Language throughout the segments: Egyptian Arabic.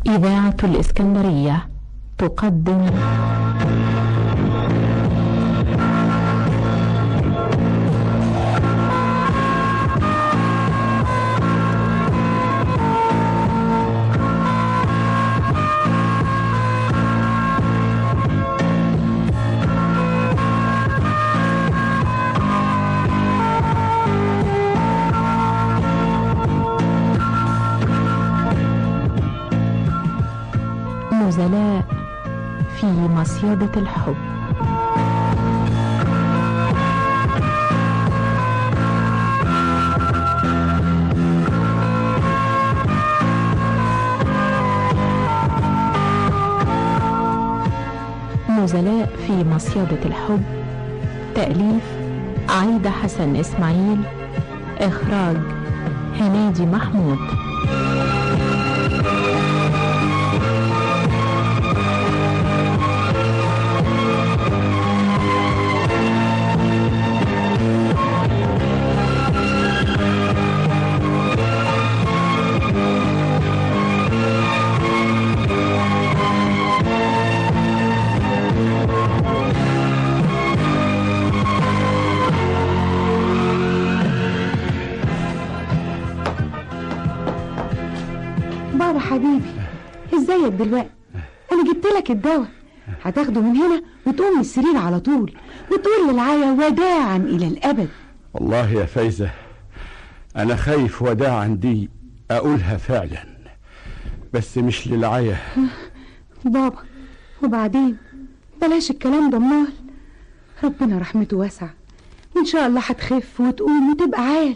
إذاعة الإسكندرية تقدم نزلاء في مصيدة الحب نزلاء في مصيدة الحب تأليف عايدة حسن إسماعيل إخراج هنادي محمود بابا حبيبي ازيك دلوقتي انا جبت لك الدواء هتاخده من هنا وتقوم من السرير على طول وتقول للعيا وداعا الى الابد والله يا فايزة أنا خايف وداعا دي أقولها فعلا بس مش للعيا بابا وبعدين بلاش الكلام ده امال ربنا رحمته واسعة ان شاء الله هتخف وتقوم وتبقى عال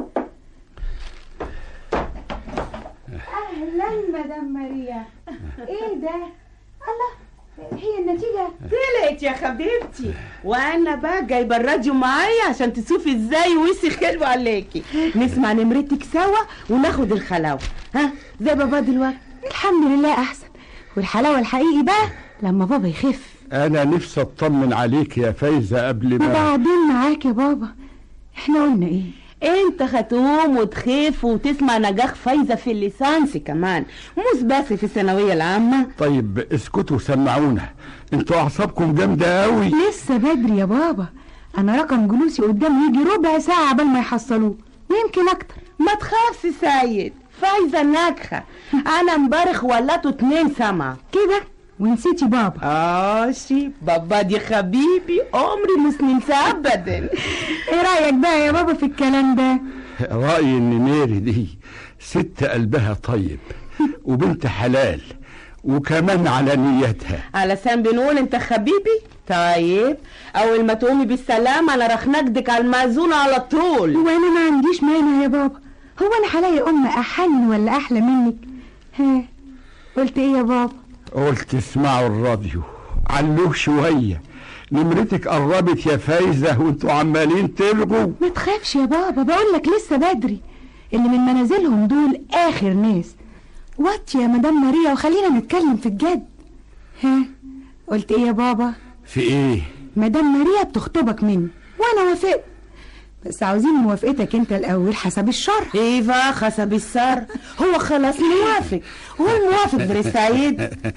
اهلا مدام ماريا ايه ده الله هي النتيجة طلعت يا حبيبتي وانا بقى جايبه الراديو معايا عشان تشوفي ازاي وشي حلو عليكي نسمع نمرتك سوا وناخد الخلاوه ها زي بابا دلوقتي الحمد لله احسن والحلاوة الحقيقي بقى لما بابا يخف أنا نفسي أطمن عليك يا فايزة قبل ما وبعدين معاك يا بابا احنا قلنا ايه انت هتقوم وتخف وتسمع نجاح فايزه في الليسانس كمان مش بس في الثانويه العامه طيب اسكتوا سمعونا انتوا أعصابكم جامدة أوي لسه بدري يا بابا انا رقم جلوسي قدام يجي ربع ساعة قبل ما يحصلوه ويمكن اكتر ما تخافش سيد فايزه ناجحه انا امبارح ولته اتنين سما كده ونسيتي بابا اه شي بابا دي حبيبي عمري مش ننسى ابدا ايه رأيك بقى يا بابا في الكلام ده رأيي إن ميري دي ست قلبها طيب وبنت حلال وكمان على نيتها علشان بنقول انت حبيبي طيب اول ما تقومي بالسلامة انا رح نجدك على المأذون على طول وانا ما عنديش مانع يا بابا هو انا هلاقي ام احن ولا احلى منك ها قلت ايه يا بابا قلت اسمعوا الراديو علوه شوية نمرتك قربت يا فايزة وانتوا عمالين تلغوا ما تخافش يا بابا بقول لك لسه بدري اللي من منازلهم دول اخر ناس وات يا مدام ماريا وخلينا نتكلم في الجد ها قلت ايه يا بابا في ايه مدام ماريا بتخطبك مني وانا وافقت بس عاوزين موافقتك انت الاول حسب الشرع ايفا حسب السر هو خلاص موافق هو الموافق برسايد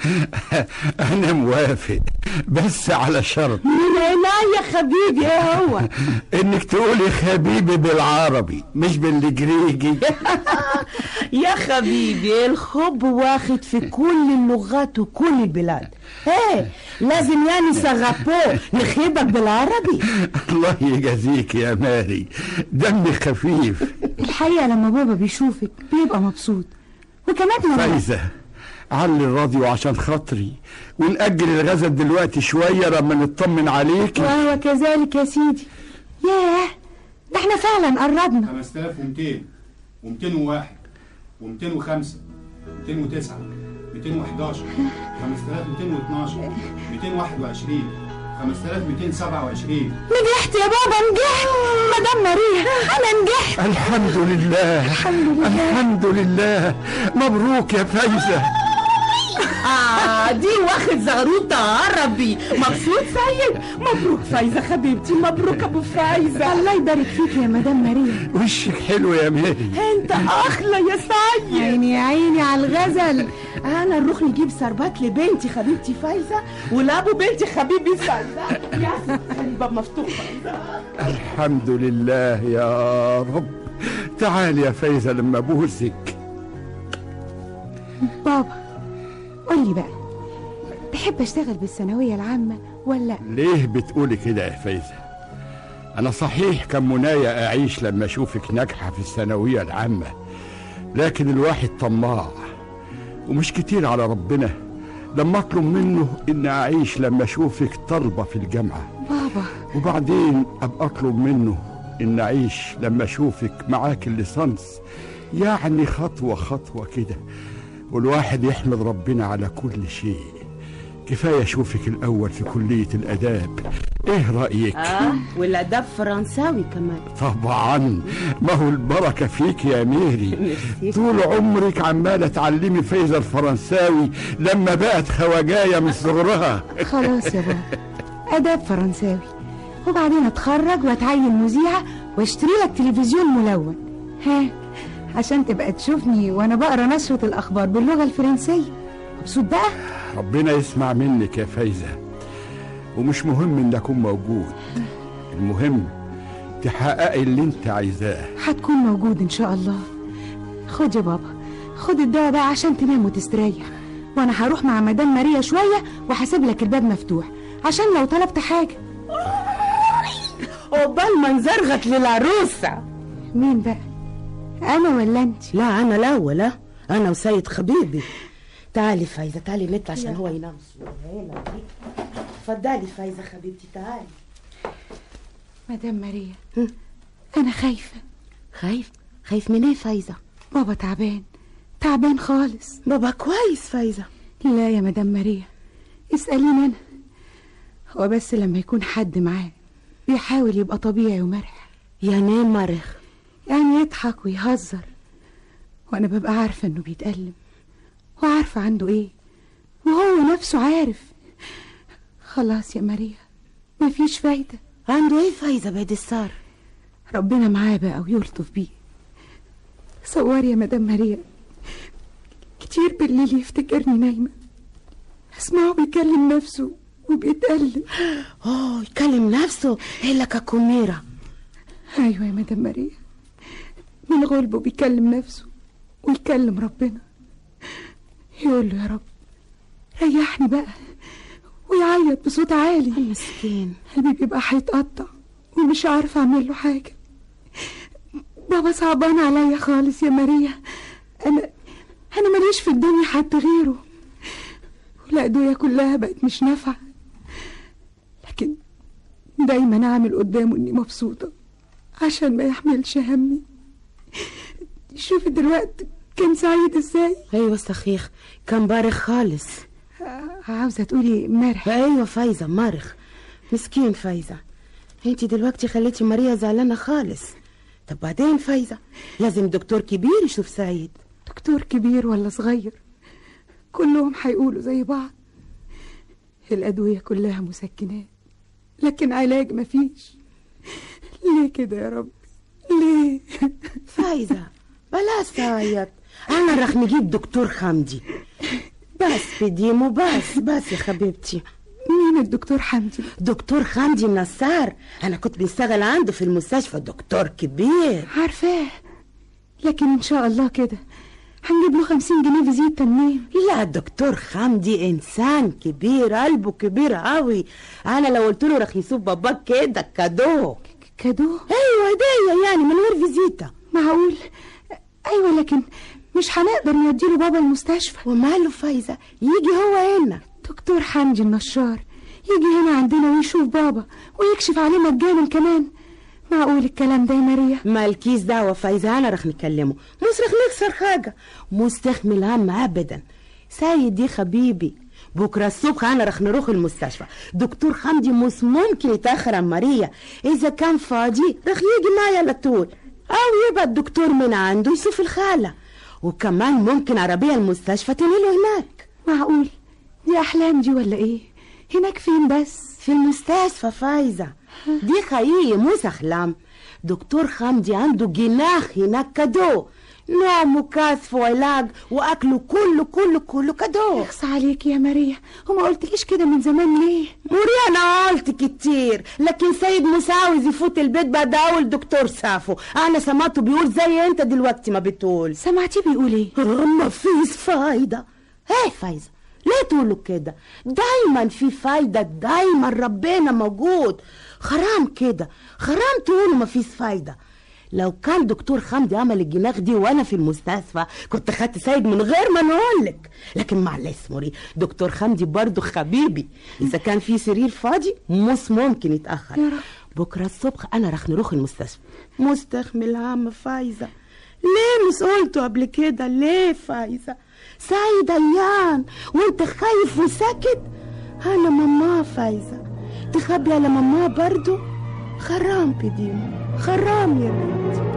انا موافق بس على شرط من عينيا يا حبيبي ايه هو انك تقولي حبيبي بالعربي مش بالجريجي يا حبيبي الحب واخد في كل اللغات وكل البلاد ايه لازم يعني سغابو نخيبك بالعربي الله يجازيك يا ماري دمي خفيف الحقيقة لما بابا بيشوفك بيبقى مبسوط وكمان لما فايزة علي الراديو عشان خاطري ونأجل الغزل دلوقتي شوية لما نطمن عليك وهو كذلك يا سيدي ياه ده احنا فعلا قربنا 5200 و201 و205 209 211 5212 221 5227 نجحت يا بابا نجحت مدام ماريا انا نجحت الحمد لله الحمد لله الحمد لله مبروك يا فايزة اه دي واخد زغروطه عربي مبسوط سيد مبروك فايزه حبيبتي مبروك ابو فايزه الله يبارك فيك يا مدام ماريا وشك حلو يا ماري انت اخلى يا سيد عيني يا عيني على الغزل انا نروح نجيب سربات لبنتي حبيبتي فايزه ولابو بنتي حبيبي فايزه يا ستي الباب مفتوح فايزه الحمد لله يا رب تعال يا فايزة لما بوزك بابا قول لي بقى تحب اشتغل بالثانويه العامه ولا ليه بتقولي كده يا فايزة أنا صحيح كان منايا أعيش لما أشوفك ناجحة في الثانوية العامة لكن الواحد طماع ومش كتير على ربنا لما أطلب منه إن أعيش لما أشوفك طالبة في الجامعة بابا وبعدين أبقى أطلب منه إن أعيش لما أشوفك معاك الليسانس يعني خطوة خطوة كده والواحد يحمد ربنا على كل شيء كفاية أشوفك الأول في كلية الآداب إيه رأيك؟ اه والاداب فرنساوي كمان طبعا ما هو البركة فيك يا ميري ميرسي. طول عمرك عمالة تعلمي فايزة الفرنساوي لما بقت خواجاية من صغرها خلاص يا بابا اداب فرنساوي وبعدين اتخرج واتعين مذيعه واشتري لك تلفزيون ملون ها عشان تبقى تشوفني وانا بقرا نشره الاخبار باللغه الفرنسيه مبسوط بقى ربنا يسمع منك يا فايزة ومش مهم ان اكون موجود المهم تحققي اللي انت عايزاه هتكون موجود ان شاء الله خد يا بابا خد الدواء بقى عشان تنام وتستريح وانا هروح مع مدام ماريا شويه وهسيب لك الباب مفتوح عشان لو طلبت حاجه عقبال ما نزرغت للعروسه مين بقى انا ولا انت لا انا الاول ها؟ انا وسيد حبيبي تعالي فايزه تعالي نطلع عشان هو ينام شويه هنا دي. اتفضلي فايزه حبيبتي تعالي مدام ماريا هم. انا خايفه خايف خايف من ايه فايزه بابا تعبان تعبان خالص بابا كويس فايزه لا يا مدام ماريا اسأليني أنا هو بس لما يكون حد معاه بيحاول يبقى طبيعي ومرح يعني ايه مرخ يعني يضحك ويهزر وأنا ببقى عارفة إنه بيتألم وعارفة عنده إيه وهو نفسه عارف خلاص يا ماريا مفيش فايدة عنده ايه فايزه بعد السار ربنا معاه بقى ويلطف بيه صوري يا مدام ماريا كتير بالليل يفتكرني نايمة اسمعه بيكلم نفسه وبيتألم اوه يكلم نفسه الا ككوميرا ايوه يا مدام ماريا من غلبه بيكلم نفسه ويكلم ربنا يقول له يا رب ريحني بقى ويعيط بصوت عالي مسكين قلبي بيبقى هيتقطع ومش عارفه اعمل له حاجه بابا صعبان عليا خالص يا ماريا انا انا ماليش في الدنيا حد غيره والادويه كلها بقت مش نافعه لكن دايما اعمل قدامه اني مبسوطه عشان ما يحملش همي شوفي دلوقتي كان سعيد ازاي ايوه سخيخ كان بارخ خالص عاوزه تقولي مرح ايوه فايزه مرخ مسكين فايزه انت دلوقتي خليتي ماريا زعلانه خالص طب بعدين فايزه لازم دكتور كبير يشوف سعيد دكتور كبير ولا صغير كلهم هيقولوا زي بعض الأدوية كلها مسكنات لكن علاج مفيش ليه كده يا رب ليه فايزه بلاش تعيط انا رح نجيب دكتور حمدي بس بديمو بس بس يا حبيبتي مين الدكتور حمدي دكتور حمدي النصار انا كنت بشتغل عنده في المستشفى دكتور كبير عارفاه لكن إن شاء الله كده هنجيب له خمسين جنيه فيزيت تنميم لا دكتور حمدي انسان كبير قلبه كبير قوي انا لو قلت له رح يسوب باباك كده كادو كادو ايوه هديه يعني من غير فيزيتا معقول أيوة لكن مش هنقدر نوديله بابا المستشفى وماله فايزه يجي هو هنا دكتور حمدي النشار يجي هنا عندنا ويشوف بابا ويكشف عليه مجانا كمان معقول الكلام ده يا ماريا مالكيش دعوه فايزه انا رح نكلمه مش رح نكسر حاجه مستحمل هم ابدا سيد يا حبيبي بكره الصبح انا رح نروح المستشفى دكتور حمدي مش ممكن يتاخر عن ماريا اذا كان فاضي رح يجي معايا على طول او يبقى الدكتور من عنده يشوف الخاله وكمان ممكن عربيه المستشفى تنقله هناك معقول دي احلام دي ولا ايه هناك فين بس في المستشفى فايزة دي حقيقي مو أحلام دكتور خمدي عنده جناح هناك كدو نوم وكاسف وعلاج وأكله كله كله كله كدو اخص عليك يا ماريا وما قلتليش كده من زمان ليه مريا أنا قلت كتير لكن سيد موسى عاوز يفوت البيت بعد أول دكتور سافو أنا سمعته بيقول زي أنت دلوقتي ما بتقول سمعتيه بيقول ايه ما فيش فايدة ايه فايزة ليه تقولوا كده دايما في فايدة دايما ربنا موجود حرام كده حرام تقولوا ما فيش فايدة لو كان دكتور خمدي عمل الجناح دي وانا في المستشفى كنت خدت سيد من غير ما نقولك لكن معلش موري دكتور خمدي برضه حبيبي اذا كان في سرير فاضي مش ممكن يتاخر يا رب. بكره الصبح انا رح نروح المستشفى مستحمل عم فايزه ليه مش قلته قبل كده ليه فايزه سعيد ايان وانت خايف وساكت انا ماما فايزه تخبي على ماما برضو خرام بديمو خرام يا بنتي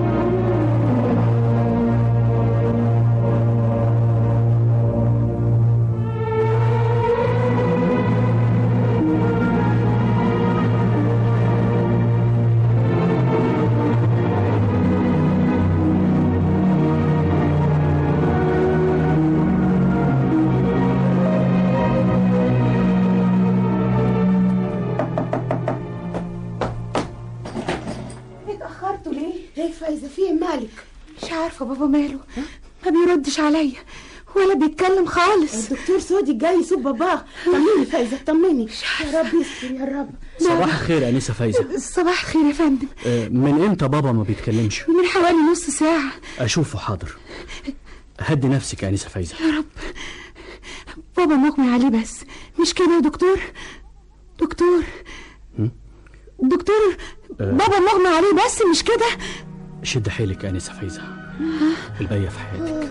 اتاخرتوا ليه ايه فايزه في إيه مالك مش عارفه بابا ماله ما بيردش عليا ولا بيتكلم خالص الدكتور سودي جاي يسوق باباه طمني فايزه طمني يا رب يستر يا رب صباح الخير يا انسه فايزه صباح الخير يا فندم آه، من امتى بابا ما بيتكلمش من حوالي نص ساعة اشوفه حاضر هدي نفسك يا انسه فايزه يا رب بابا مغمي عليه بس مش كده يا دكتور دكتور دكتور بابا مغمي عليه بس مش كده شد حيلك يا انسه فايزه الباقيه في حياتك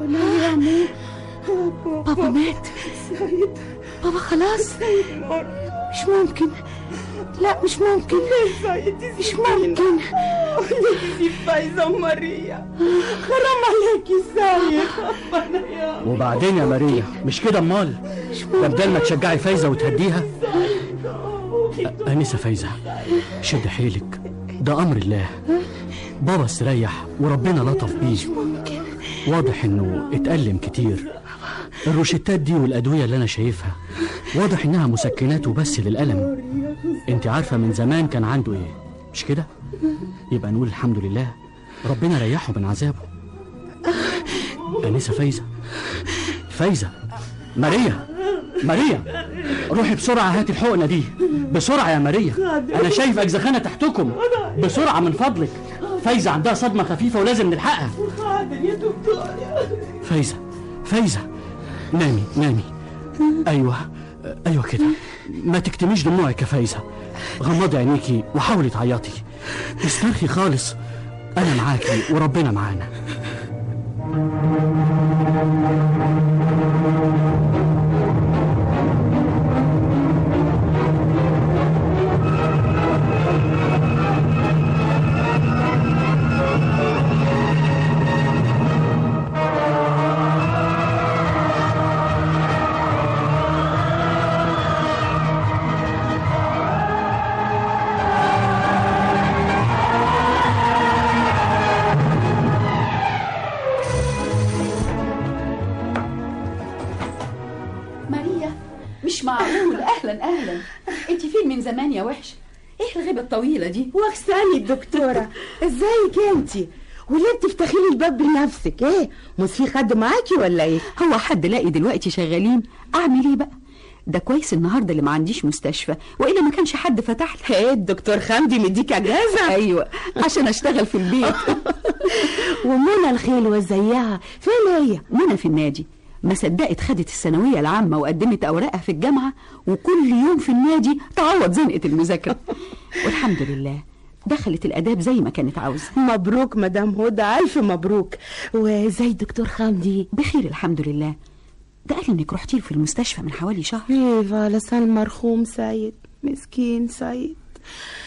بابا مات بابا خلاص مش ممكن لا مش ممكن مش ممكن فايزه وماريا حرام عليكي سايق وبعدين يا ماريا مش كده امال ده بدل ما تشجعي فايزه وتهديها أ- انسه فايزه شد حيلك ده امر الله بابا استريح وربنا لطف بيه واضح انه اتألم كتير الروشتات دي والادويه اللي انا شايفها واضح انها مسكنات وبس للالم انت عارفه من زمان كان عنده ايه مش كده يبقى نقول الحمد لله ربنا ريحه من عذابه انسه فايزه فايزه ماريا ماريا روحي بسرعه هاتي الحقنه دي بسرعه يا ماريا انا شايف اجزخانه تحتكم بسرعه من فضلك فايزه عندها صدمه خفيفه ولازم نلحقها فايزه فايزه نامي نامي ايوه ايوه كده ما تكتميش دموعك يا فايزه غمضي عينيكي وحاولي تعيطي استرخي خالص انا معاكي وربنا معانا ماريا مش معقول اهلا اهلا انت فين من زمان يا وحشه ايه الغيبه الطويله دي وكساني الدكتورة ازيك انتي وليه بتفتحي لي الباب بنفسك ايه مش في حد معاكي ولا ايه هو حد لاقي دلوقتي شغالين اعمل ايه بقى ده كويس النهارده اللي ما عنديش مستشفى والا ما كانش حد فتح لي ايه الدكتور خمدي مديك اجازة ايوه عشان اشتغل في البيت ومنى الخيل زيها فين هي منى في النادي ما صدقت خدت الثانويه العامه وقدمت اوراقها في الجامعه وكل يوم في النادي تعوض زنقه المذاكره والحمد لله دخلت الاداب زي ما كانت عاوزه مبروك مدام هدى الف مبروك وازاي دكتور خمدي بخير الحمد لله ده قال انك رحتي له في المستشفى من حوالي شهر ايوه لسان المرحوم سيد مسكين سيد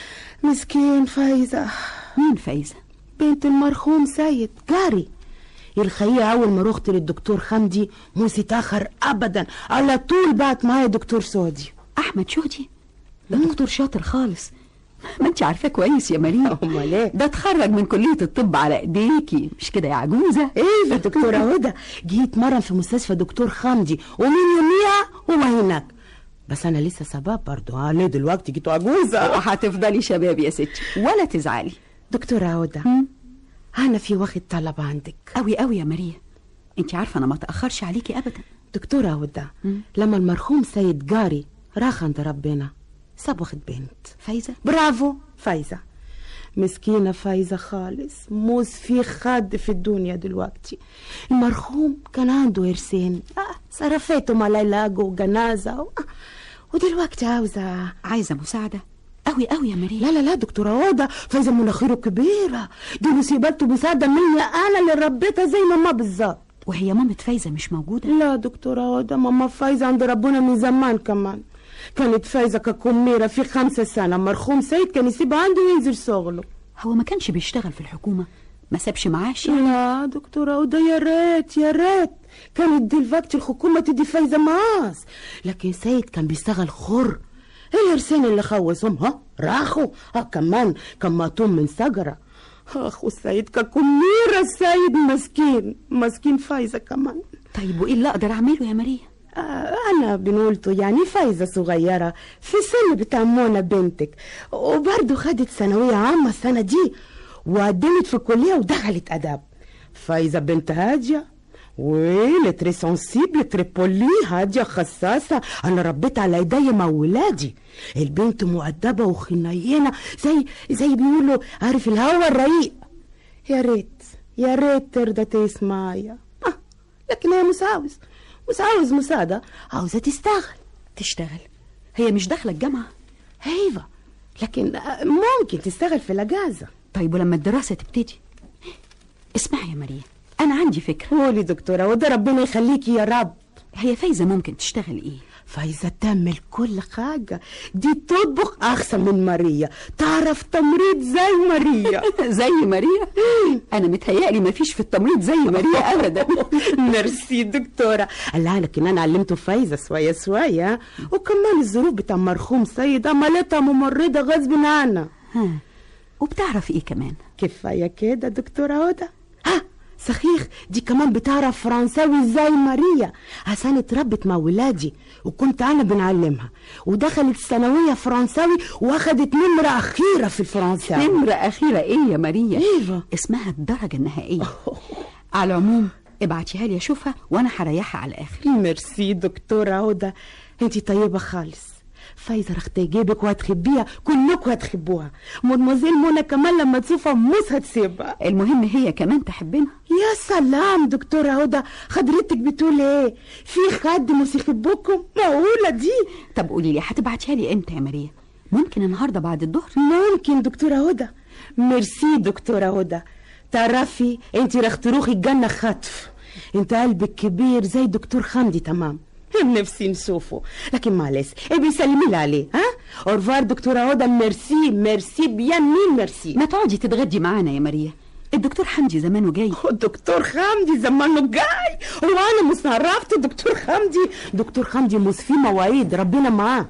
مسكين فايزة مين فايزه بنت المرحوم سيد جاري الحقيقة أول ما رحت للدكتور حمدي موسى تأخر أبدا على طول بعت معايا دكتور سعودي احمد شهدي ده دكتور شاطر خالص ما انت عارفاه كويس يا مريم أمال إيه؟ ده اتخرج من كليه الطب على ايديكي مش كده يا عجوزه ايه يا دكتورة هدى جيت مرة في مستشفى دكتور حمدي ومن يوميها هو هناك بس أنا لسه شباب برضو اه ليه دلوقتي جيتوا عجوزة وهتفضلي شباب يا ستي ولا تزعلي دكتورة هدى أنا في واخد طلب عندك قوي قوي يا مريم انت عارفه انا ما تاخرش عليكي ابدا دكتورة هدى لما المرحوم سيد جاري راح عند ربنا ساب واخد بنت فايزه برافو فايزة مسكينة فايزة خالص موس في خد في الدنيا دلوقتي المرحوم كان عنده إرسين آه صرفتهم على علاج وجنازة و... ودلوقتي عاوزة عايزه مساعده قوي قوي يا مريم لا لا لا دكتورة هدى فايزة مناخيره كبيرة دي مصيبته مساعدة مني أنا اللي ربيتها زي ماما بالظبط وهي مامة فايزه مش موجوده لا دكتورة هدى ماما فايزة عند ربنا من زمان كمان كانت فايزة ككميرة في خمسة سنة مرحوم سيد كان يسيبها عنده وينزل شغله هو ما كانش بيشتغل في الحكومه ما سابش معاش يعني لا دكتورة هدى يا ريت يا ريت كانت دلوقتي الحكومة تدي فايزة معاش لكن سيد كان بيشتغل خر الإرسان اللي خوزهم ها راحوا ها كمان كان مقطوم من شجرة أخو السيد ككميرة السيد مسكين مسكين فايزة كمان طيب وايه اللي اقدر اعمله يا مريم آه، أنا بنقولته يعني فايزة صغيرة في سن بتاع منى بنتك وبرضه خدت ثانوية عامة السنة دي وقدمت في الكلية ودخلت أداب فايزة بنت هادية وي تري سنسيبل تري بولي هادية خساسة أنا ربيت على إيديا مع ولادي البنت مؤدبة وخنينة زي زي بيقولوا عارف الهوا الرقيق يا ريت يا ريت ترضى تسمعيا آه لكن هي مش عاوز مش عاوز مساعدة عاوزة تشتغل تشتغل هي مش داخله الجامعه ايوه لكن آه، ممكن تشتغل في الاجازة طيب ولما الدراسه تبتدي اسمعي يا مريم انا عندي فكره قولي دكتورة وده ربنا يخليكي يا رب هي فايزه ممكن تشتغل ايه فايزة تعمل كل حاجة دي تطبخ أحسن من ماريا تعرف تمريض زي ماريا زي ماريا انا متهيألي ما فيش في التمريض زي ماريا ابدا ميرسي دكتورة لا لكن أنا علمته فايزة شوية شوية وكمان الظروف بتاع مرحوم سيد عملتها ممرضة غصب عنها ها وبتعرف ايه كمان كفاية كده دكتورة هدى ها صحيح دي كمان بتعرف فرنساوي زي ماريا عشان اتربت مع ولادي وكنت انا بنعلمها ودخلت الثانوية فرنساوي واخدت نمرة أخيرة في الفرنساوي نمرة أخيرة إيه يا ماريا؟ ايوه اسمها الدرجة النهائية على العموم ابعتيها لي أشوفها وأنا هريحها على الآخر ميرسي دكتورة هدى انتي طيبة خالص فايزة رح تجيبك وهتخبيها كلكم هتخبوها مدموزيل منى كمان لما تشوفها مش هتسيبها المهم هي كمان تحبنا يا سلام دكتورة هدى حضرتك بتقول ايه في حد مش يحبكم معقولة دي طب قولي لي هتبعتيها لي إمتى يا ماريا؟ ممكن النهاردة بعد الظهر؟ ممكن دكتورة هدى ميرسي دكتورة هدى تعرفي انت رح تروحي الجنة خطف انت قلبك كبير زي دكتور حمدي تمام نفسي نشوفه لكن معلش ايه بيسلمي لي عليه ها اورفار دكتورة هدى ميرسي ميرسي بيان مين ميرسي ما تقعدي تتغدي معانا يا ماريا الدكتور حمدي زمانه جاي دكتور حمدي زمانه جاي هو انا مش عرفت دكتور حمدي دكتور حمدي مش في مواعيد ربنا معاه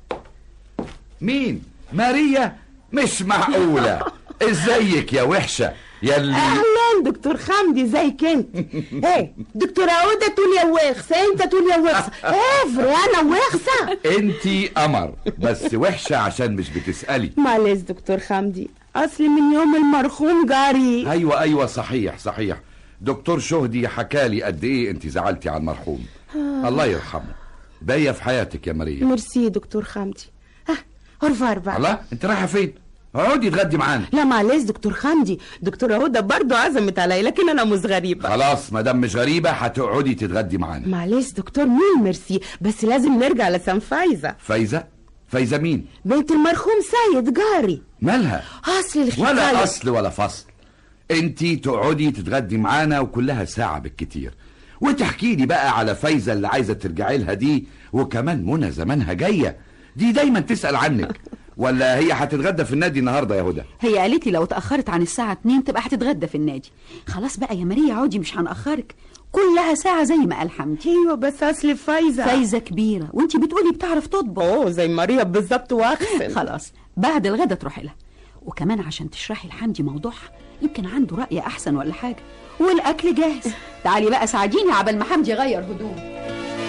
مين ماريا مش معقولة ازيك يا وحشة يلي اهلا دكتور حمدي زيك انت ايه دكتورة هدى تقول يا وخسة انت تقول يا وخسة افري انا وخسة انتي قمر بس وحشة عشان مش بتسألي معلش دكتور حمدي اصلي من يوم المرحوم جاري ايوه ايوه صحيح صحيح دكتور شهدي حكالي قد ايه انت زعلتي على المرحوم الله يرحمه باقية في حياتك يا ماريا ميرسي دكتور حمدي ها اورفار بقى الله انت رايحة فين اقعدي اتغدي معانا لا معلش دكتور حمدي دكتورة هدى برضه عزمت عليا لكن انا مش غريبة خلاص مادام مش غريبة هتقعدي تتغدي معانا معلش دكتور مين ميرسي بس لازم نرجع لسان فايزة فايزة فايزة مين بنت المرحوم سيد جاري مالها اصل الحكاية ولا اصل ولا فصل انتي تقعدي تتغدي معانا وكلها ساعة بالكتير وتحكي لي بقى على فايزة اللي عايزة ترجعي لها دي وكمان منى زمانها جاية دي دايما تسأل عنك ولا هي هتتغدى في النادي النهارده يا هدى هي قالت لي لو اتأخرت عن الساعة 2 تبقى هتتغدى في النادي خلاص بقى يا ماريا عودي مش هنأخرك كلها ساعة زي ما قال حمدي ايوه بس اصل فايزه فايزة كبيرة وانتي بتقولي بتعرف تطبخ اوه زي ماريا بالظبط واحسن خلاص بعد الغدا تروحي لها وكمان عشان تشرحي لحمدي موضوعها يمكن عنده رأي أحسن ولا حاجة والأكل جاهز تعالي بقى ساعديني عبال ما حمدي يغير هدوم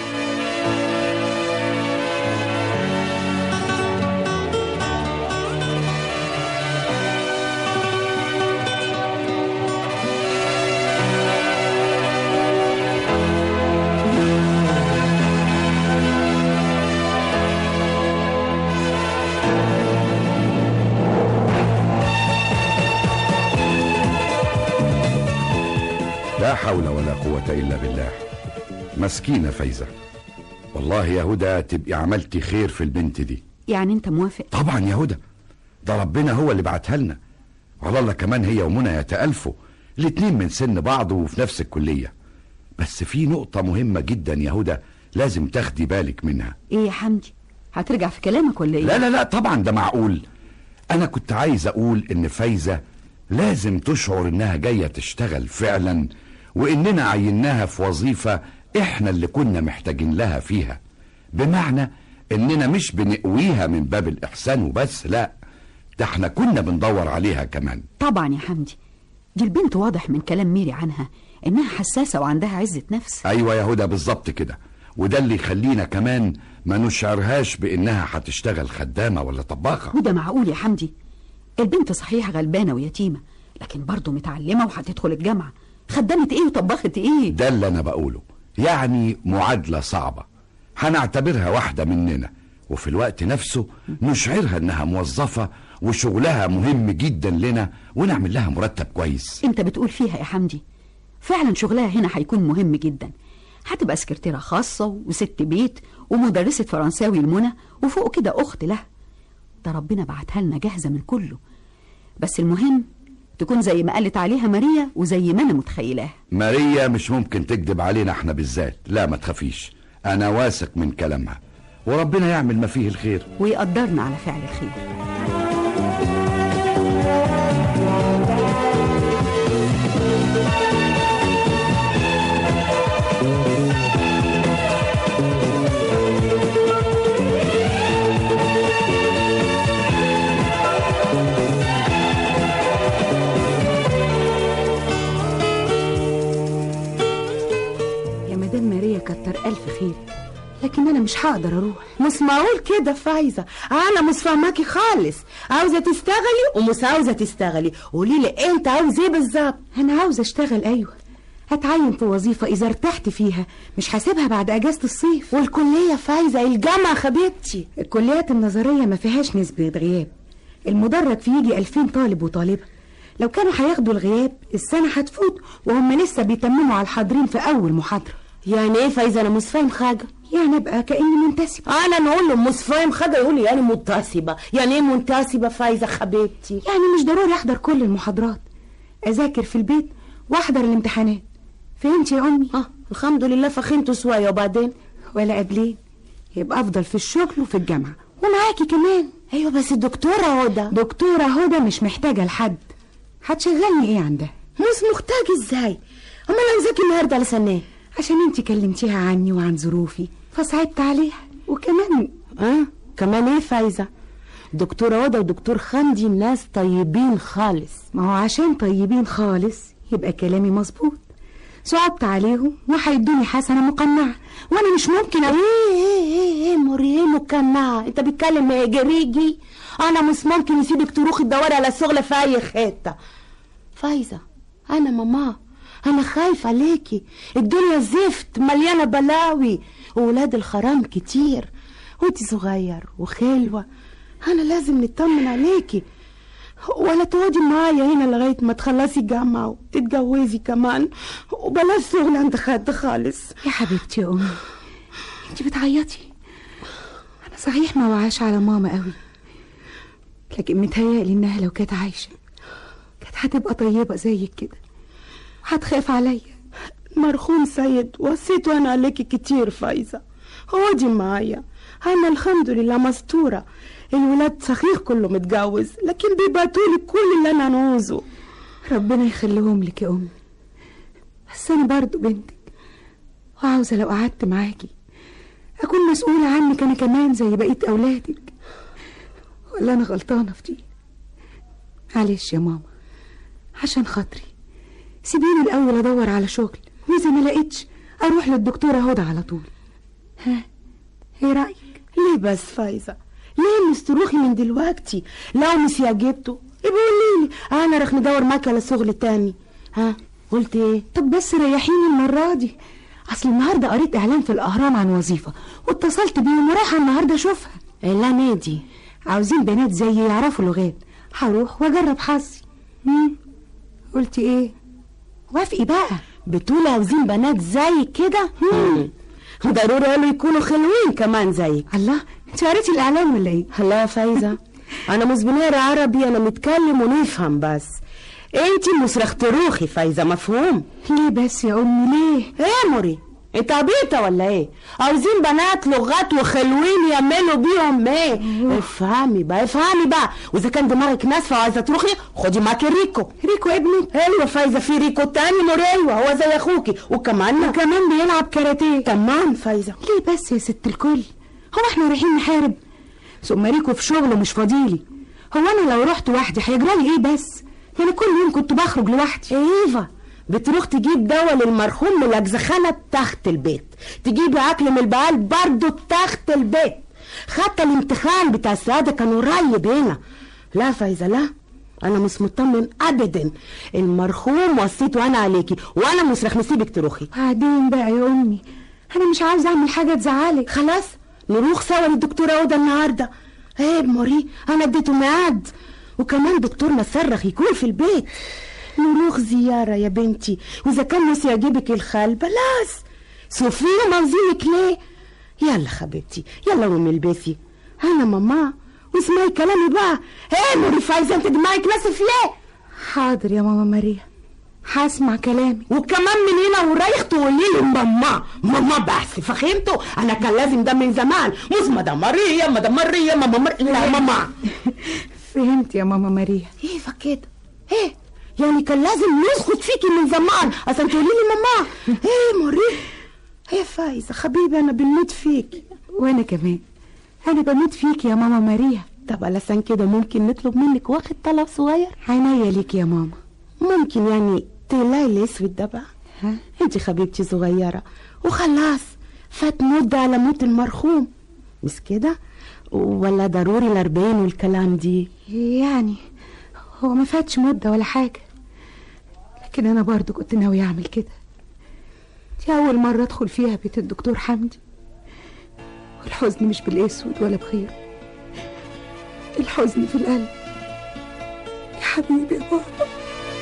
لا حول ولا قوة إلا بالله مسكينة فايزة والله يا هدى تبقي عملتي خير في البنت دي يعني انت موافق طبعا يا هدى ده ربنا هو اللي بعتها لنا وعلى الله كمان هي ومنى يتألفوا الاتنين من سن بعض وفي نفس الكلية بس في نقطة مهمة جدا يا هدى لازم تاخدي بالك منها ايه يا حمدي هترجع في كلامك ولا ايه لا لا لا طبعا ده معقول انا كنت عايز اقول ان فايزة لازم تشعر انها جاية تشتغل فعلا واننا عيناها في وظيفة احنا اللي كنا محتاجين لها فيها بمعنى اننا مش بنقويها من باب الاحسان وبس لا ده احنا كنا بندور عليها كمان طبعا يا حمدي دي البنت واضح من كلام ميري عنها انها حساسة وعندها عزة نفس ايوه يا هدى بالظبط كده وده اللي يخلينا كمان ما نشعرهاش بانها هتشتغل خدامة ولا طباخة وده معقول يا حمدي البنت صحيح غلبانة ويتيمة لكن برضه متعلمة وهتدخل الجامعة خدامة ايه وطبخت ايه ده اللي انا بقوله يعني معادلة صعبة هنعتبرها واحدة مننا وفي الوقت نفسه نشعرها انها موظفة وشغلها مهم جدا لنا ونعمل لها مرتب كويس انت بتقول فيها يا حمدي فعلا شغلها هنا هيكون مهم جدا هتبقى سكرتيرة خاصة وست بيت ومدرسة فرنساوي لمنى وفوق كده أخت لها ده ربنا بعتها لنا جاهزة من كله بس المهم تكون زي ما قالت عليها ماريا وزي ما أنا متخيلاها ماريا مش ممكن تكذب علينا احنا بالذات لا ما تخافيش انا واثق من كلامها وربنا يعمل ما فيه الخير ويقدرنا على فعل الخير يا مدام ماريا كتر ألف خير لكن أنا مش هقدر أروح مش معقول كده فايزة أنا مش فاهماكي خالص عاوزة تشتغلي ومش عاوزة تشتغلي قولي لي أنت عاوز إيه بالظبط أنا عاوزة أشتغل أيوة هتعين في وظيفة إذا ارتحت فيها مش هسيبها بعد أجازة الصيف والكلية فايزة الجامعة خبيبتي الكليات النظرية ما فيهاش نسبة غياب المدرج فيه يجي 2000 طالب وطالبة لو كانوا هياخدوا الغياب السنة هتفوت وهم لسه بيتمموا على الحاضرين في أول محاضرة يعني إيه فايزة أنا مش فاهم حاجة يعني أبقى كأني منتسبة أنا نقول له مش فاهم حاجة يقول لي يعني منتسبة يعني إيه منتسبة فايزة خبيبتي يعني مش ضروري أحضر كل المحاضرات أذاكر في البيت وأحضر الامتحانات فهمت يا أمي؟ اه الحمد لله فخمت شوية وبعدين ولا قبلين يبقى أفضل في الشغل وفي الجامعة ومعاكي كمان أيوة بس الدكتورة هدى دكتورة هدى مش محتاجة لحد هتشغلني ايه عندها مش محتاج ازاي امال انا ذاكي النهارده علشان ايه عشان انتي كلمتيها عني وعن ظروفي فصعبت عليها وكمان اه كمان ايه فايزه دكتورة هدى ودكتور خمدي ناس طيبين خالص ما هو عشان طيبين خالص يبقى كلامي مظبوط صعبت عليهم وهيدوني حسنة مقنعة وانا مش ممكن ايه ايه ايه ايه مريه مقنعة انت بتكلم ايه جريجي انا مش ممكن يسيبك تروحي تدوري على الشغل في اي حتة فايزة انا ماما انا خايفة عليكي الدنيا زفت مليانة بلاوي وولاد الحرام كتير وانتي صغير وخلوة انا لازم نطمن عليكي ولا تقعدي معايا هنا لغاية ما تخلصي جامعة وتتجوزي كمان وبلاش شغل عند حد خالص يا حبيبتي يا أمي انتي بتعيطي أنا صحيح ما وعاش على ماما قوي لكن متهيألي إنها لو كانت عايشة كانت هتبقى طيبة زيك كده وهتخاف عليا مرحوم سيد وصيت وانا عليكي كتير فايزة اقعدي معايا انا الحمد لله مستوره الولاد صحيح كله متجوز لكن بيبعتولي كل اللي انا نعوزه ربنا يخليهم لك يا امي بس انا برضو بنتك وعاوزه لو قعدت معاكي اكون مسؤوله عنك انا كمان زي بقيه اولادك ولا انا غلطانه في دي معلش يا ماما عشان خاطري سيبيني الاول ادور على شغل واذا ما لقيتش اروح للدكتوره هدى على طول ها ايه رايك ليه بس فايزه ليه مستروخي من دلوقتي لو مش عجبته يبقى قوليلي انا رح ندور معاك على شغل تاني ها قلت ايه طب بس ريحيني المره دي اصل النهارده قريت اعلان في الاهرام عن وظيفه واتصلت بيهم ورايحه النهارده اشوفها لا نادي عاوزين بنات زيي يعرفوا لغات هروح واجرب حظي مم. قلتي ايه وافقي بقى بتقول عاوزين بنات زي كده مم. ضروري قالوا يكونوا حلوين كمان زيك الله انت قريتي الاعلان ولا ايه لا يا فايزه انا مش بنقرا عربي انا متكلم ونفهم بس انتي مش رح تروحي فايزه مفهوم ليه بس يا امي ليه ايه مري انت عبيطه ولا ايه عاوزين بنات لغات وخلوين يعملوا بيهم ايه افهمي بقى افهمي بقى واذا كان دماغك ناسفه وعايزه تروحي خدي معاكي ريكو ريكو ابنك ايوه فايزه في ريكو تاني مري ايوه هو زي اخوكي وكمان وكمان بيلعب كاراتيه كمان فايزه ليه بس يا ست الكل هو احنا رايحين نحارب ثم ريكو في شغله مش فاضيلي هو انا لو رحت وحدي هيجرالي ايه بس يعني كل يوم كنت بخرج لوحدي ايفا بتروح تجيب دواء للمرحوم من الأجزخانة تحت البيت تجيب أكل من البقال برضه تحت البيت حتى الامتحان بتاع السعادة كان قريب هنا لا فايزة لا أنا مش مطمن أبدا المرحوم وصيته أنا عليكي وأنا مش رح نسيبك تروحي بعدين بقى يا أمي أنا مش عاوزة أعمل حاجة تزعلك خلاص نروح سوا للدكتورة هدى النهاردة ايه موري أنا اديته ميعاد وكمان دكتور مسرخ يكون في البيت نروح زيارة يا بنتي وإذا كان نسي يعجبك الخال بلاش شوفيه منظرك ليه يلا حبيبتي يلا قومي البسي أنا ماما واسمعي كلامي بقى ايه نوري فايزة انت دماغك ناسف ليه حاضر يا ماما ماريا هسمع كلامك وكمان من هنا ورايح تقولي لي ماما ماما بس فهمتوا انا كان لازم ده من زمان مش مدام ماريا مدام ماريا ماما ماريا لا ماما فهمت يا ماما ماريا ايه فكده ايه يعني كان لازم نسكت فيكي من زمان عشان تقولي لي ماما ايه موري ايه فايزه حبيبي انا بنموت فيكي وانا كمان انا بموت فيكي يا ماما ماريا طب علشان كده ممكن نطلب منك واخد طلب صغير عينيا ليك يا ماما ممكن يعني تلاقي الاسود ده بقى ها انت حبيبتي صغيره وخلاص فات مده على موت المرحوم مش كده ولا ضروري الأربعين والكلام دي يعني هو ما فاتش مدة ولا حاجة لكن أنا برضو كنت ناوية أعمل كده دي أول مرة أدخل فيها بيت الدكتور حمدي والحزن مش بالأسود ولا بخير الحزن في القلب يا حبيبي يا بابا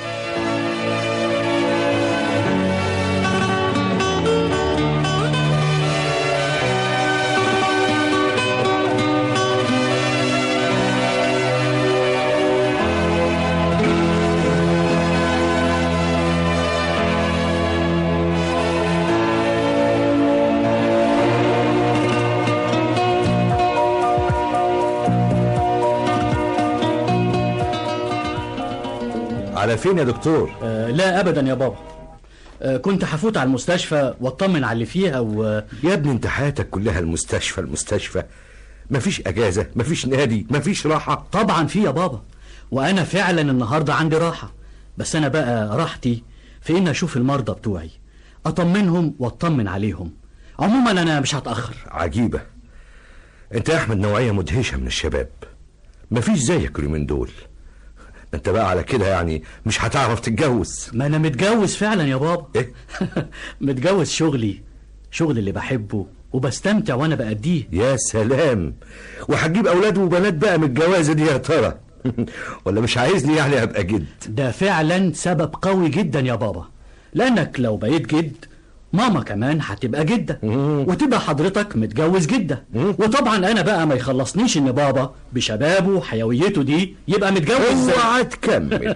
على فين يا دكتور آه لا ابدا يا بابا آه كنت هفوت على المستشفى واطمن على اللي فيها و يا ابني انت حياتك كلها المستشفى المستشفى مفيش اجازه مفيش نادي مفيش راحه طبعا في يا بابا وانا فعلا النهارده عندي راحه بس انا بقى راحتي في ان اشوف المرضى بتوعي اطمنهم واطمن عليهم عموما انا مش هتاخر عجيبه انت يا احمد نوعيه مدهشه من الشباب مفيش زيك اليومين دول انت بقى على كده يعني مش هتعرف تتجوز ما انا متجوز فعلا يا بابا ايه متجوز شغلي شغل اللي بحبه وبستمتع وانا بأديه يا سلام وهتجيب اولاد وبنات بقى من الجوازه دي يا ترى ولا مش عايزني يعني ابقى جد ده فعلا سبب قوي جدا يا بابا لانك لو بقيت جد ماما كمان هتبقى جدة وتبقى حضرتك متجوز جدة وطبعا انا بقى ما يخلصنيش ان بابا بشبابه وحيويته دي يبقى متجوز اوعى تكمل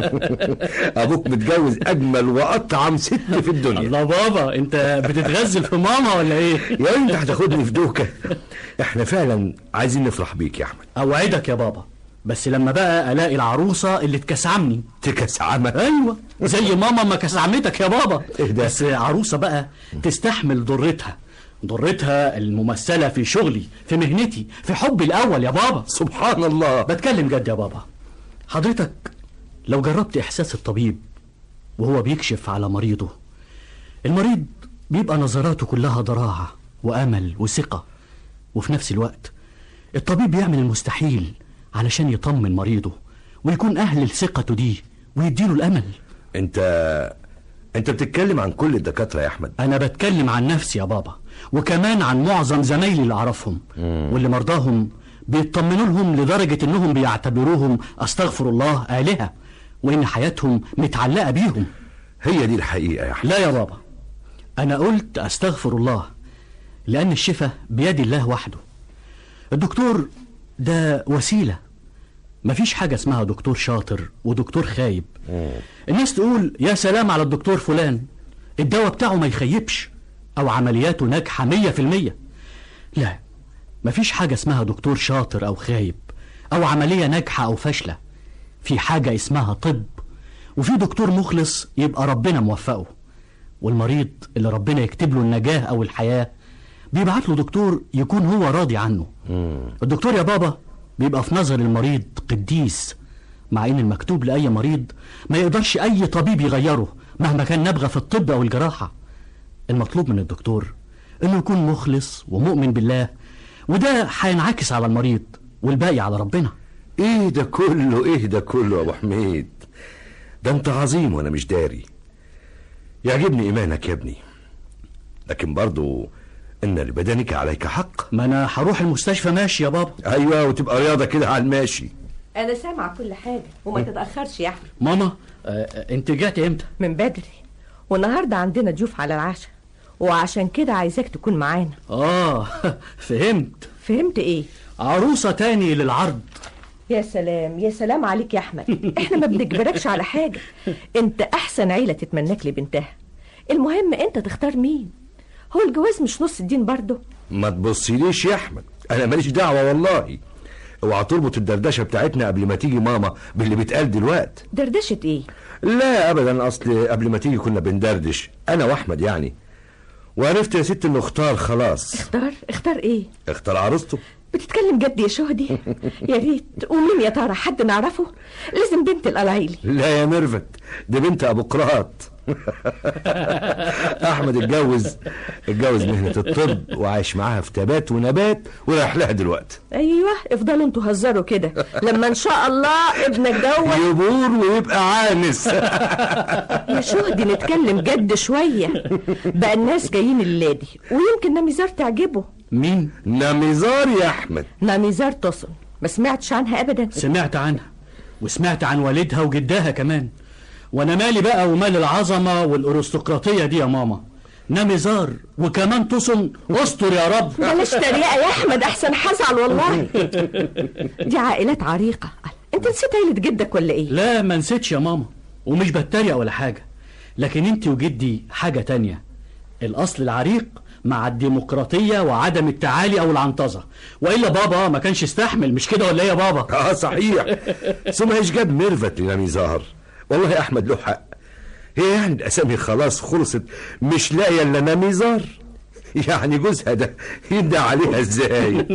ابوك متجوز اجمل واطعم ست في الدنيا الله بابا انت بتتغزل في ماما ولا ايه يا انت هتاخدني في دوكه احنا فعلا عايزين نفرح بيك يا احمد اوعدك يا بابا بس لما بقى الاقي العروسه اللي تكسعمني تكسعمك ايوه زي ماما ما كسعمتك يا بابا إيه ده؟ بس عروسه بقى تستحمل ضرتها ضرتها الممثله في شغلي في مهنتي في حبي الاول يا بابا سبحان الله بتكلم جد يا بابا حضرتك لو جربت احساس الطبيب وهو بيكشف على مريضه المريض بيبقى نظراته كلها ضراعه وامل وثقه وفي نفس الوقت الطبيب بيعمل المستحيل علشان يطمن مريضه ويكون اهل لثقته دي ويديله الامل انت انت بتتكلم عن كل الدكاتره يا احمد انا بتكلم عن نفسي يا بابا وكمان عن معظم زمايلي اللي اعرفهم واللي مرضاهم بيطمنوا لهم لدرجة انهم بيعتبروهم استغفر الله آلهة وان حياتهم متعلقة بيهم هي دي الحقيقه يا احمد لا يا بابا انا قلت استغفر الله لان الشفاء بيد الله وحده الدكتور ده وسيلة مفيش حاجة اسمها دكتور شاطر ودكتور خايب الناس تقول يا سلام على الدكتور فلان الدواء بتاعه ما يخيبش او عملياته ناجحة مية في المية لا مفيش حاجة اسمها دكتور شاطر او خايب او عملية ناجحة او فاشلة في حاجة اسمها طب وفي دكتور مخلص يبقى ربنا موفقه والمريض اللي ربنا يكتب له النجاة او الحياة بيبعت له دكتور يكون هو راضي عنه الدكتور يا بابا بيبقى في نظر المريض قديس مع ان المكتوب لاي مريض ما يقدرش اي طبيب يغيره مهما كان نبغى في الطب او الجراحة المطلوب من الدكتور انه يكون مخلص ومؤمن بالله وده هينعكس على المريض والباقي على ربنا ايه ده كله ايه ده كله يا ابو حميد ده انت عظيم وانا مش داري يعجبني ايمانك يا ابني لكن برضو ان لبدنك عليك حق ما انا هروح المستشفى ماشي يا بابا ايوه وتبقى رياضه كده على الماشي انا سامعه كل حاجه وما تتاخرش يا احمد ماما آه آه، انت جات امتى من بدري والنهارده عندنا ضيوف على العشاء وعشان كده عايزاك تكون معانا اه فهمت فهمت ايه عروسة تاني للعرض يا سلام يا سلام عليك يا احمد احنا ما بنجبركش على حاجه انت احسن عيله تتمناك لبنتها المهم انت تختار مين هو الجواز مش نص الدين برضه ما تبصيليش يا احمد انا ماليش دعوه والله اوعى تربط الدردشه بتاعتنا قبل ما تيجي ماما باللي بيتقال دلوقت دردشه ايه لا ابدا اصل قبل ما تيجي كنا بندردش انا واحمد يعني وعرفت يا ست انه اختار خلاص اختار اختار ايه اختار عروسته بتتكلم جد يا شهدي يا ريت ومين يا ترى حد نعرفه لازم بنت القلايلي لا يا ميرفت دي بنت ابو قراط احمد اتجوز اتجوز مهنه الطب وعايش معاها في تبات ونبات ورايح لها دلوقتي ايوه افضلوا انتوا هزروا كده لما ان شاء الله ابنك دوت يبور ويبقى عانس يا شهدي نتكلم جد شويه بقى الناس جايين اللادي ويمكن نميزار تعجبه مين نميزار يا احمد نميزار تصل ما سمعتش عنها ابدا سمعت عنها وسمعت عن والدها وجدها كمان وانا مالي بقى ومال العظمة والارستقراطية دي يا ماما نمزار وكمان تصن استر يا رب بلاش تريقه يا احمد احسن حزعل والله دي عائلات عريقه انت نسيت عيله جدك ولا ايه لا ما نسيتش يا ماما ومش بتريق ولا حاجة لكن انت وجدي حاجة تانية الاصل العريق مع الديمقراطية وعدم التعالي او العنطزة والا بابا ما كانش يستحمل مش كده ولا ايه يا بابا اه صحيح ثم ايش جاب ميرفت لنميزار والله يا احمد له حق هي يعني الاسامي خلاص خلصت مش لاقيه الا نميزار يعني جوزها ده يندى عليها ازاي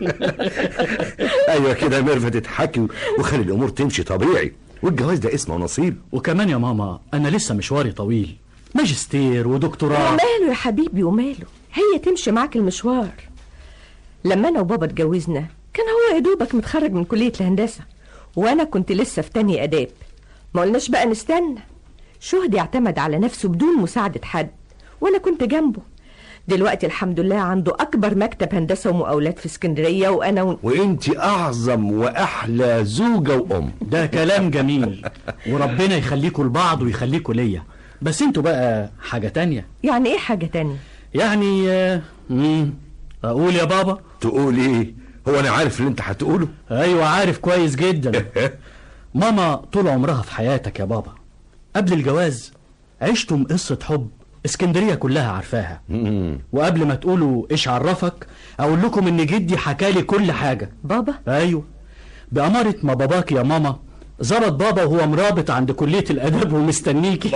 ايوه كده ميرفت اضحكي وخلي الامور تمشي طبيعي والجواز ده اسمه نصيب وكمان يا ماما انا لسه مشواري طويل ماجستير ودكتوراه وماله يا حبيبي وماله هي تمشي معاك المشوار لما انا وبابا اتجوزنا كان هو يا دوبك متخرج من كليه الهندسه وانا كنت لسه في تانية اداب ما قلناش بقى نستنى شهدي اعتمد على نفسه بدون مساعده حد وانا كنت جنبه دلوقتي الحمد لله عنده اكبر مكتب هندسه ومقاولات في اسكندريه وانا و... وانت اعظم واحلى زوجه وام ده كلام جميل وربنا يخليكوا لبعض ويخليكوا ليا بس انتوا بقى حاجة تانية يعني ايه حاجة تانية يعني آه، مم، اقول يا بابا تقول ايه هو انا عارف اللي انت هتقوله ايوه عارف كويس جدا ماما طول عمرها في حياتك يا بابا قبل الجواز عشتم قصة حب اسكندرية كلها عارفاها وقبل ما تقولوا ايش عرفك اقول لكم ان جدي حكالي كل حاجة بابا ايوه بأمارة ما باباك يا ماما ظبط بابا وهو مرابط عند كلية الأدب ومستنيكي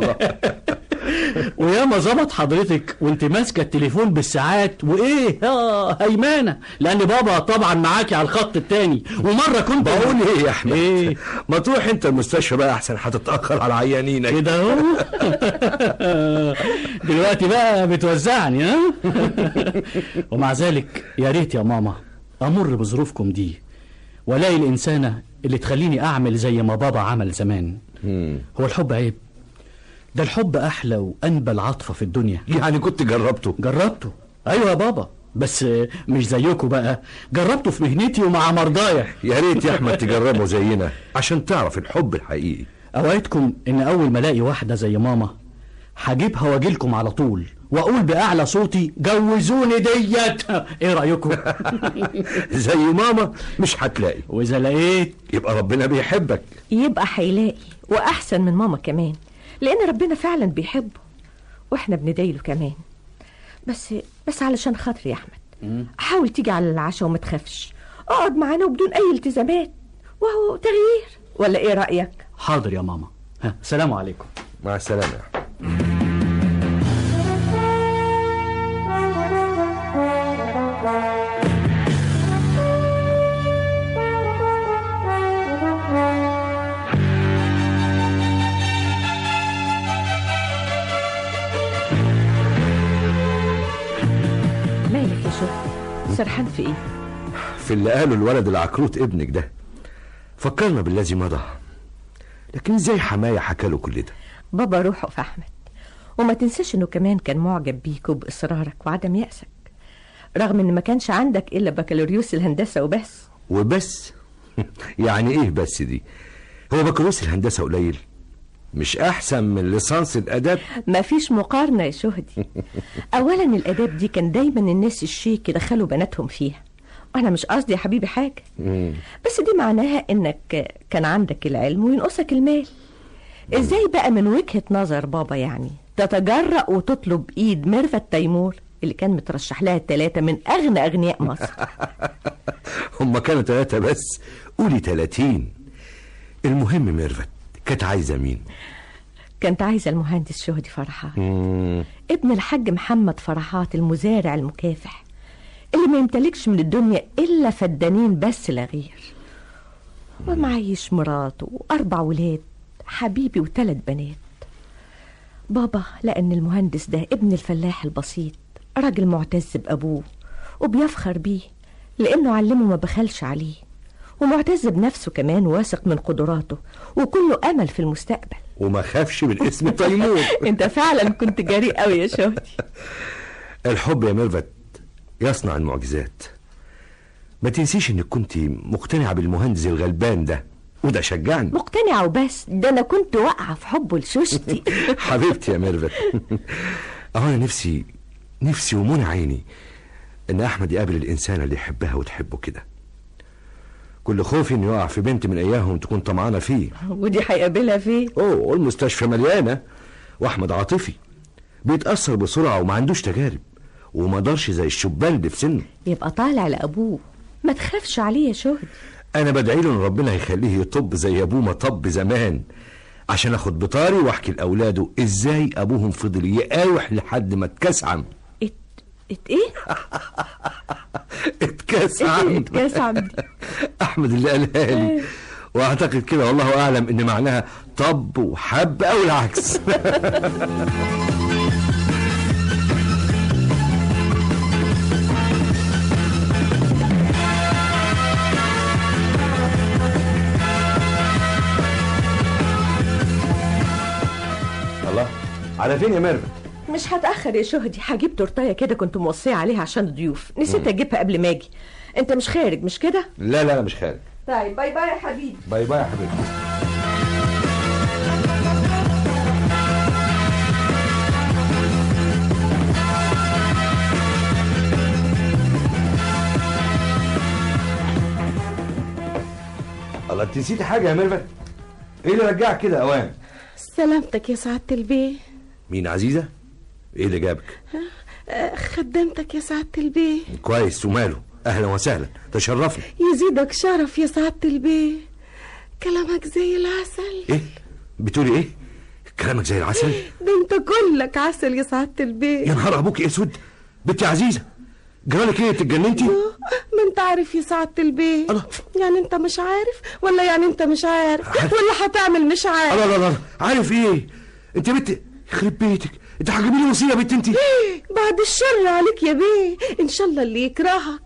وياما ظبط حضرتك وانت ماسكة التليفون بالساعات وايه اه هيمانة لأن بابا طبعا معاكي على الخط التاني ومرة كنت بقول ايه يا احمد إيه؟ ما تروح انت المستشفى بقى احسن هتتاخر على عيانينك كده اهو دلوقتي بقى بتوزعني ها ومع ذلك يا ريت يا ماما امر بظروفكم دي والاقي الانسانه اللي تخليني اعمل زي ما بابا عمل زمان هو الحب عيب ده الحب احلى وانبل عاطفه في الدنيا يعني كنت جربته جربته ايوه يا بابا بس مش زيكم بقى جربته في مهنتي ومع مرضايا يا ريت يا احمد تجربه زينا عشان تعرف الحب الحقيقي اوعدكم ان اول ما الاقي واحده زي ماما هجيبها واجيلكم على طول واقول باعلى صوتي جوزوني ديت ايه رايكم زي ماما مش هتلاقي واذا لقيت يبقى ربنا بيحبك يبقى هيلاقي واحسن من ماما كمان لان ربنا فعلا بيحبه واحنا بندايله كمان بس بس علشان خاطري يا احمد حاول تيجي على العشاء وما تخافش اقعد معانا وبدون اي التزامات وهو تغيير ولا ايه رايك حاضر يا ماما ها سلام عليكم مع السلامه يا أحمد. مالك يا شوف سرحان في ايه في اللي قاله الولد العكروت ابنك ده فكرنا بالذي مضى لكن ازاي حماية حكى له كل ده بابا روحه في احمد وما تنساش انه كمان كان معجب بيك وباصرارك وعدم يأسك رغم ان ما كانش عندك الا بكالوريوس الهندسه وبس وبس يعني ايه بس دي هو بكالوريوس الهندسة قليل مش احسن من ليسانس الاداب ما فيش مقارنه يا شهدي اولا الاداب دي كان دايما الناس الشيك يدخلوا بناتهم فيها وانا مش قصدي يا حبيبي حاجه بس دي معناها انك كان عندك العلم وينقصك المال ازاي بقى من وجهة نظر بابا يعني تتجرأ وتطلب ايد ميرفت تيمور اللي كان مترشح لها التلاتة من اغنى اغنياء مصر هما كانوا ثلاثة بس قولي تلاتين المهم ميرفت كانت عايزة مين كانت عايزة المهندس شهدي فرحات مم. ابن الحاج محمد فرحات المزارع المكافح اللي ما يمتلكش من الدنيا الا فدانين بس لا غير ومعيش مراته واربع ولاد حبيبي وثلاث بنات بابا لان المهندس ده ابن الفلاح البسيط راجل معتز بابوه وبيفخر بيه لانه علمه ما بخلش عليه ومعتز بنفسه كمان واثق من قدراته وكله امل في المستقبل وما خافش من اسم تيمور انت فعلا كنت جريء قوي يا شهدي الحب يا ميرفت يصنع المعجزات ما تنسيش انك كنت مقتنعة بالمهندس الغلبان ده وده شجعني مقتنعة وبس ده انا كنت واقعة في حبه لشوشتي حبيبتي يا ميرفت اهو انا نفسي نفسي ومنى عيني ان احمد يقابل الانسانه اللي يحبها وتحبه كده كل خوفي انه يقع في بنت من اياهم تكون طمعانه فيه ودي هيقابلها فين اوه المستشفى مليانه واحمد عاطفي بيتاثر بسرعه وما عندوش تجارب وما دارش زي الشبان اللي في سنه يبقى طالع لابوه ما تخافش عليه يا شهدي انا بدعي له ان ربنا يخليه يطب زي ابوه ما طب زمان عشان اخد بطاري واحكي لاولاده ازاي ابوهم فضل يقاوح لحد ما اتكسعم ات ايه اتكسعم اتكسعم دي احمد اللي قالها لي واعتقد كده والله اعلم ان معناها طب وحب او العكس الله على فين يا ميرفت مش هتاخر يا شهدي هجيب تورتايه كده كنت موصيه عليها عشان الضيوف نسيت اجيبها قبل ما اجي انت مش خارج مش كده لا لا انا مش خارج طيب باي باي يا حبيبي باي باي يا حبيبتي الله انت نسيتي حاجه يا ميرفت ايه اللي رجعك كده يا اوان سلامتك يا سعادة البيه مين عزيزه ايه اللي جابك آه، خدمتك يا سعادة البيه كويس وماله اهلا وسهلا تشرفنا يزيدك شرف يا سعادة البيه كلامك زي العسل ايه بتقولي ايه كلامك زي العسل ده انت كلك عسل يا سعادة البيه يا نهار ابوك اسود بنتي عزيزه جرالك ايه اتجننتي ما انت عارف يا سعادة البيه يعني انت مش عارف ولا يعني انت مش عارف ولا هتعمل مش عارف لا لا لا عارف ايه انت يا بنت يخرب بيتك انت هتجيبي لي وصيه يا بنت انت بعد الشر عليك يا بيه ان شاء الله اللي يكرهك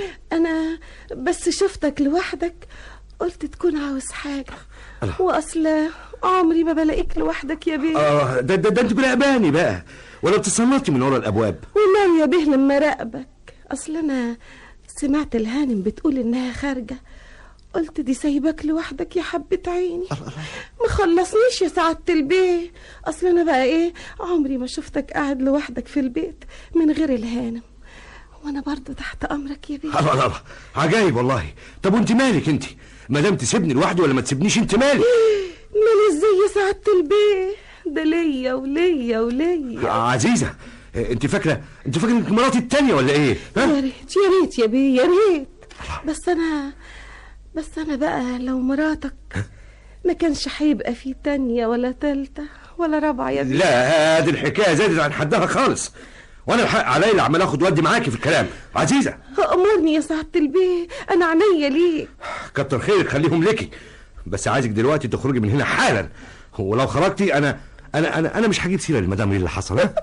انا بس شفتك لوحدك قلت تكون عاوز حاجة واصل عمري ما بلاقيك لوحدك يا بيه اه ده ده, ده انت بلعباني بقى ولا بتتصنطي من ورا الابواب وناوي يا بيه لما راقبك اصل انا سمعت الهانم بتقول انها خارجة قلت دي سايبك لوحدك يا حبة عيني ما خلصنيش يا سعادة البيه اصل انا بقى ايه عمري ما شفتك قاعد لوحدك في البيت من غير الهانم وانا برضو تحت امرك يا بيه الله الله الله عجايب والله طب وانت مالك انت ما دام تسيبني لوحدي ولا ما تسيبنيش انت مالك مالي ازاي يا سعادة البيه ده ليا وليا وليا عزيزه انت فاكره انت فاكره انك مراتي التانية ولا ايه يا ريت يا ريت يا بيه يا ريت بس انا بس انا بقى لو مراتك ما كانش هيبقى في تانية ولا تالتة ولا رابعة يا بيه لا دي الحكايه زادت عن حدها خالص وانا الحق عليا اللي عمال اخد ودي معاكي في الكلام عزيزه امرني يا سعادة البيه انا عينيا ليك كتر خيرك خليهم ليكي بس عايزك دلوقتي تخرجي من هنا حالا ولو خرجتي انا انا انا انا مش هجيب سيره للمدام اللي حصل ها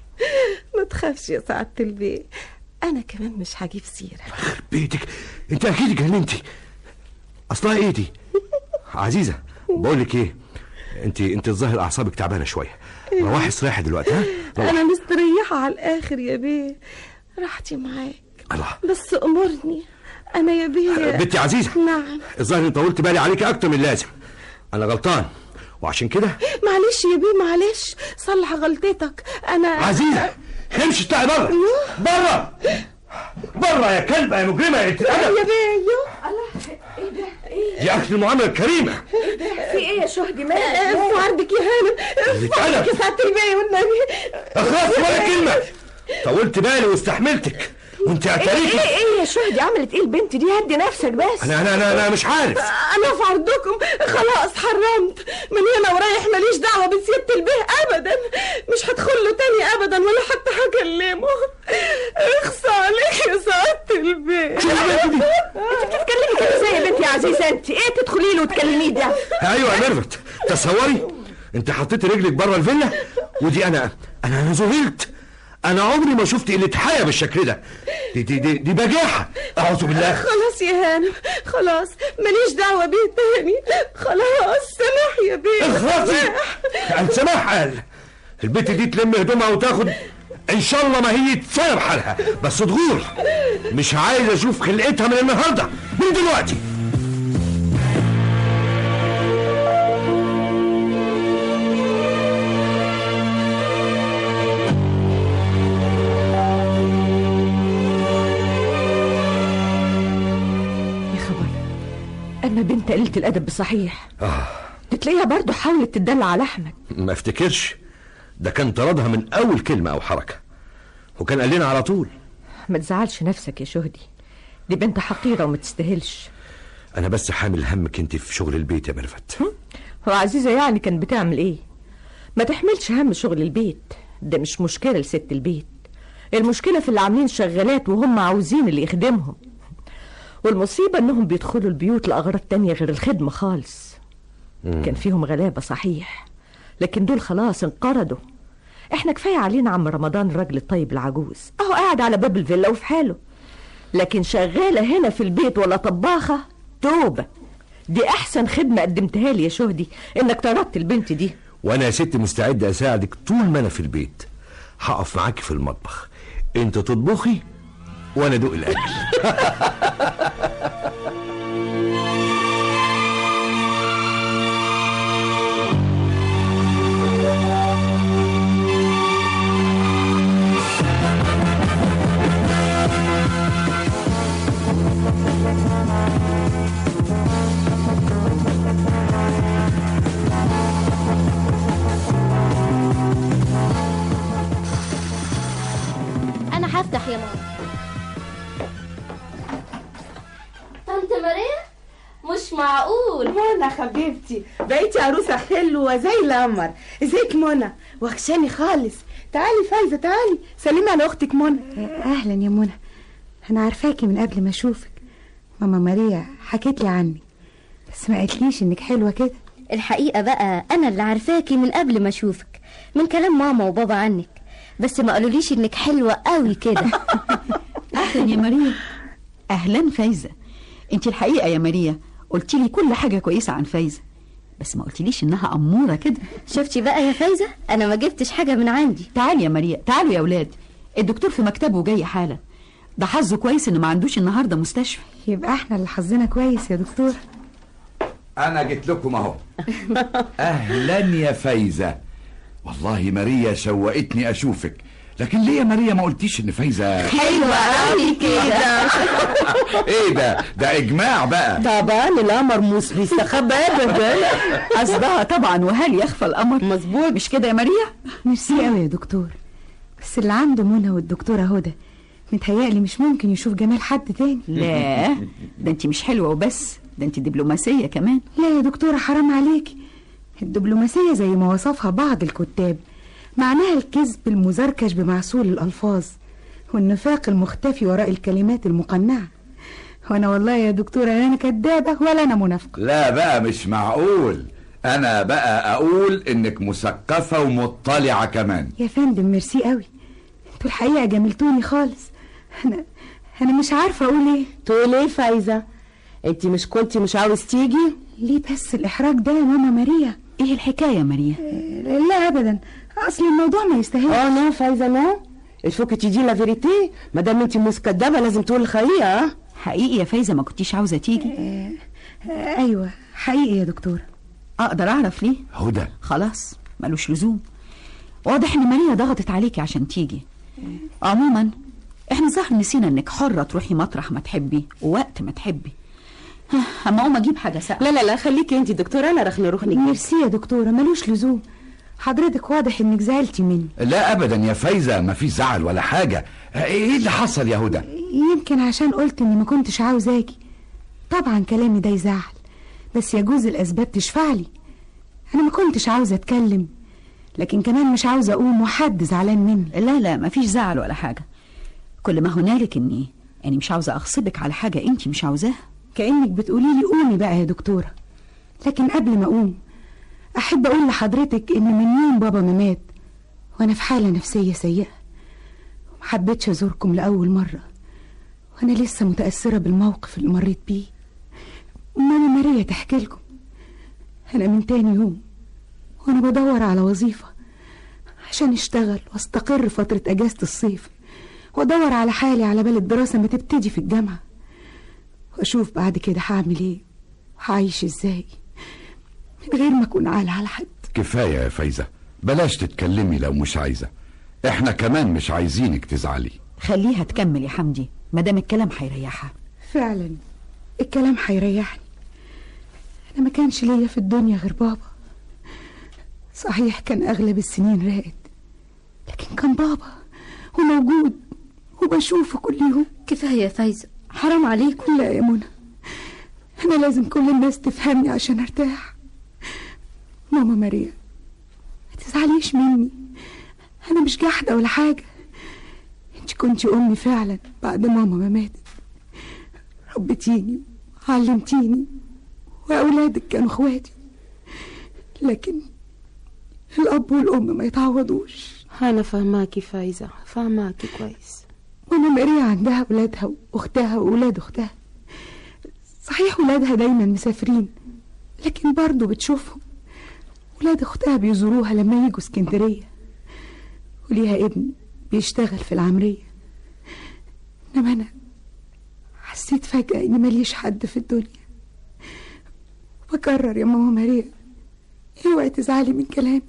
ما تخافش يا سعادة البيه انا كمان مش هجيب سيرة بيتك انت اكيد جننتي اصلها ايه دي عزيزه بقول لك ايه انت انت الظاهر اعصابك تعبانه شويه روحي استريحي دلوقتي ها روحي. انا مستريحة على الاخر يا بيه راحتي معاك الله بس امرني انا يا بيه بنتي عزيزه نعم الظاهر اني طولت بالي عليكي اكتر من اللازم انا غلطان وعشان كده معلش يا بيه معلش صلح غلطتك انا عزيزه امشي اطلعي بره بره بره يا كلبه يا مجرمه يا انت يا الادب بيه ايه ده ايه دي اكل المعامله الكريمه في ايه يا شهدي مالك في عرضك يا هانم في عرضك يا سعادة البيه والنبي اخلاص ولا كلمه طولت بالي واستحملتك وانت ايه اعتريتي ايه ايه يا شهدي عملت ايه البنت دي هدي نفسك بس انا انا انا, أنا مش عارف انا في عرضكم خلاص حرمت من هنا ورايح ماليش دعوه بسياده البيه ابدا مش هدخله تاني ابدا ولا حتى هكلمه اخصى عليك يا سعاده البيه انت بتتكلمي كده ازاي يا بنتي يا عزيزه انت ايه تدخلي له وتكلميه ده ايوه يا ميرفت تصوري انت حطيت رجلك بره الفيلا ودي انا انا انا ذهلت انا عمري ما شفت قله حياه بالشكل ده دي دي دي, دي بجاحه اعوذ بالله خلاص يا هانم خلاص ماليش دعوه بيه تاني خلاص سماح يا بيه اخلصي قال سماح قال البت دي تلم هدومها وتاخد ان شاء الله ما هي سنه بحالها بس تغور مش عايز اشوف خلقتها من النهارده من دلوقتي يا خبر اما بنت قلة الادب بصحيح آه. تلاقيها برضه حاولت تدلع على احمد ما افتكرش ده كان طردها من اول كلمه او حركه وكان قال لنا على طول ما تزعلش نفسك يا شهدي دي بنت حقيرة وما تستاهلش انا بس حامل همك انت في شغل البيت يا ميرفت هو عزيزة يعني كانت بتعمل ايه ما تحملش هم شغل البيت ده مش مشكلة لست البيت المشكلة في اللي عاملين شغالات وهم عاوزين اللي يخدمهم والمصيبة انهم بيدخلوا البيوت لأغراض تانية غير الخدمة خالص كان فيهم غلابة صحيح لكن دول خلاص انقرضوا احنا كفاية علينا عم رمضان الراجل الطيب العجوز اهو قاعد على باب الفيلا وفي حاله لكن شغالة هنا في البيت ولا طباخة توبة دي احسن خدمة قدمتها لي يا شهدي انك طردت البنت دي وانا يا ست مستعد اساعدك طول ما انا في البيت هقف معاكي في المطبخ انت تطبخي وانا ادوق الاكل يا ماريا مش معقول منى حبيبتي بقيتي عروسه حلوه زي القمر ازيك منى وحشاني خالص تعالي فايزه تعالي سلمي على اختك منى اهلا يا منى انا عارفاكي من قبل ما اشوفك ماما ماريا حكيت لي عنك بس ما قالتليش انك حلوه كده الحقيقة بقى أنا اللي عارفاكي من قبل ما أشوفك من كلام ماما وبابا عنك بس ما قالوليش إنك حلوة قوي كده اهلا يا ماريا اهلا فايزه انت الحقيقه يا ماريا قلتي لي كل حاجه كويسه عن فايزه بس ما قلتليش انها اموره كده شفتي بقى يا فايزة أنا ما جبتش حاجة من عندي تعالي يا ماريا تعالوا يا اولاد الدكتور في مكتبه وجاي حالا ده حظه كويس انه ما عندوش النهارده مستشفى يبقى احنا اللي حظنا كويس يا دكتور انا جيت لكم اهو اهلا يا فايزه والله ماريا شوقتني اشوفك لكن ليه يا ماريا ما قلتيش ان فايزه حلوة قوي كده ايه ده ده اجماع بقى طبعا القمر مش بيستخبى ابدا قصدها طبعا وهل يخفى الامر مظبوط مش كده يا ماريا ميرسي قوي يا دكتور بس اللي عنده منى والدكتوره هدى متهيألي مش ممكن يشوف جمال حد تاني لا ده انت مش حلوه وبس ده انت دبلوماسيه كمان لا يا دكتورة حرام عليكي الدبلوماسية زي ما وصفها بعض الكتاب معناها الكذب المزركش بمعسول الألفاظ والنفاق المختفي وراء الكلمات المقنعة وأنا والله يا دكتورة لا أنا كدابة ولا أنا منافقة لا بقى مش معقول انا بقى اقول انك مثقفه ومطلعه كمان يا فندم ميرسي قوي انتوا الحقيقة جملتوني خالص أنا أنا مش عارفة أقول إيه تقول ايه فايزه انت مش كنتي مش عاوز تيجي ليه بس الإحراج ده يا ماما ماريا ايه الحكايه يا ماريا لا أبدا أصل الموضوع ما يستاهلش اه نو فايزه نو الفوك تيجي لا فيريتي ما دام انت مسكدبه لازم تقول الحقيقه ها حقيقي يا فايزه ما كنتيش عاوزه تيجي آه، أيوة حقيقي يا دكتورة اقدر اعرف ليه هدى خلاص ملوش لزوم واضح ان ماريا ضغطت عليكي عشان تيجي عموما احنا صح نسينا انك حرة تروحي مطرح ما تحبي ووقت ما تحبي ها، اما اقوم اجيب حاجة ساقعة لا لا لا خليكي انت دكتوره انا رح نروح نجيب ميرسي يا دكتورة ملوش لزوم حضرتك واضح انك زعلتي مني لا ابدا يا فايزه ما في زعل ولا حاجه ايه اللي حصل يا هدى يمكن عشان قلت اني ما كنتش عاوزاكي طبعا كلامي ده يزعل بس يجوز الاسباب تشفع لي انا ما كنتش عاوزه اتكلم لكن كمان مش عاوزه اقوم وحد زعلان مني لا لا مفيش زعل ولا حاجة كل ما هنالك اني يعني مش عاوزة اغصبك على حاجة انت مش عاوزاها كانك بتقولي لي قومي بقى يا دكتوره لكن قبل ما اقوم احب اقول لحضرتك ان من يوم بابا ما مات وانا في حاله نفسيه سيئه ومحبتش ازوركم لاول مره وانا لسه متاثره بالموقف اللي مريت بيه ماما ماريا تحكي لكم انا من تاني يوم وانا بدور على وظيفه عشان اشتغل واستقر فتره اجازه الصيف وادور على حالي على بال الدراسه ما تبتدي في الجامعه واشوف بعد كده هعمل ايه وهعيش ازاي من غير ما اكون عالة على حد كفايه يا فايزه بلاش تتكلمي لو مش عايزه احنا كمان مش عايزينك تزعلي خليها تكمل يا حمدي مادام الكلام هيريحها فعلا الكلام هيريحني انا ما كانش ليا في الدنيا غير بابا صحيح كان اغلب السنين راقد لكن كان بابا وموجود وبشوفه كل يوم كفاية يا فايزة حرام عليكم لا يا منى انا لازم كل الناس تفهمني عشان ارتاح ماما ماريا ما تزعليش مني انا مش جحده ولا حاجه انت كنتي امي فعلا بعد ماما ما ماتت ربتيني علمتيني واولادك كانوا اخواتي لكن الاب والام ما يتعوضوش انا فاهماكي فايزه فاهماكي كويس ماما ماريا عندها ولادها واختها واولاد اختها صحيح ولادها دايما مسافرين لكن برضه بتشوفهم ولاد اختها بيزوروها لما يجوا اسكندريه وليها ابن بيشتغل في العمريه انما انا حسيت فجاه اني ماليش حد في الدنيا بكرر يا ماما ماريا اوعي تزعلي من كلامي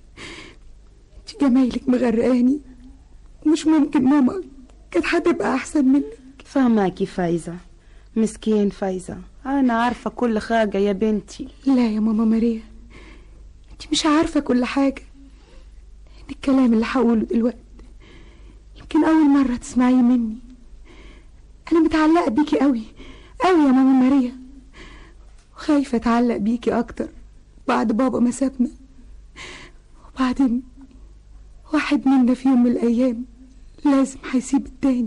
انت جمايلك مغرقاني ومش ممكن ماما كانت هتبقى احسن منك فاهماكي فايزه مسكين فايزه انا عارفه كل حاجه يا بنتي لا يا ماما ماريا انت مش عارفه كل حاجه ان الكلام اللي هقوله دلوقتي يمكن اول مره تسمعيه مني انا متعلقه بيكي قوي أوي يا ماما ماريا وخايفة أتعلق بيكي أكتر بعد بابا ما سابنا وبعدين واحد منا في يوم من الأيام لازم هيسيب التاني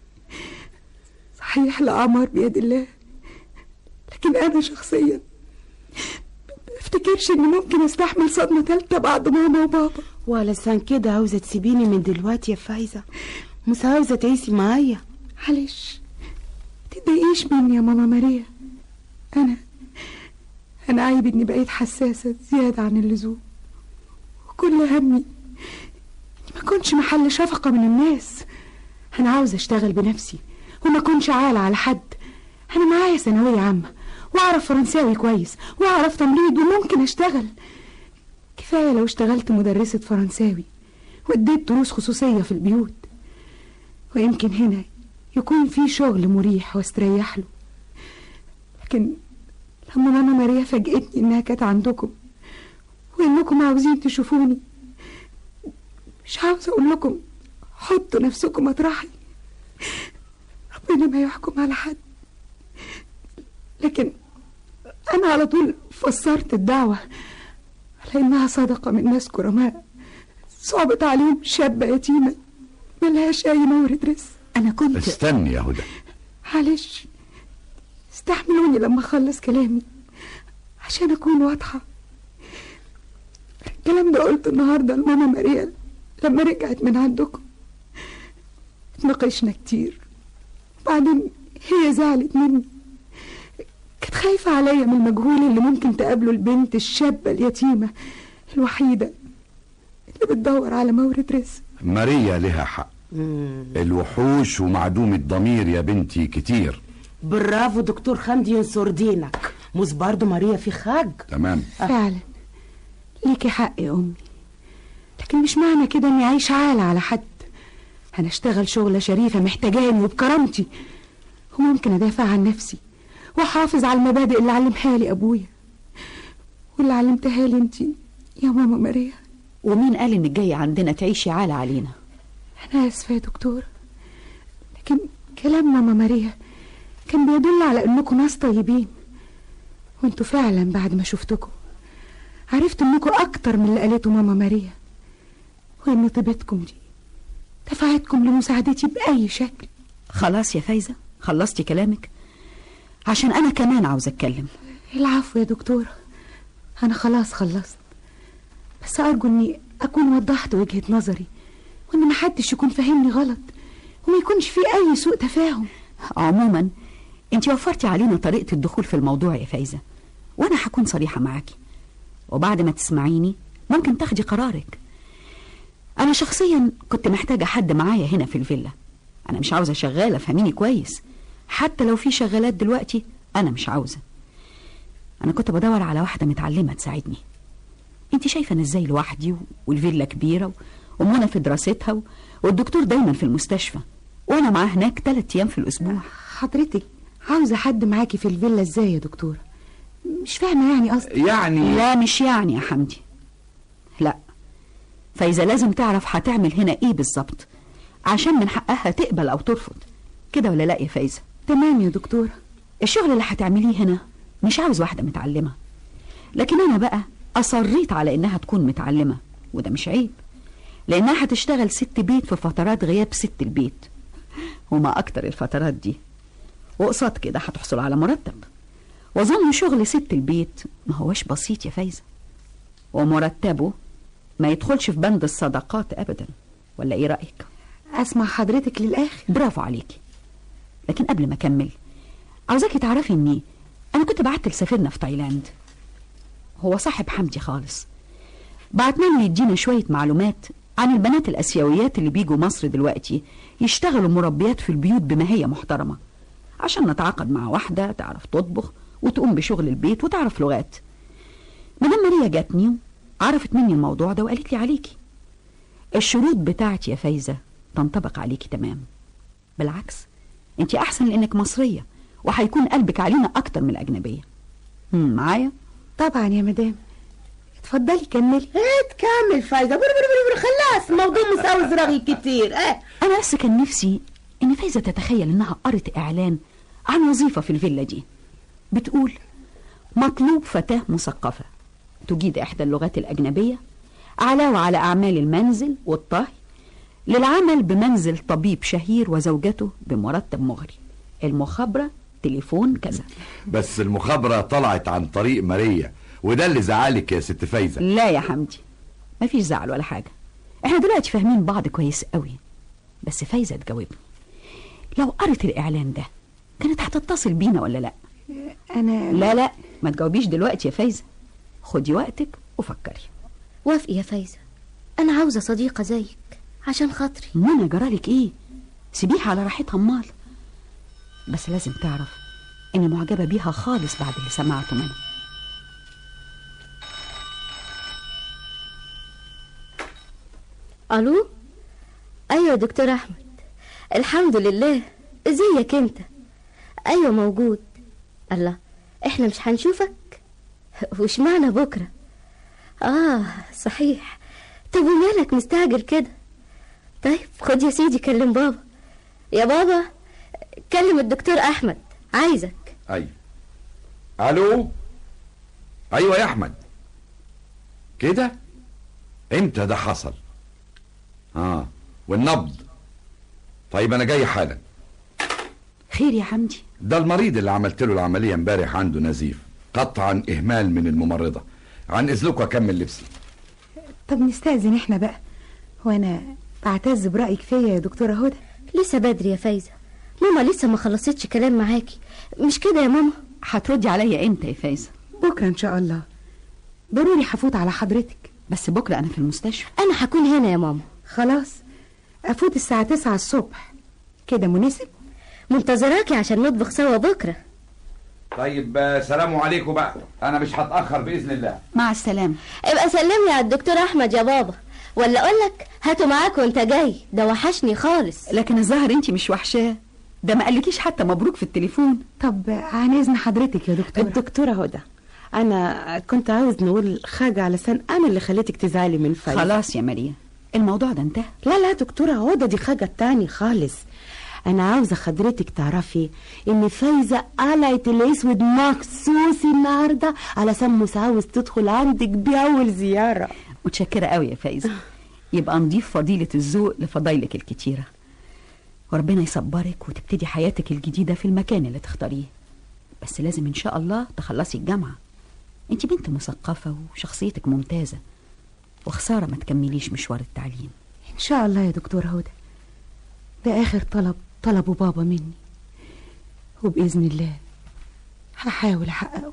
صحيح الأعمار بيد الله لكن أنا شخصيا افتكرش اني ممكن استحمل صدمة تالتة بعد ماما وبابا وعلشان كده عاوزة تسيبيني من دلوقتي يا فايزة مش عاوزة تعيشي معايا معلش تضايقيش مني يا ماما ماريا انا انا عيب اني بقيت حساسة زيادة عن اللزوم وكل همي اني ما كنش محل شفقة من الناس انا عاوزة اشتغل بنفسي وما كنش عالة على حد انا معايا ثانوية عامة واعرف فرنساوي كويس واعرف تمريض وممكن اشتغل كفاية لو اشتغلت مدرسة فرنساوي واديت دروس خصوصية في البيوت ويمكن هنا يكون في شغل مريح واستريح له لكن لما ماما ماريا فاجئتني انها كانت عندكم وانكم عاوزين تشوفوني مش عاوزة اقول لكم حطوا نفسكم مطرحي ربنا ما يحكم على حد لكن انا على طول فسرت الدعوة على انها صدقة من ناس كرماء صعبت عليهم شابة يتيمة ملهاش اي مورد رزق انا كنت استني يا هدى معلش استحملوني لما اخلص كلامي عشان اكون واضحة الكلام ده قلته النهاردة لماما ماريا لما رجعت من عندكم اتناقشنا كتير بعدين هي زعلت مني كانت خايفة عليا من المجهول اللي ممكن تقابله البنت الشابة اليتيمة الوحيدة اللي بتدور على مورد رزق ماريا لها حق الوحوش ومعدوم الضمير يا بنتي كتير برافو دكتور حمدي ينصر دينك مش برضه ماريا في خاج تمام فعلا ليكي حق يا أمي لكن مش معنى كده إني عايشة عالة على حد أنا أشتغل شغلة شريفة محتاجاني وبكرامتي وممكن أدافع عن نفسي وأحافظ على المبادئ اللي علمها لي أبويا واللي علمتها لي أنتي يا ماما ماريا ومين قال انك جاية عندنا تعيشي عالة علينا أنا آسفة يا دكتور لكن كلام ماما ماريا كان بيدل على إنكم ناس طيبين وانتوا فعلا بعد ما شفتكم عرفت إنكم أكتر من اللي قالته ماما ماريا وإن طيبتكم دي دفعتكم لمساعدتي بأي شكل خلاص يا فايزة خلصتي كلامك عشان أنا كمان عاوز أتكلم العفو يا دكتورة أنا خلاص خلصت بس أرجو إني أكون وضحت وجهة نظري وإن محدش يكون فاهمني غلط وما يكونش في أي سوء تفاهم عموما انت وفرتي علينا طريقة الدخول في الموضوع يا فايزة وأنا هكون صريحة معاكي وبعد ما تسمعيني ممكن تاخدي قرارك أنا شخصيا كنت محتاجة حد معايا هنا في الفيلا أنا مش عاوزة شغالة فهميني كويس حتى لو في شغالات دلوقتي أنا مش عاوزة أنا كنت بدور على واحدة متعلمة تساعدني انت شايفة أنا إزاي لوحدي والفيلا كبيرة ومنى في دراستها و... والدكتور دايما في المستشفى وأنا معاه هناك ثلاث أيام في الأسبوع حضرتك عاوزة حد معاكي في الفيلا إزاي يا دكتورة مش فاهمة يعني قصدي يعني لا مش يعني يا حمدي لا فإذا لازم تعرف هتعمل هنا إيه بالظبط عشان من حقها تقبل أو ترفض كده ولا لا يا فايزة تمام يا دكتورة الشغل اللي هتعمليه هنا مش عاوز واحدة متعلمة لكن أنا بقى أصريت على إنها تكون متعلمة وده مش عيب لأنها هتشتغل ست بيت في فترات غياب ست البيت وما أكتر الفترات دي وقصاد كده هتحصل على مرتب وظن شغل ست البيت ما هوش بسيط يا فايزة ومرتبه ما يدخلش في بند الصدقات أبدا ولا إيه رأيك؟ أسمع حضرتك للآخر برافو عليكي لكن قبل ما أكمل عاوزاكي تعرفي إني أنا كنت بعت لسفيرنا في تايلاند هو صاحب حمدي خالص بعتنا له يدينا شوية معلومات عن البنات الأسيويات اللي بيجوا مصر دلوقتي يشتغلوا مربيات في البيوت بماهية محترمة عشان نتعاقد مع واحدة تعرف تطبخ وتقوم بشغل البيت وتعرف لغات مدام ماريا جاتني عرفت مني الموضوع ده وقالت لي عليكي الشروط بتاعتي يا فايزة تنطبق عليكي تمام بالعكس انت احسن لانك مصرية وهيكون قلبك علينا اكتر من الاجنبية هم، معايا طبعا يا مدام اتفضلي كملي ايه تكمل فايدة بر بر بر خلاص الموضوع مش عاوز رغي كتير ايه انا بس كان نفسي ان فايزة تتخيل انها قرت اعلان عن وظيفة في الفيلا دي بتقول مطلوب فتاة مثقفة تجيد إحدى اللغات الأجنبية علاوة على أعمال المنزل والطهي للعمل بمنزل طبيب شهير وزوجته بمرتب مغري المخابرة تليفون كذا بس المخابرة طلعت عن طريق ماريا وده اللي زعلك يا ست فايزة لا يا حمدي مفيش زعل ولا حاجة احنا دلوقتي فاهمين بعض كويس قوي بس فايزة تجاوبني لو قرت الإعلان ده كانت هتتصل بينا ولا لا انا لا لا ما تجاوبيش دلوقتي يا فايزة خدي وقتك وفكري وافقي يا فايزة أنا عاوزة صديقة زيك عشان خاطري منى جرالك ايه سيبيها على راحتها امال بس لازم تعرف اني معجبة بيها خالص بعد اللي سمعته منها ألو أيوة يا دكتور أحمد الحمد لله ازيك انت أيوة موجود الله احنا مش هنشوفك وش معنى بكرة آه صحيح طب ومالك مستعجل كده طيب خد يا سيدي كلم بابا يا بابا كلم الدكتور أحمد عايزك ايوه الو ايوه يا احمد كده امتى ده حصل اه والنبض طيب انا جاي حالا خير يا حمدي ده المريض اللي عملت له العمليه امبارح عنده نزيف قطعا اهمال من الممرضه عن اذنكم اكمل لبسي طب نستأذن احنا بقى وانا بعتز برأيك فيا يا دكتورة هدى لسه بدري يا فايزة ماما لسه ما خلصتش كلام معاكي مش كده يا ماما هتردي عليا امتى يا فايزة بكرة ان شاء الله ضروري هفوت على حضرتك بس بكرة انا في المستشفى أنا هكون هنا يا ماما خلاص افوت الساعة تسعة الصبح كده مناسب منتظراكي عشان نطبخ سوا بكرة طيب آه، سلام عليكم بقى انا مش هتاخر باذن الله مع السلامة ابقى سلمي على الدكتور أحمد يا بابا ولا أقولك هاته معاك وانت جاي ده وحشني خالص لكن الظاهر انت مش وحشاه ده ما قالكيش حتى مبروك في التليفون طب عن اذن حضرتك يا دكتورة الدكتورة هدى أنا كنت عاوز نقول حاجة علشان أنا اللي خليتك تزعلي من فايزة خلاص يا ماريا الموضوع ده انتهى لا لا دكتورة هدى دي حاجة تاني خالص أنا عاوزة حضرتك تعرفي إن فايزة قلعت الأسود مخصوص النهاردة علشان مش عاوز تدخل عندك بأول زيارة متشكرة قوي يا فايزة يبقى نضيف فضيلة الذوق لفضايلك الكتيرة وربنا يصبرك وتبتدي حياتك الجديدة في المكان اللي تختاريه بس لازم إن شاء الله تخلصي الجامعة انت بنت مثقفة وشخصيتك ممتازة وخسارة ما تكمليش مشوار التعليم ان شاء الله يا دكتورة هدى ده اخر طلب طلبه بابا مني وبإذن الله هحاول احققه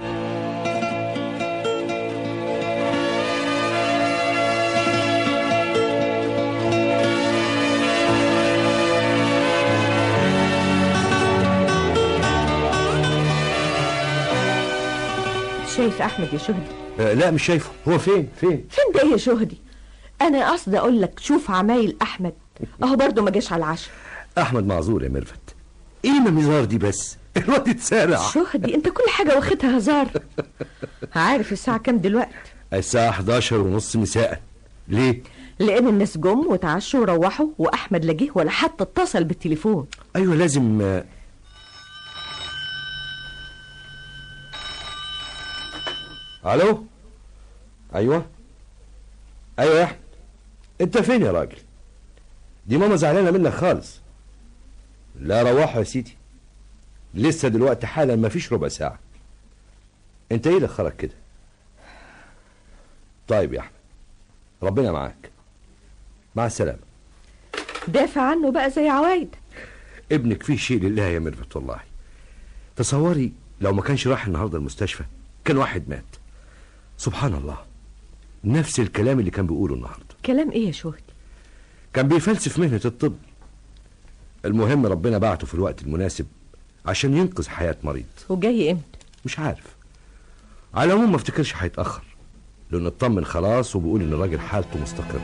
شايف احمد يا شهدي آه لا مش شايفه هو فين فين فين ده يا شهدي انا قصدي اقول لك شوف عمايل احمد اهو برضه ما جاش على العشاء احمد معذور يا ميرفت ايه المزار دي بس الواد اتسارع شهدي انت كل حاجه واخدها هزار عارف الساعه كام دلوقتي الساعة 11 ونص مساء ليه؟ لان الناس جم وتعشوا وروحوا واحمد لا جه ولا حتى اتصل بالتليفون ايوه لازم آه، الو ايوه ايوه يا احمد انت فين يا راجل دي ماما زعلانه منك خالص لا روحوا يا سيدي لسه دلوقتي حالا مفيش ربع ساعه انت ايه اللي خرج كده طيب يا احمد ربنا معاك مع السلامه دافع عنه بقى زي عوايد ابنك فيه شيء لله يا ميرفت والله تصوري لو ما كانش راح النهارده المستشفى كان واحد مات سبحان الله نفس الكلام اللي كان بيقوله النهارده كلام ايه يا شهدي كان بيفلسف مهنة الطب المهم ربنا بعته في الوقت المناسب عشان ينقذ حياة مريض وجاي امتى مش عارف على العموم ما افتكرش هيتأخر لأنه اطمن خلاص وبيقول إن الراجل حالته مستقرة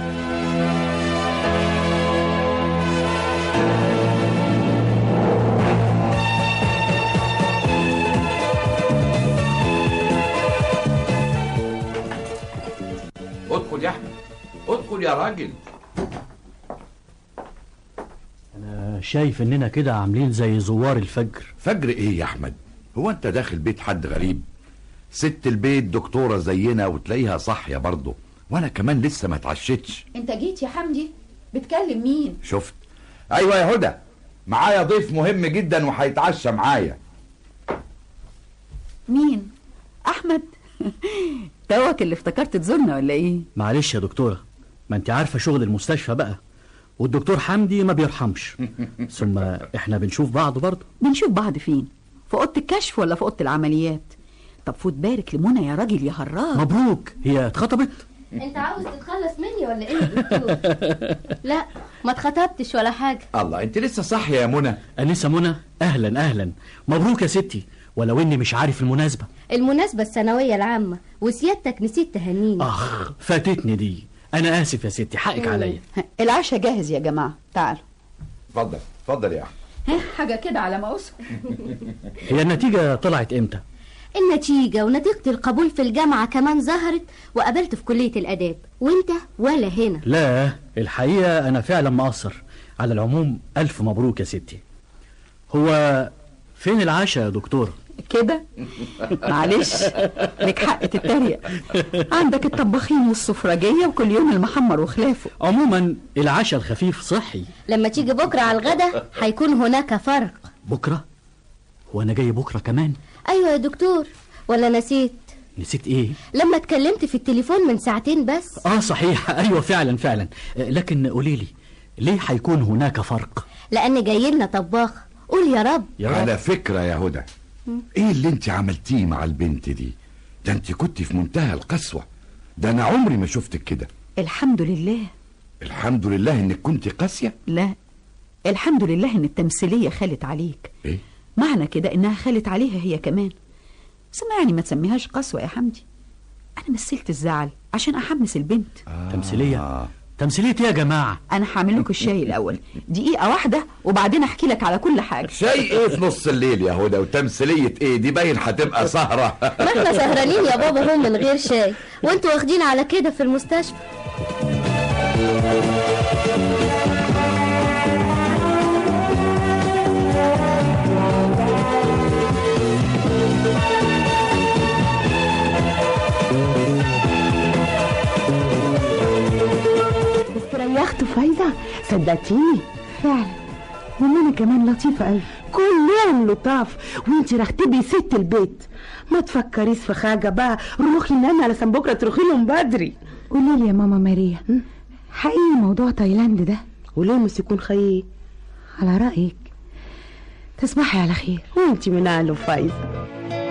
ادخل يا احمد ادخل يا راجل أنا شايف اننا كده عاملين زي زوار الفجر فجر ايه يا احمد هو انت داخل بيت حد غريب ست البيت دكتورة زينا وتلاقيها صاحية برضه وانا كمان لسه ما اتعشتش انت جيت يا حمدي بتكلم مين شفت ايوه يا هدى معايا ضيف مهم جدا وهيتعشى معايا مين احمد توك اللي افتكرت تزورنا ولا ايه معلش يا دكتورة ما انت عارفة شغل المستشفى بقى والدكتور حمدي ما بيرحمش ثم احنا بنشوف بعض برضه بنشوف بعض فين في اوضه الكشف ولا في اوضه العمليات طب فوت بارك لمنى يا راجل يا هراج مبروك هي اتخطبت انت عاوز تتخلص مني ولا ايه يا دكتور لا ما اتخطبتش ولا حاجه الله انت لسه صاحية يا منى انسة منى اهلا اهلا مبروك يا ستي ولو اني مش عارف المناسبة المناسبه الثانويه العامه وسيادتك نسيت تهنيني اخ فاتتني دي انا اسف يا ستي حقك عليا العشاء جاهز يا جماعه تعالوا اتفضل اتفضل يا احمد ها حاجه كده على ما اسكت هي النتيجة طلعت امتى النتيجة ونتيجة القبول في الجامعة كمان ظهرت وقابلت في كلية الآداب وانت ولا هنا لا الحقيقة انا فعلا مقصر على العموم الف مبروك يا ستي هو فين العشاء يا دكتورة كده معلش لك حق تتريق عندك الطباخين والسفرجيه وكل يوم المحمر وخلافه عموما العشاء الخفيف صحي لما تيجي بكرة على الغدا هيكون هناك فرق بكرة هو انا جاي بكرة كمان أيوة يا دكتور ولا نسيت نسيت ايه لما اتكلمت في التليفون من ساعتين بس اه صحيح ايوه فعلا فعلا آه، لكن قوليلي ليه هيكون هناك فرق لأن جاي لنا طباخ قول يا رب يا على فكرة يا هدى ايه اللي انت عملتيه مع البنت دي ده انت كنت في منتهى القسوة ده انا عمري ما شفتك كده الحمد لله الحمد لله انك كنت قاسية لا الحمد لله ان التمثيليه خالت عليك ايه معنى كده انها خالت عليها هي كمان سمعني ما تسميهاش قسوه يا حمدي انا مثلت الزعل عشان احمس البنت تمثيلية تمثيلية ايه يا جماعة انا هعمل لكم الشاي الاول دقيقه واحده وبعدين احكي لك على كل حاجه شيء ايه في نص الليل يا هدى وتمثيلية ايه دي باين هتبقى سهرة ما احنا سهرانين يا بابا هم من غير شاي وانتوا واخدين على كده في المستشفى استريحت فايدة صدقتيني فعلا ومانا كمان لطيفة قوي كلهم لطاف وانتي رختبي ست البيت ما تفكريش في حاجة بقى روحي نامي علشان بكرة تروحي لهم بدري قولي لي يا ماما ماريا حقيقي موضوع تايلاند ده وليه مش يكون خير على رأيك تصبحي على خير وانتي من اهله فايزه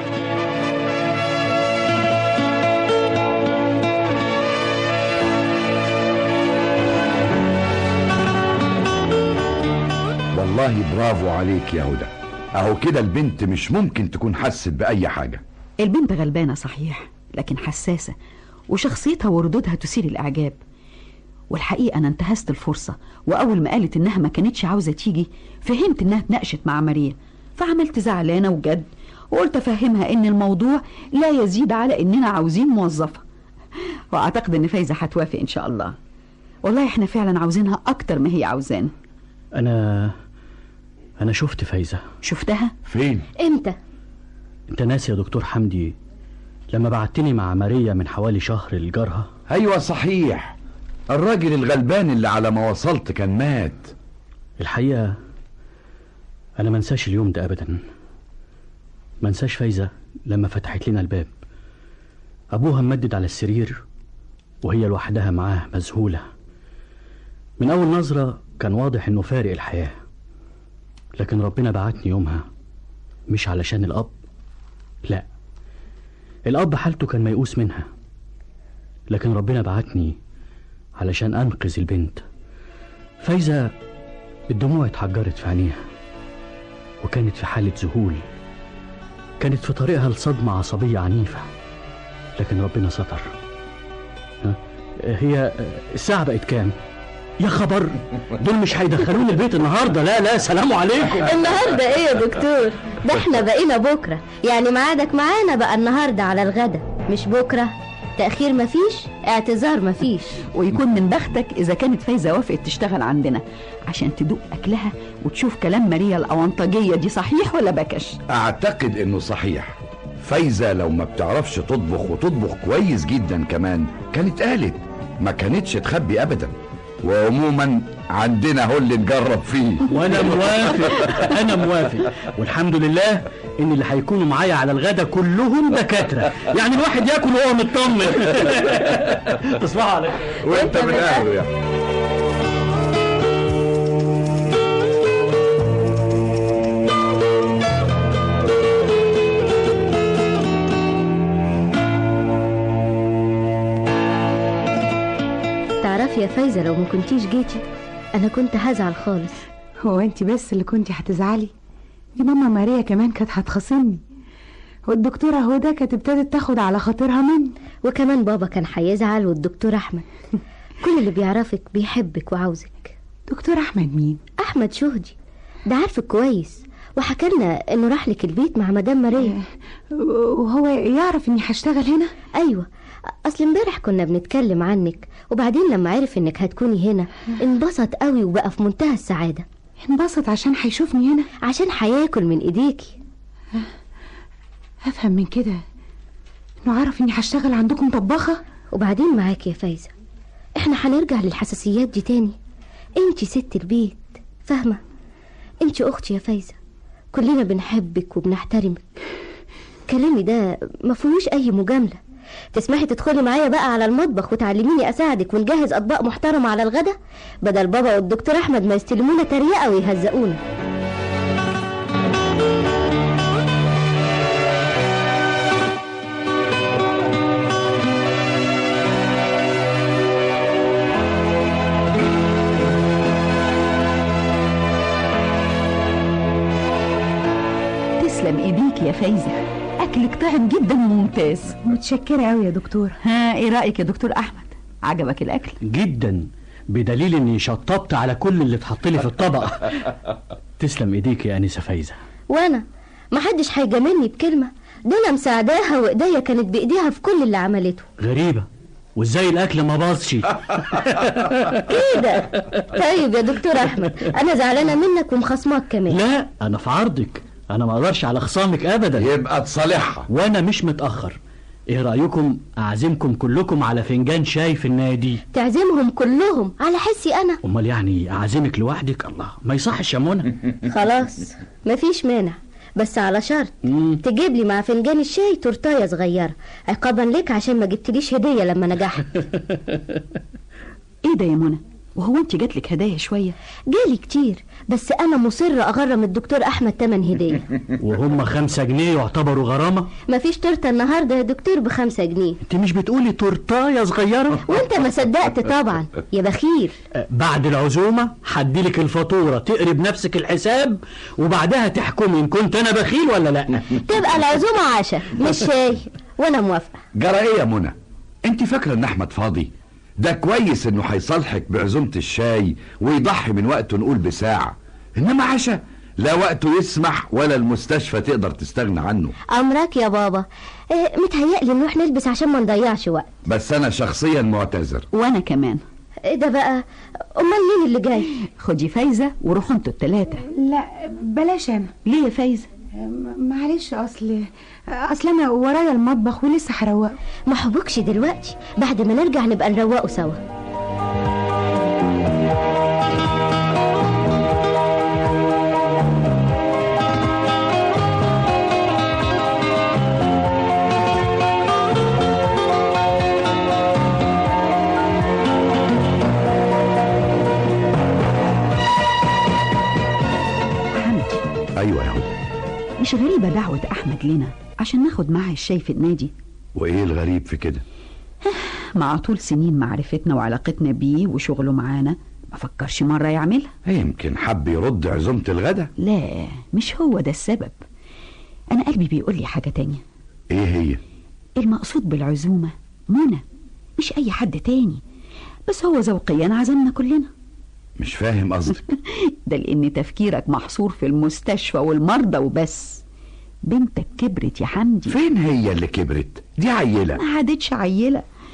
والله برافو عليك يا هدى اهو كده البنت مش ممكن تكون حست بأي حاجة البنت غلبانه صحيح لكن حساسه وشخصيتها وردودها تثير الاعجاب والحقيقه انا انتهزت الفرصه واول ما قالت انها ما كانتش عاوزه تيجي فهمت انها اتناقشت مع ماريا فعملت زعلانه وجد وقلت افهمها ان الموضوع لا يزيد على اننا عاوزين موظفه واعتقد ان فايزه هتوافق ان شاء الله والله احنا فعلا عاوزينها اكتر ما هي عاوزانا انا انا شفت فايزة شفتها فين امتى انت ناسي يا دكتور حمدي لما بعتني مع ماريا من حوالي شهر لجارها ايوه صحيح الراجل الغلبان اللي على ما وصلت كان مات الحقيقة أنا منساش اليوم ده أبدا منساش فايزة لما فتحت لنا الباب أبوها ممدد على السرير وهي لوحدها معاه مذهولة من أول نظرة كان واضح إنه فارق الحياة لكن ربنا بعتني يومها مش علشان الأب لا الأب حالته كان ميؤوس منها لكن ربنا بعتني علشان أنقذ البنت فايزة الدموع اتحجرت في عينيها وكانت في حالة ذهول كانت في طريقها لصدمة عصبية عنيفة لكن ربنا ستر ها؟ هي الساعة بقت كام؟ يا خبر دول مش هيدخلوني البيت النهارده لا لا سلام عليكم النهارده ايه يا دكتور ده احنا بقينا بكره يعني ميعادك معانا بقى النهارده على الغدا مش بكره تأخير مفيش اعتذار مفيش ويكون من بختك إذا كانت فايزة وافقت تشتغل عندنا عشان تدوق أكلها وتشوف كلام ماريا الأونطجية دي صحيح ولا بكش اعتقد انه صحيح فايزة لو ما بتعرفش تطبخ وتطبخ كويس جدا كمان كانت قالت ما كانتش تخبي ابدا وعموما عندنا هو اللي نجرب فيه وانا موافق انا موافق والحمد لله ان اللي هيكونوا معايا على الغدا كلهم دكاتره يعني الواحد ياكل وهو مطمن تصبحوا على خير وانت من اهله يعني تعرفي يا فايزة لو ما كنتيش جيتي انا كنت هزعل خالص هو انت بس اللي كنتي هتزعلي دي ماما ماريا كمان كانت هتخاصمني والدكتورة هدى كانت ابتدت تاخد على خاطرها مني وكمان بابا كان هيزعل والدكتور احمد كل اللي بيعرفك بيحبك وعاوزك دكتور احمد مين احمد شهدي ده عارفك كويس وحكالنا انه راح لك البيت مع مدام ماريا وهو يعرف اني هشتغل هنا ايوه اصل امبارح كنا بنتكلم عنك وبعدين لما عرف انك هتكوني هنا انبسط قوي وبقى في منتهى السعاده انبسط عشان هيشوفني هنا عشان هياكل من ايديكي افهم من كده انه عارف اني هشتغل عندكم طباخه وبعدين معاك يا فايزه احنا هنرجع للحساسيات دي تاني انتي ست البيت فاهمه انتي اختي يا فايزه كلنا بنحبك وبنحترمك كلامي ده ما فيهوش اي مجامله تسمحي تدخلي معايا بقى على المطبخ وتعلميني اساعدك ونجهز اطباق محترمه على الغدا بدل بابا والدكتور احمد ما يستلمونا تريقه ويهزقونا تسلم ايديك يا فايزة أكلك طعم جدا وممتاز متشكرة أوي يا دكتور ها ايه رأيك يا دكتور أحمد عجبك الأكل جدا بدليل اني شطبت على كل اللي اتحط لي في الطبق تسلم ايديك يا انسه فايزه وانا محدش هيجاملني بكلمه ده انا مساعداها وايديا كانت بايديها في كل اللي عملته غريبه وازاي الاكل ما باظش كده طيب يا دكتور احمد انا زعلانه منك ومخصماك كمان لا انا في عرضك انا ما اقدرش على خصامك ابدا يبقى تصالحها وانا مش متاخر ايه رايكم اعزمكم كلكم على فنجان شاي في النادي تعزمهم كلهم على حسي انا امال يعني اعزمك لوحدك الله ما يصحش يا منى خلاص مفيش مانع بس على شرط تجيب لي مع فنجان الشاي تورتايه صغيره عقابا لك عشان ما جبتليش هديه لما نجحت ايه ده يا منى وهو انت جاتلك هدايا شويه جالي كتير بس انا مصره اغرم الدكتور احمد تمن هديه وهم خمسة جنيه يعتبروا غرامة مفيش تورته النهارده يا دكتور بخمسة جنيه انت مش بتقولي تورتايه صغيرة وانت ما صدقت طبعا يا بخيل بعد العزومة هديلك الفاتورة تقري بنفسك الحساب وبعدها تحكمي ان كنت انا بخيل ولا لا تبقى العزومه عشاء مش شاي وانا موافقه جرى ايه يا منى انت فاكره ان احمد فاضي ده كويس انه هيصالحك بعزومه الشاي ويضحي من وقته نقول بساعه انما عشاء لا وقته يسمح ولا المستشفى تقدر تستغنى عنه امرك يا بابا إيه متهيألي نروح نلبس عشان ما نضيعش وقت بس انا شخصيا معتذر وانا كمان ايه ده بقى امال مين اللي جاي خدي فايزه وروحوا انتوا التلاته لا بلاش انا ليه يا فايزه معلش اصل اصل انا ورايا المطبخ ولسه هروقه ما حبكش دلوقتي بعد ما نرجع نبقى نروقه سوا حمدي ايوه يا هدى مش غريبه دعوه احمد لنا عشان ناخد معاه الشاي في النادي وايه الغريب في كده مع طول سنين معرفتنا وعلاقتنا بيه وشغله معانا ما فكرش مرة يعملها يمكن حب يرد عزومة الغدا لا مش هو ده السبب أنا قلبي بيقول لي حاجة تانية ايه هي المقصود بالعزومة منى مش أي حد تاني بس هو ذوقيا عزمنا كلنا مش فاهم قصدك ده لأن تفكيرك محصور في المستشفى والمرضى وبس بنتك كبرت يا حمدي فين هي اللي كبرت دي عيلة ما عادتش عيلة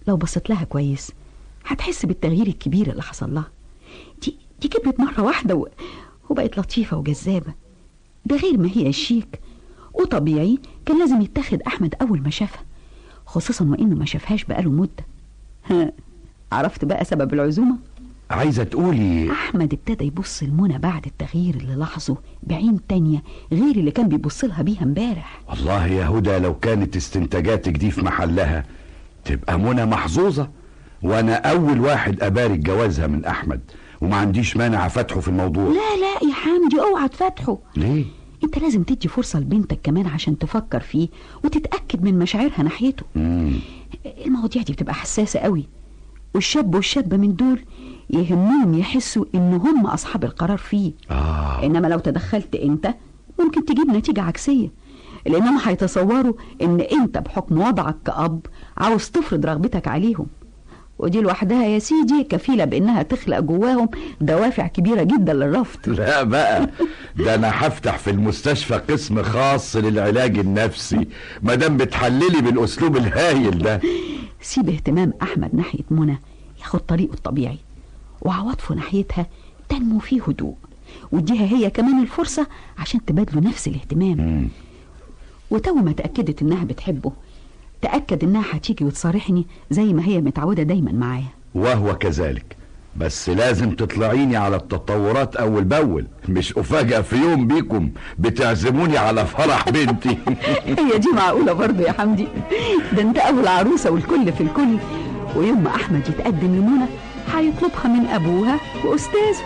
لو بصيت لها كويس هتحس بالتغيير الكبير اللي حصل لها دي دي كبرت مرة واحدة و... وبقت لطيفة وجذابة ده غير ما هي شيك وطبيعي كان لازم يتاخد أحمد أول ما شافها خصوصا وإنه ما شافهاش بقاله مدة ها عرفت بقى سبب العزومة؟ عايزة تقولي أحمد ابتدى يبص لمنى بعد التغيير اللي لاحظه بعين تانية غير اللي كان بيبص لها بيها امبارح والله يا هدى لو كانت استنتاجاتك دي في محلها تبقى منى محظوظة وانا اول واحد ابارك جوازها من احمد وما عنديش مانع فتحه في الموضوع لا لا يا حمدي اوعى تفتحه ليه انت لازم تدي فرصة لبنتك كمان عشان تفكر فيه وتتأكد من مشاعرها ناحيته مم. المواضيع دي بتبقى حساسة قوي والشاب والشابة من دول يهمهم يحسوا ان هم اصحاب القرار فيه آه. انما لو تدخلت انت ممكن تجيب نتيجة عكسية لانهم هيتصوروا ان انت بحكم وضعك كأب عاوز تفرض رغبتك عليهم ودي لوحدها يا سيدي كفيلة بانها تخلق جواهم دوافع كبيرة جدا للرفض لا بقى ده انا هفتح في المستشفى قسم خاص للعلاج النفسي مادام بتحللي بالاسلوب الهايل ده سيب اهتمام احمد ناحية منى ياخد طريقه الطبيعي وعواطفه ناحيتها تنمو فيه هدوء واديها هي كمان الفرصة عشان تبادلوا نفس الاهتمام وتو ما تأكدت انها بتحبه تأكد انها هتيجي وتصارحني زي ما هي متعودة دايما معايا وهو كذلك بس لازم تطلعيني على التطورات اول باول مش افاجئ في يوم بيكم بتعزموني على فرح بنتي هي دي معقولة برضه يا حمدي ده انت اول عروسة والكل في الكل ويوم ما احمد يتقدم لمنى هيطلبها من ابوها واستاذه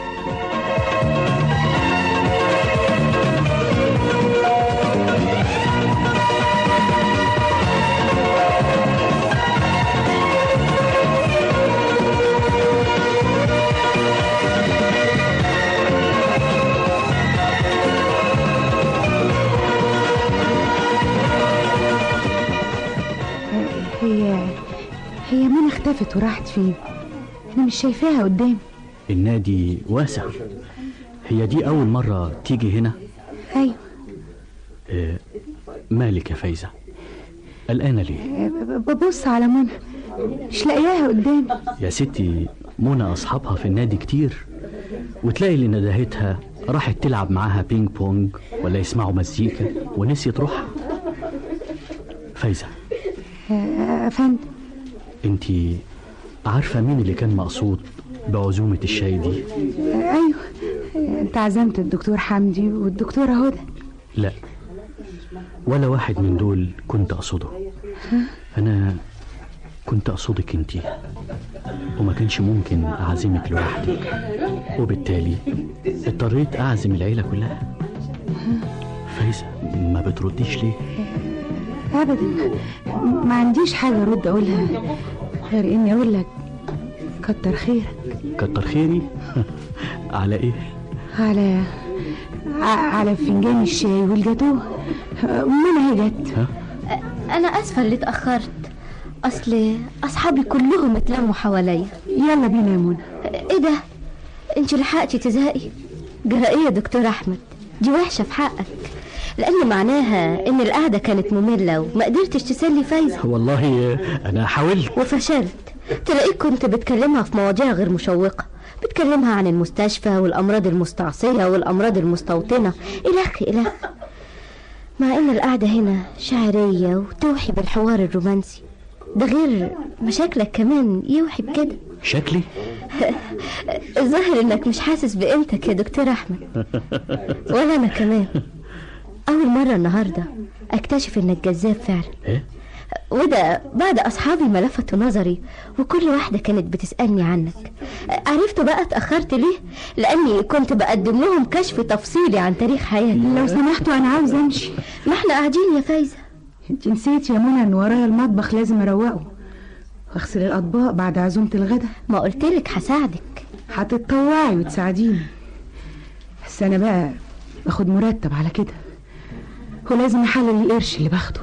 هي هي منى اختفت وراحت فين انا مش شايفاها قدامي النادي واسع هي دي أول مرة تيجي هنا ايوه آه، مالك يا فايزة قلقانة ليه ب- ببص على منى مش لاقياها قدامي يا ستي منى أصحابها في النادي كتير وتلاقي اللي ندهتها راحت تلعب معاها بينج بونج ولا يسمعوا مزيكا ونسيت روحها فايزة آه، افندم انتي عارفة مين اللي كان مقصود بعزومة الشاي دي آه، ايوه آه، انت عزمت الدكتور حمدي والدكتوره هدى لا ولا واحد من دول كنت أقصده أنا كنت أقصدك انتي وما كانش ممكن أعزمك لوحدي وبالتالي اضطريت أعزم العيلة كلها فايزة ما بترديش ليه ابدا ما عنديش حاجه ارد اقولها غير اني اقول لك كتر خيرك كتر خيري على ايه على ع- على فنجان الشاي والجاتوه آه، منى هي جت ها انا اسفه اللي اتاخرت اصل اصحابي كلهم اتلموا حواليا يلا بينا يا منى ايه ده انت لحقتي تزهقي جرى ايه يا دكتور احمد دي وحشه في حقك لان معناها ان القعده كانت ممله وما قدرتش تسلي فايزه والله أنا حاولت وفشلت تلاقيك كنت بتكلمها في مواضيع غير مشوقة بتكلمها عن المستشفى والأمراض المستعصية والأمراض المستوطنة إلخ إلخ مع إن القعدة هنا شعرية وتوحي بالحوار الرومانسي ده غير مشاكلك كمان يوحي بكده شكلي الظاهر إنك مش حاسس بقيمتك يا دكتور أحمد ولا أنا كمان أول مرة النهاردة أكتشف إنك جذاب فعلا إيه؟ وده بعد أصحابي ما لفتوا نظري وكل واحدة كانت بتسألني عنك عرفت بقى اتأخرت ليه؟ لأني كنت بقدم لهم كشف تفصيلي عن تاريخ حياتي لو سمحتوا انا عاوز امشي ما احنا قاعدين يا فايزة انت نسيت يا منى ان ورايا المطبخ لازم اروقه واغسل الاطباق بعد عزومه الغدا ما قلتلك هساعدك هتتطوعي وتساعديني بس انا بقى باخد مرتب على كده ولازم احلل القرش اللي باخده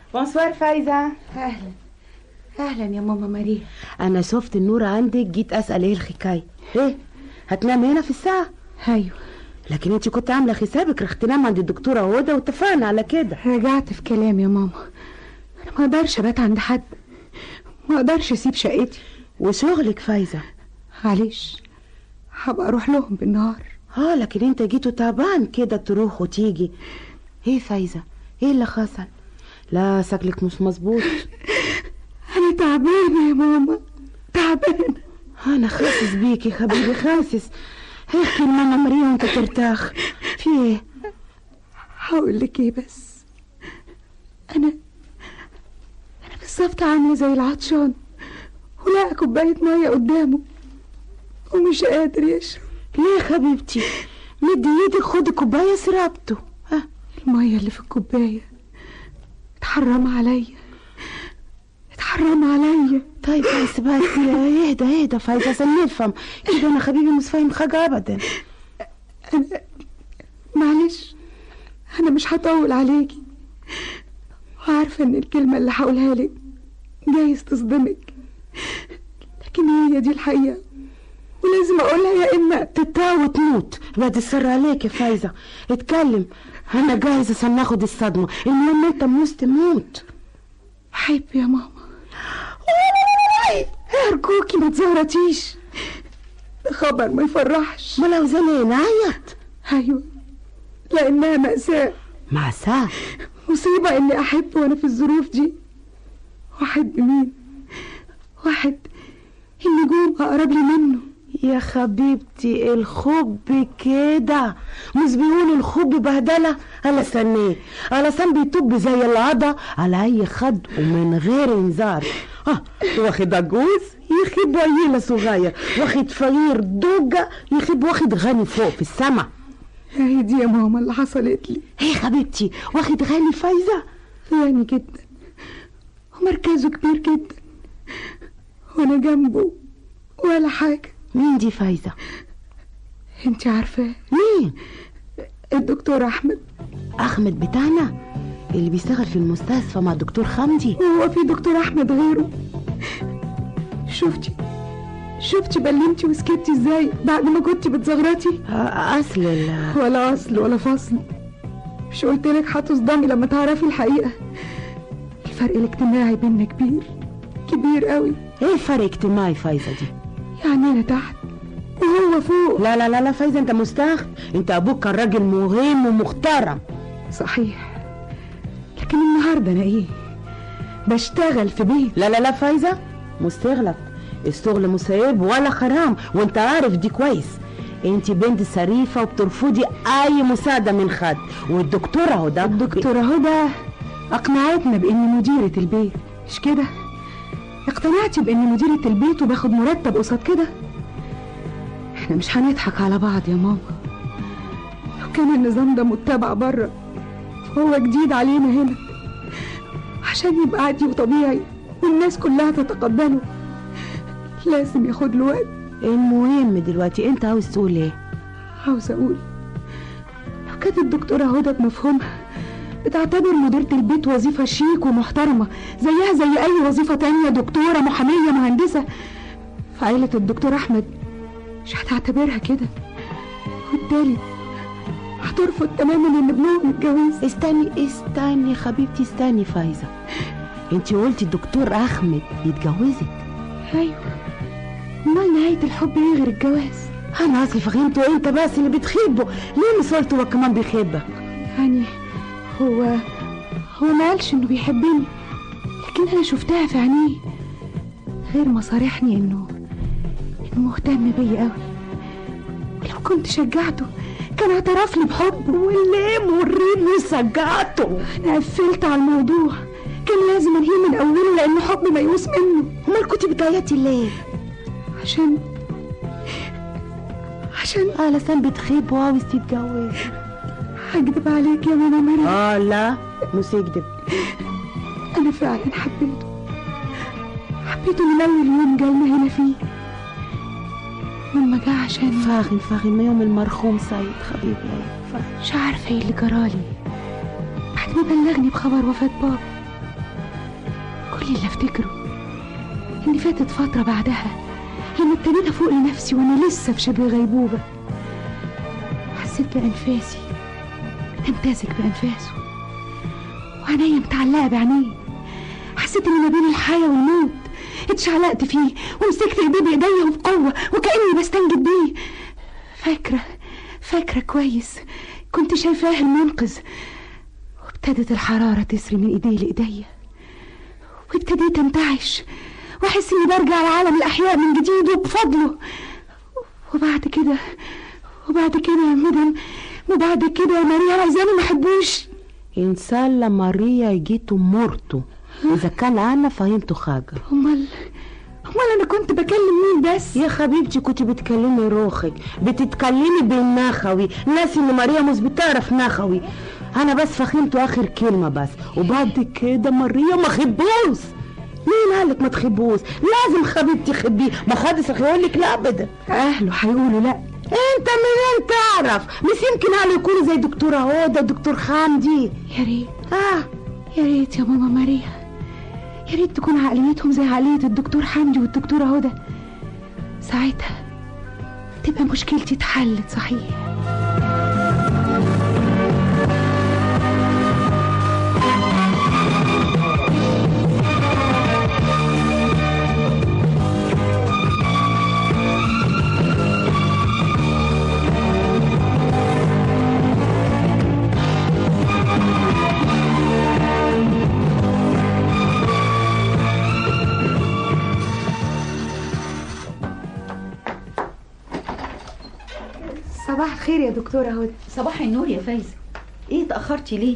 بونسوار فايزة اهلا اهلا يا ماما ماريا انا شفت النور عندك جيت اسال ايه الحكايه ايه هتنام هنا في الساعه ايوه لكن انت كنت عامله حسابك رح تنام عند الدكتوره هدى واتفقنا على كده رجعت في كلام يا ماما انا ما اقدرش ابات عند حد ما اقدرش اسيب شقتي وشغلك فايزه معلش هبقى اروح لهم بالنهار اه لكن انت جيتوا تعبان كده تروح وتيجي ايه فايزه ايه اللي حصل لا شكلك مش مظبوط انا تعبانه يا ماما تعبانه انا خاسس بيكي حبيبي خاسس احكي لماما مريم وانت ترتاح في ايه هقول لك ايه بس انا انا بالظبط عامله زي العطشان ولقى كوبايه ميه قدامه ومش قادر يشرب ليه حبيبتي مدي ايدك خدي كوبايه شربته ها الميه اللي في الكوبايه اتحرم عليا اتحرم عليا طيب بس بس اهدى اهدى فايزة عشان نفهم كده انا حبيبي مش فاهم حاجة ابدا انا معلش انا مش هطول عليكي وعارفة ان الكلمة اللي هقولها لك جايز تصدمك لكن هي دي الحقيقة ولازم اقولها يا اما تتاوي وتموت بعد السر عليك يا فايزة اتكلم انا جاهز عشان ناخد الصدمة المهم انت موس تموت حب يا ماما ارجوكي ما تزهرتيش ده خبر ما يفرحش ما لو زمان عيط ايوه لانها مأساة مأساة مصيبة اني احب وانا في الظروف دي واحد مين واحد النجوم اقرب لي منه يا حبيبتي الحب كده مش بيقولوا الحب بهدلة على سنيه على سن بيطب زي العضة على اي خد ومن غير انذار اه واخد عجوز يخيب عيلة صغير واخد فقير دوجة يخيب واخد غني فوق في السما هي دي يا ماما اللي حصلت لي هي حبيبتي واخد غني فايزة غني جدا ومركزه كبير جدا وانا جنبه ولا حاجة مين دي فايزة انت عارفاه مين الدكتور احمد احمد بتاعنا اللي بيشتغل في المستشفى مع الدكتور حمدي هو في دكتور احمد غيره شفتي شفتي بلمتي وسكتي ازاي بعد ما كنتي بتزغرطي اصل ال- ولا اصل ولا فصل مش قلت لك هتصدمي لما تعرفي الحقيقه الفرق الاجتماعي بيننا كبير كبير قوي ايه الفرق اجتماعي فايزة دي يعني انا تحت وهو فوق لا لا لا لا فايزة انت مستغرب انت ابوك كان راجل مهم ومحترم صحيح لكن النهارده انا ايه بشتغل في بيت لا لا لا فايزة مستغلق الشغل مسيب ولا حرام وانت عارف دي كويس انت بنت شريفة وبترفضي اي مساعدة من حد والدكتورة هدى الدكتورة هدى اقنعتنا باني مديرة البيت مش كده اقتنعتي باني مديرة البيت وباخد مرتب قصاد كده احنا مش هنضحك على بعض يا ماما لو كان النظام ده متبع بره هو جديد علينا هنا عشان يبقى عادي وطبيعي والناس كلها تتقبله لازم ياخد له وقت المهم دلوقتي انت عاوز تقول ايه عاوز اقول لو كانت الدكتورة هدى بمفهومها بتعتبر مديرة البيت وظيفة شيك ومحترمة زيها زي أي وظيفة تانية دكتورة محامية مهندسة فعيلة الدكتور أحمد مش هتعتبرها كده وبالتالي هترفض تماما ان ابنهم يتجوز استني استني حبيبتي استني فايزة انت قلتي الدكتور احمد يتجوزك ايوه امال نهاية الحب ايه غير الجواز انا اصلي فهمته انت بس اللي بتحبه ليه مش قلت هو كمان بيحبك يعني هو هو ما قالش انه بيحبني لكن انا شفتها في عينيه غير ما صارحني انه انه مهتم بيا قوي ولو كنت شجعته كان اعترف لي بحبه وليه مريني شجعته انا قفلت على الموضوع كان لازم انهيه من اوله لان حب ميؤوس منه امال كنت بتعيطي ليه عشان عشان علشان بتخيب وعاوز تتجوز هكدب عليك يا ماما مريم اه لا مش يكدب انا فعلا حبيته حبيته من اول يوم جالنا هنا فيه لما جه عشان فاهم فاهم يوم المرحوم سيد حبيبي أيوة، فاهم مش عارفه ايه اللي جرالي بعد ما بلغني بخبر وفاه بابا كل اللي افتكره ان فاتت فترة بعدها لما ابتديت افوق لنفسي وانا لسه في شبه غيبوبة حسيت بانفاسي بتمتزج بانفاسه وعينيا متعلقة بعينيه حسيت اني ما بين الحياة والموت اتشعلقت فيه ومسكت ايديه بايديا وبقوة وكأني بستنجد بيه فاكرة فاكرة كويس كنت شايفاه المنقذ وابتدت الحرارة تسري من ايديه لايديا وابتديت انتعش واحس اني برجع لعالم الاحياء من جديد وبفضله وبعد كده وبعد كده يا مدن وبعد كده يا ماريا عايزاني ما احبوش إنسان ماريا جيتو مرته إذا كان أنا فهمته حاجة امال امال انا كنت بكلم مين بس يا حبيبتي كنت بتكلمي روحك بتتكلمي بالنخوي ناس ان مريم مش بتعرف نخوي انا بس فهمت اخر كلمه بس وبعد كده مريم ما خبوش مين قالك ما تخبوش لازم حبيبتي خبيه ما حدش هيقول لك لا ابدا اهله هيقولوا لا انت منين تعرف مش يمكن قالوا يكونوا زي دكتوره هدى دكتور حمدي يا ريت اه يا ريت يا ماما ماريا يا ريت تكون عقليتهم زي عقلية الدكتور حمدي والدكتورة هدى ساعتها تبقى مشكلتي اتحلت صحيح صباح الخير يا دكتورة هدى صباح النور يا فايزة ايه اتأخرتي ليه؟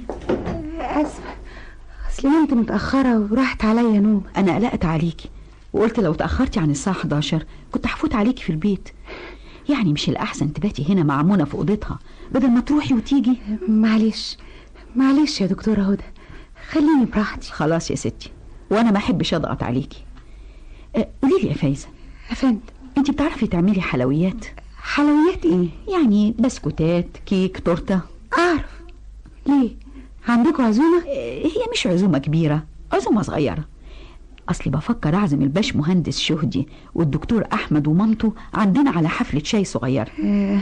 اسفة اصل نمت متأخرة وراحت عليا نوم انا قلقت عليكي وقلت لو اتأخرتي عن الساعة 11 كنت هفوت عليكي في البيت يعني مش الأحسن تباتي هنا مع منى في أوضتها بدل ما تروحي وتيجي معلش معلش يا دكتورة هدى خليني براحتي خلاص يا ستي وأنا ما أحبش أضغط عليكي أه، قولي لي يا فايزة أفند أنت بتعرفي تعملي حلويات حلويات ايه؟ يعني بسكوتات كيك تورتة أعرف ليه؟ عندكم عزومة؟ أه، هي مش عزومة كبيرة عزومة صغيرة أصلي بفكر أعزم الباش مهندس شهدي والدكتور أحمد ومامته عندنا على حفلة شاي صغيرة آه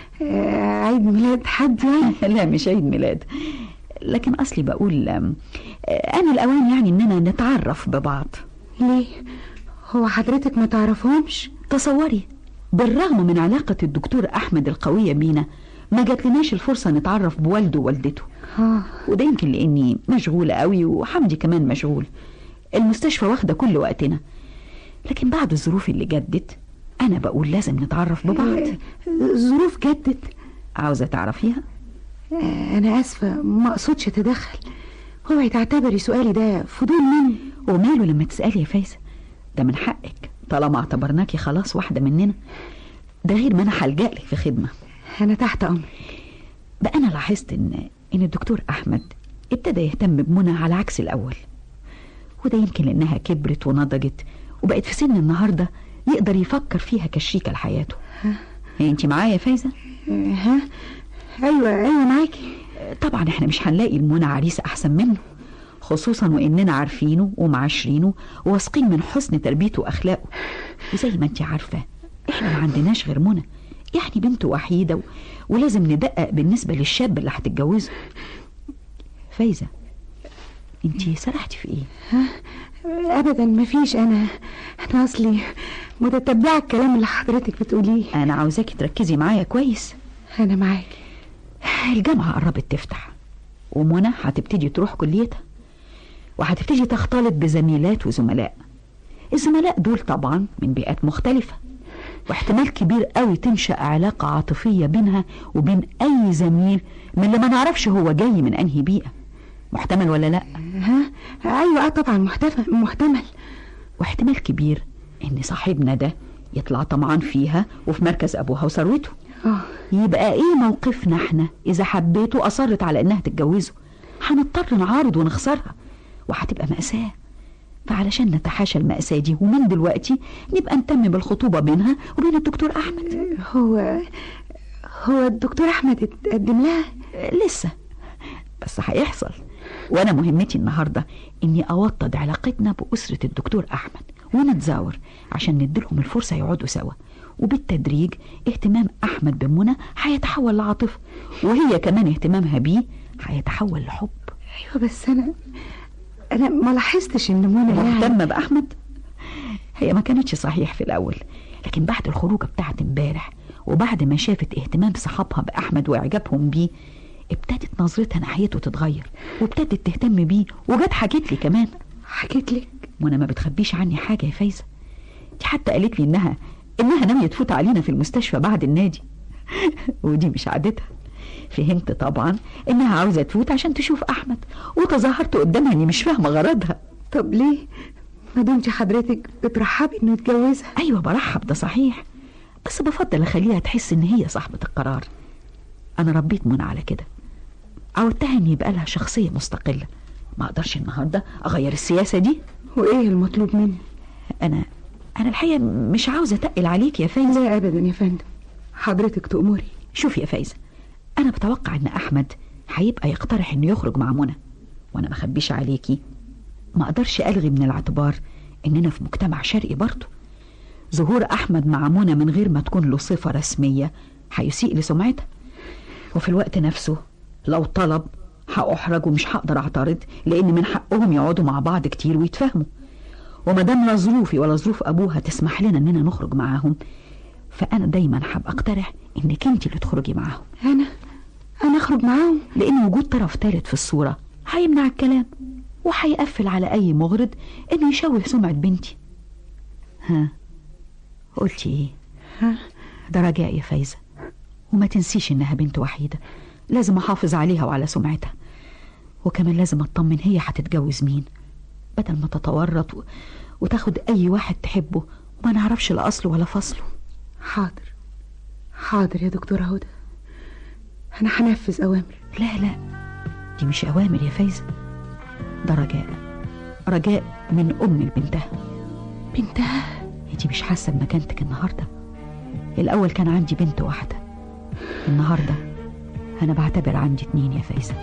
آه عيد ميلاد حد يعني؟ لا مش عيد ميلاد لكن أصلي بقول آم، آه، أنا الأوان يعني إننا نتعرف ببعض ليه؟ هو حضرتك ما تعرفهمش؟ تصوري بالرغم من علاقة الدكتور أحمد القوية بينا ما جاتلناش الفرصة نتعرف بوالده ووالدته اه وده يمكن لأني مشغولة قوي وحمدي كمان مشغول المستشفى واخدة كل وقتنا لكن بعد الظروف اللي جدت أنا بقول لازم نتعرف ببعض ظروف جدت عاوزة تعرفيها؟ آه أنا آسفة ما أقصدش أتدخل اوعي تعتبري سؤالي ده فضول مني وماله لما تسألي يا فايزة ده من حقك طالما اعتبرناكي خلاص واحدة مننا ده غير ما أنا هلجأ لك في خدمة أنا تحت أمر بقى أنا لاحظت إن إن الدكتور أحمد ابتدى يهتم بمنى على عكس الأول وده يمكن لأنها كبرت ونضجت وبقت في سن النهاردة يقدر يفكر فيها كشريكة لحياته هي انت معايا يا فايزة؟ آه، ها أيوة أيوة معاكي طبعا احنا مش هنلاقي المنى عريس أحسن منه خصوصا وإننا عارفينه ومعاشرينه وواثقين من حسن تربيته وأخلاقه وزي ما انت عارفة احنا ما عندناش غير منى يعني بنت وحيدة و... ولازم ندقق بالنسبة للشاب اللي هتتجوزه فايزة انت سرحتي في ايه؟ أبدا مفيش أنا أنا أصلي متتبعة الكلام اللي حضرتك بتقوليه أنا عاوزاكي تركزي معايا كويس أنا معاكي الجامعة قربت تفتح ومنى هتبتدي تروح كليتها وهتبتدي تختلط بزميلات وزملاء الزملاء دول طبعا من بيئات مختلفة واحتمال كبير قوي تنشأ علاقة عاطفية بينها وبين أي زميل من اللي ما نعرفش هو جاي من أنهي بيئة محتمل ولا لأ؟ ها أيوة آه طبعا محتمل محتمل واحتمال كبير إن صاحبنا ده يطلع طمعان فيها وفي مركز أبوها وثروته اه يبقى ايه موقفنا احنا اذا حبيته اصرت على انها تتجوزه هنضطر نعارض ونخسرها وهتبقى مأساة فعلشان نتحاشى المأساة دي ومن دلوقتي نبقى نتم بالخطوبة بينها وبين الدكتور أحمد هو هو الدكتور أحمد اتقدم لها لسه بس هيحصل وانا مهمتي النهارده اني اوطد علاقتنا باسره الدكتور احمد ونتزاور عشان نديلهم الفرصه يقعدوا سوا وبالتدريج اهتمام احمد بمنى هيتحول لعاطفه وهي كمان اهتمامها بيه هيتحول لحب ايوه بس انا انا ما لاحظتش ان منى يعني مهتمه باحمد هي ما كانتش صحيح في الاول لكن بعد الخروجه بتاعت امبارح وبعد ما شافت اهتمام صحابها باحمد واعجابهم بيه ابتدت نظرتها ناحيته تتغير وابتدت تهتم بيه وجت حكيت لي كمان حكيت لك وانا ما بتخبيش عني حاجه يا فايزه دي حتى قالت لي انها انها ناويه تفوت علينا في المستشفى بعد النادي ودي مش عادتها فهمت طبعا انها عاوزه تفوت عشان تشوف احمد وتظاهرت قدامها اني مش فاهمه غرضها طب ليه ما دمتي حضرتك بترحبي انه يتجوزها ايوه برحب ده صحيح بس بفضل اخليها تحس ان هي صاحبه القرار انا ربيت منى على كده عودتها ان يبقى لها شخصيه مستقله ما اقدرش النهارده اغير السياسه دي وايه المطلوب مني انا انا الحقيقه مش عاوزه اتقل عليك يا فايزه لا ابدا يا فندم حضرتك تأمري شوفي يا فايزه انا بتوقع ان احمد هيبقى يقترح انه يخرج مع منى وانا ما اخبيش عليكي ما اقدرش الغي من الاعتبار اننا في مجتمع شرقي برضه ظهور احمد مع منى من غير ما تكون له صفه رسميه هيسيء لسمعتها وفي الوقت نفسه لو طلب هأحرج ومش هقدر اعترض لان من حقهم يقعدوا مع بعض كتير ويتفاهموا وما دام لا ظروفي ولا ظروف ابوها تسمح لنا اننا نخرج معاهم فانا دايما هبقى اقترح انك انت اللي تخرجي معاهم انا انا اخرج معاهم لان وجود طرف ثالث في الصوره هيمنع الكلام وهيقفل على اي مغرض انه يشوه سمعه بنتي ها قلتي ايه ها ده رجاء يا فايزه وما تنسيش انها بنت وحيده لازم احافظ عليها وعلى سمعتها وكمان لازم اطمن هي هتتجوز مين بدل ما تتورط و... وتاخد اي واحد تحبه وما نعرفش لا اصله ولا فصله حاضر حاضر يا دكتورة هدى أنا هنفذ أوامر لا لا دي مش أوامر يا فايزة ده رجاء رجاء من أم لبنتها بنتها انتي مش حاسة بمكانتك النهاردة الأول كان عندي بنت واحدة النهاردة أنا بعتبر عندي اتنين يا فايزة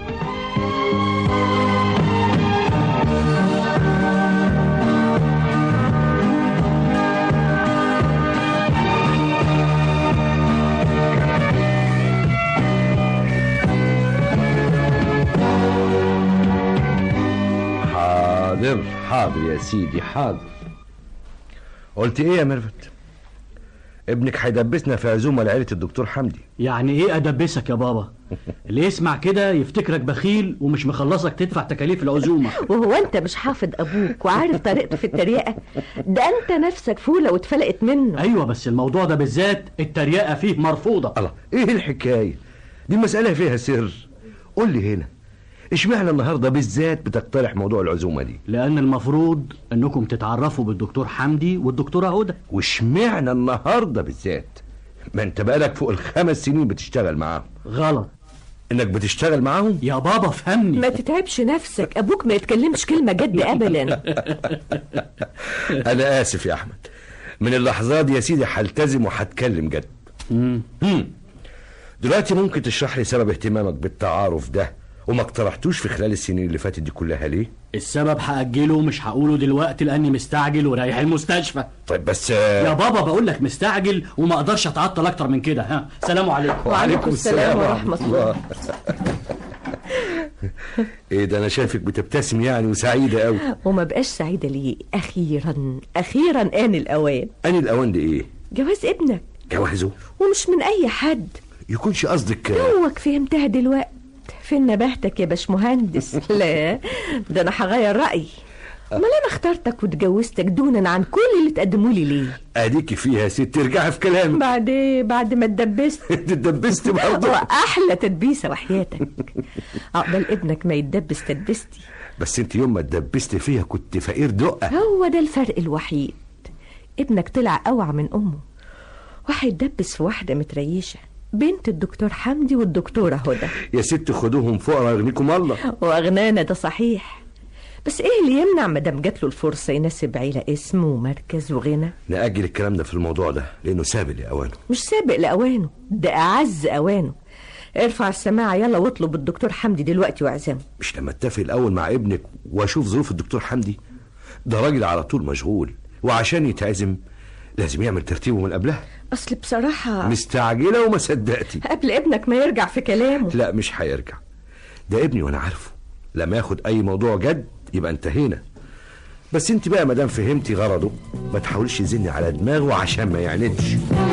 حاضر حاضر يا سيدي حاضر قلت ايه يا ميرفت ابنك هيدبسنا في عزومه لعيله الدكتور حمدي يعني ايه ادبسك يا بابا اللي يسمع كده يفتكرك بخيل ومش مخلصك تدفع تكاليف العزومه وهو انت مش حافظ ابوك وعارف طريقته في التريقه ده انت نفسك فوله واتفلقت منه ايوه بس الموضوع ده بالذات التريقه فيه مرفوضه الله ايه الحكايه دي مساله فيها سر قول لي هنا اشمعنى النهارده بالذات بتقترح موضوع العزومه دي لان المفروض انكم تتعرفوا بالدكتور حمدي والدكتوره هدى واشمعنى النهارده بالذات ما انت بقالك فوق الخمس سنين بتشتغل معاهم غلط انك بتشتغل معاهم يا بابا فهمني ما تتعبش نفسك ابوك ما يتكلمش كلمه جد ابدا انا اسف يا احمد من اللحظات دي يا سيدي هلتزم وهتكلم جد مم. مم. دلوقتي ممكن تشرح لي سبب اهتمامك بالتعارف ده وما اقترحتوش في خلال السنين اللي فاتت دي كلها ليه السبب هأجله مش هقوله دلوقتي لاني مستعجل ورايح المستشفى طيب بس يا بابا بقول لك مستعجل وما اقدرش اتعطل اكتر من كده ها سلام عليكم وعليكم السلام ورحمه الله ايه ده انا شايفك بتبتسم يعني وسعيده قوي وما بقاش سعيده ليه اخيرا اخيرا ان الاوان اني الاوان دي ايه جواز ابنك جوازه ومش من اي حد يكونش قصدك توك فهمتها دلوقتي فين نباهتك يا باشمهندس لا ده انا هغير رايي امال انا اخترتك واتجوزتك دونا عن كل اللي تقدموا لي ليه اديكي فيها يا ست ترجعي في كلامك بعد ايه بعد ما اتدبست اتدبست برضه واحلى تدبيسه وحياتك عقبال ابنك ما يتدبس تدبستي بس انت يوم ما اتدبست فيها كنت فقير دقه هو ده الفرق الوحيد ابنك طلع اوعى من امه وهيتدبس في واحده متريشه بنت الدكتور حمدي والدكتورة هدى يا ست خدوهم فقراء يغنيكم الله واغنانا ده صحيح بس ايه اللي يمنع مدام جات له الفرصه يناسب عيله اسم ومركز وغنى نأجل الكلام ده في الموضوع ده لانه سابق لاوانه مش سابق لاوانه ده اعز اوانه ارفع السماعة يلا واطلب الدكتور حمدي دلوقتي واعزمه مش لما اتفق الاول مع ابنك واشوف ظروف الدكتور حمدي ده راجل على طول مشغول وعشان يتعزم لازم يعمل ترتيبه من قبلها اصل بصراحة مستعجله وما صدقتي قبل ابنك ما يرجع في كلامه لا مش هيرجع ده ابني وانا عارفه لما ياخد اي موضوع جد يبقى انتهينا بس انت بقى مادام فهمتي غرضه ما تحاوليش تزني على دماغه عشان ما يعندش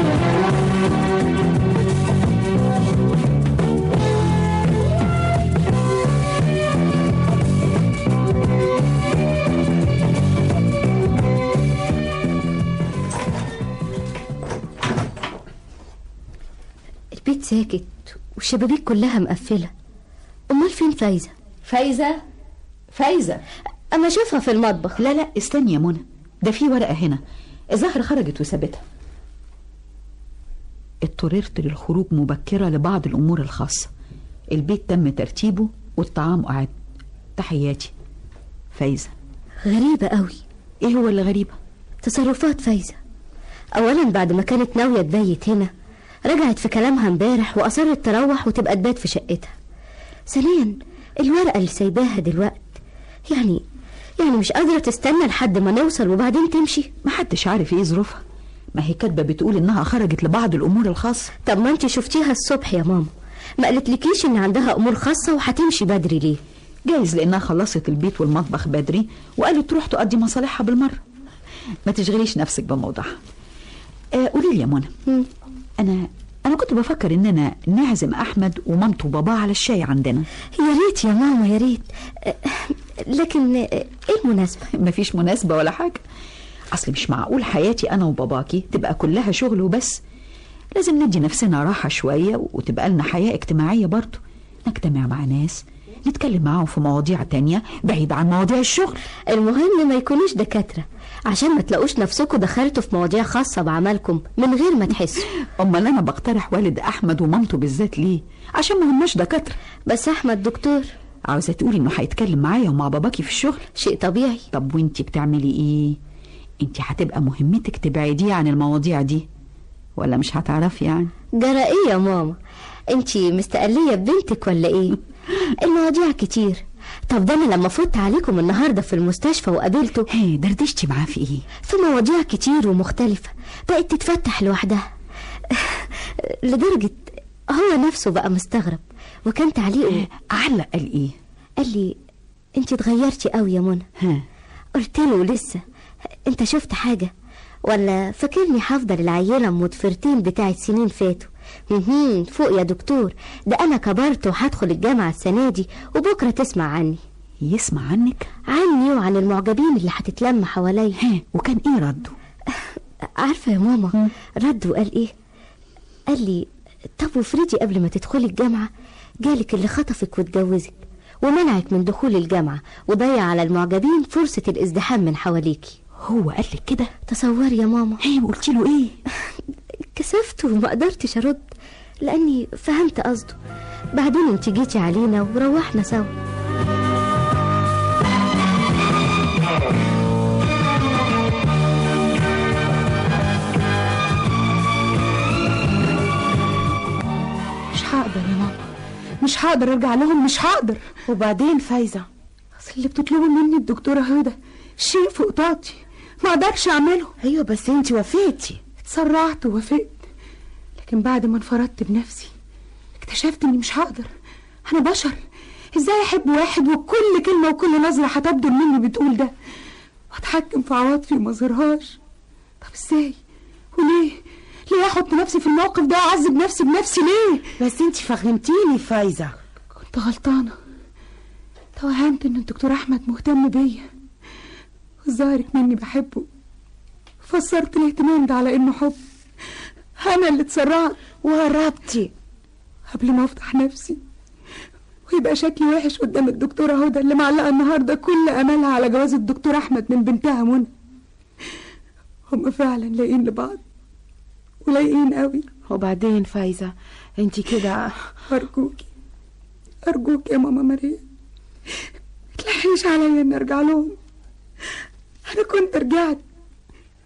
البيت ساكت والشبابيك كلها مقفلة أمال فين فايزة؟ فايزة فايزة أما أشوفها في المطبخ لا لا استني يا منى ده في ورقة هنا الزهر خرجت وسابتها اضطررت للخروج مبكرة لبعض الأمور الخاصة البيت تم ترتيبه والطعام أعد تحياتي فايزة غريبة قوي ايه هو اللي غريبة تصرفات فايزة أولا بعد ما كانت ناوية تبيت هنا رجعت في كلامها امبارح وأصرت تروح وتبقى تبات في شقتها ثانيا الورقة اللي سايباها دلوقت يعني يعني مش قادرة تستنى لحد ما نوصل وبعدين تمشي محدش عارف ايه ظروفها ما هي كاتبة بتقول انها خرجت لبعض الامور الخاصة طب ما انت شفتيها الصبح يا ماما ما قالتلكيش ان عندها امور خاصة وهتمشي بدري ليه جايز لانها خلصت البيت والمطبخ بدري وقالت تروح تقضي مصالحها بالمرة ما تشغليش نفسك بموضوعها آه قولي لي يا منى انا انا كنت بفكر اننا نعزم احمد ومامته وباباه على الشاي عندنا يا ريت يا ماما يا ريت أه، لكن أه، ايه المناسبة مفيش مناسبة ولا حاجة اصل مش معقول حياتي انا وباباكي تبقى كلها شغل وبس لازم ندي نفسنا راحة شوية وتبقى لنا حياة اجتماعية برضو نجتمع مع ناس نتكلم معاهم في مواضيع تانية بعيد عن مواضيع الشغل المهم ما يكونوش دكاترة عشان ما تلاقوش نفسكم دخلتوا في مواضيع خاصة بعملكم من غير ما تحسوا امال انا بقترح والد احمد ومامته بالذات ليه عشان ما هماش دكاترة بس احمد دكتور عاوزة تقولي انه هيتكلم معايا ومع باباكي في الشغل شيء طبيعي طب وانتي بتعملي ايه انتي هتبقى مهمتك تبعديه عن المواضيع دي ولا مش هتعرفي يعني جرى ايه يا ماما انتي مستقلية ببنتك ولا ايه المواضيع كتير طب ده انا لما فوت عليكم النهارده في المستشفى وقابلته هي دردشتي معاه في ايه في مواضيع كتير ومختلفة بقت تتفتح لوحدها لدرجة هو نفسه بقى مستغرب وكان تعليقه علق قال ايه قال لي انت اتغيرتي قوي يا منى ها قلت له لسه انت شفت حاجة ولا فاكرني هفضل العيلة ام مدفرتين بتاعت سنين فاتوا مهم، فوق يا دكتور ده انا كبرت وهدخل الجامعة السنة دي وبكرة تسمع عني يسمع عنك عني وعن المعجبين اللي هتتلم حواليا ها وكان ايه رده عارفة يا ماما رد وقال ايه قال لي طب وفريدي قبل ما تدخلي الجامعة جالك اللي خطفك واتجوزك ومنعك من دخول الجامعة وضيع على المعجبين فرصة الازدحام من حواليكي هو قال لك كده تصوري يا ماما هي وقلت له ايه كسفت وما قدرتش ارد لاني فهمت قصده بعدين انت جيتي علينا وروحنا سوا مش هقدر يا ماما مش هقدر ارجع لهم مش هقدر وبعدين فايزة اصل اللي بتطلبه مني الدكتورة هدى شيء فوق طاقتي ما اقدرش اعمله ايوه بس انت وافقتي اتسرعت ووافقت لكن بعد ما انفردت بنفسي اكتشفت اني مش هقدر انا بشر ازاي احب واحد وكل كلمة وكل نظرة هتبدل مني بتقول ده واتحكم في عواطفي وما اظهرهاش طب ازاي وليه ليه احط نفسي في الموقف ده واعذب نفسي بنفسي ليه بس انت فهمتيني فايزة كنت غلطانة توهمت ان الدكتور احمد مهتم بيا وظاهرك مني بحبه فسرت الاهتمام ده على انه حب انا اللي اتسرعت وهربتي قبل ما افتح نفسي ويبقى شكلي وحش قدام الدكتورة هدى اللي معلقة النهاردة كل أملها على جواز الدكتور أحمد من بنتها منى هم فعلا لاقيين لبعض ولايقين قوي وبعدين فايزة انت كده أرجوكي أرجوك يا ماما ماريا متلحيش عليا إني أرجع لهم أنا كنت رجعت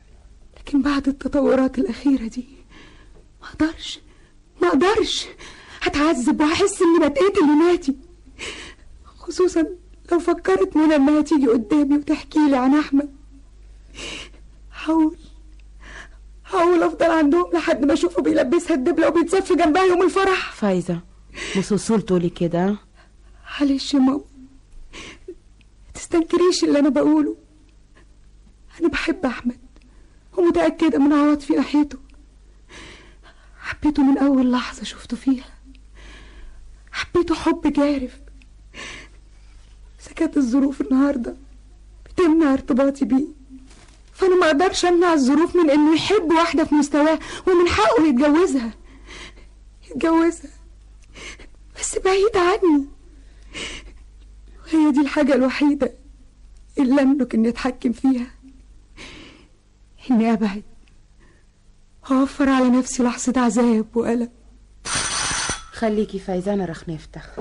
لكن بعد التطورات الأخيرة دي ما أقدرش ما أقدرش هتعذب وهحس اني بتقتل لناتي خصوصا لو فكرت منى انها تيجي قدامي وتحكي لي عن احمد هقول هقول افضل عندهم لحد ما اشوفه بيلبسها الدبله وبيتزف جنبها يوم الفرح فايزة مش وصول تقولي كده معلش يا ماما تستنكريش اللي انا بقوله انا بحب احمد ومتاكده من عواطفي ناحيته حبيته من اول لحظه شفته فيها حبيته حب جارف اذا كانت الظروف النهارده بتمنع ارتباطي بيه فانا ما اقدرش امنع الظروف من انه يحب واحده في مستواه ومن حقه يتجوزها يتجوزها بس بعيد عني وهي دي الحاجة الوحيدة اللي أملك إني أتحكم فيها إني أبعد وأوفر على نفسي لحظة عذاب وألم خليكي فايزة أنا رح نفتح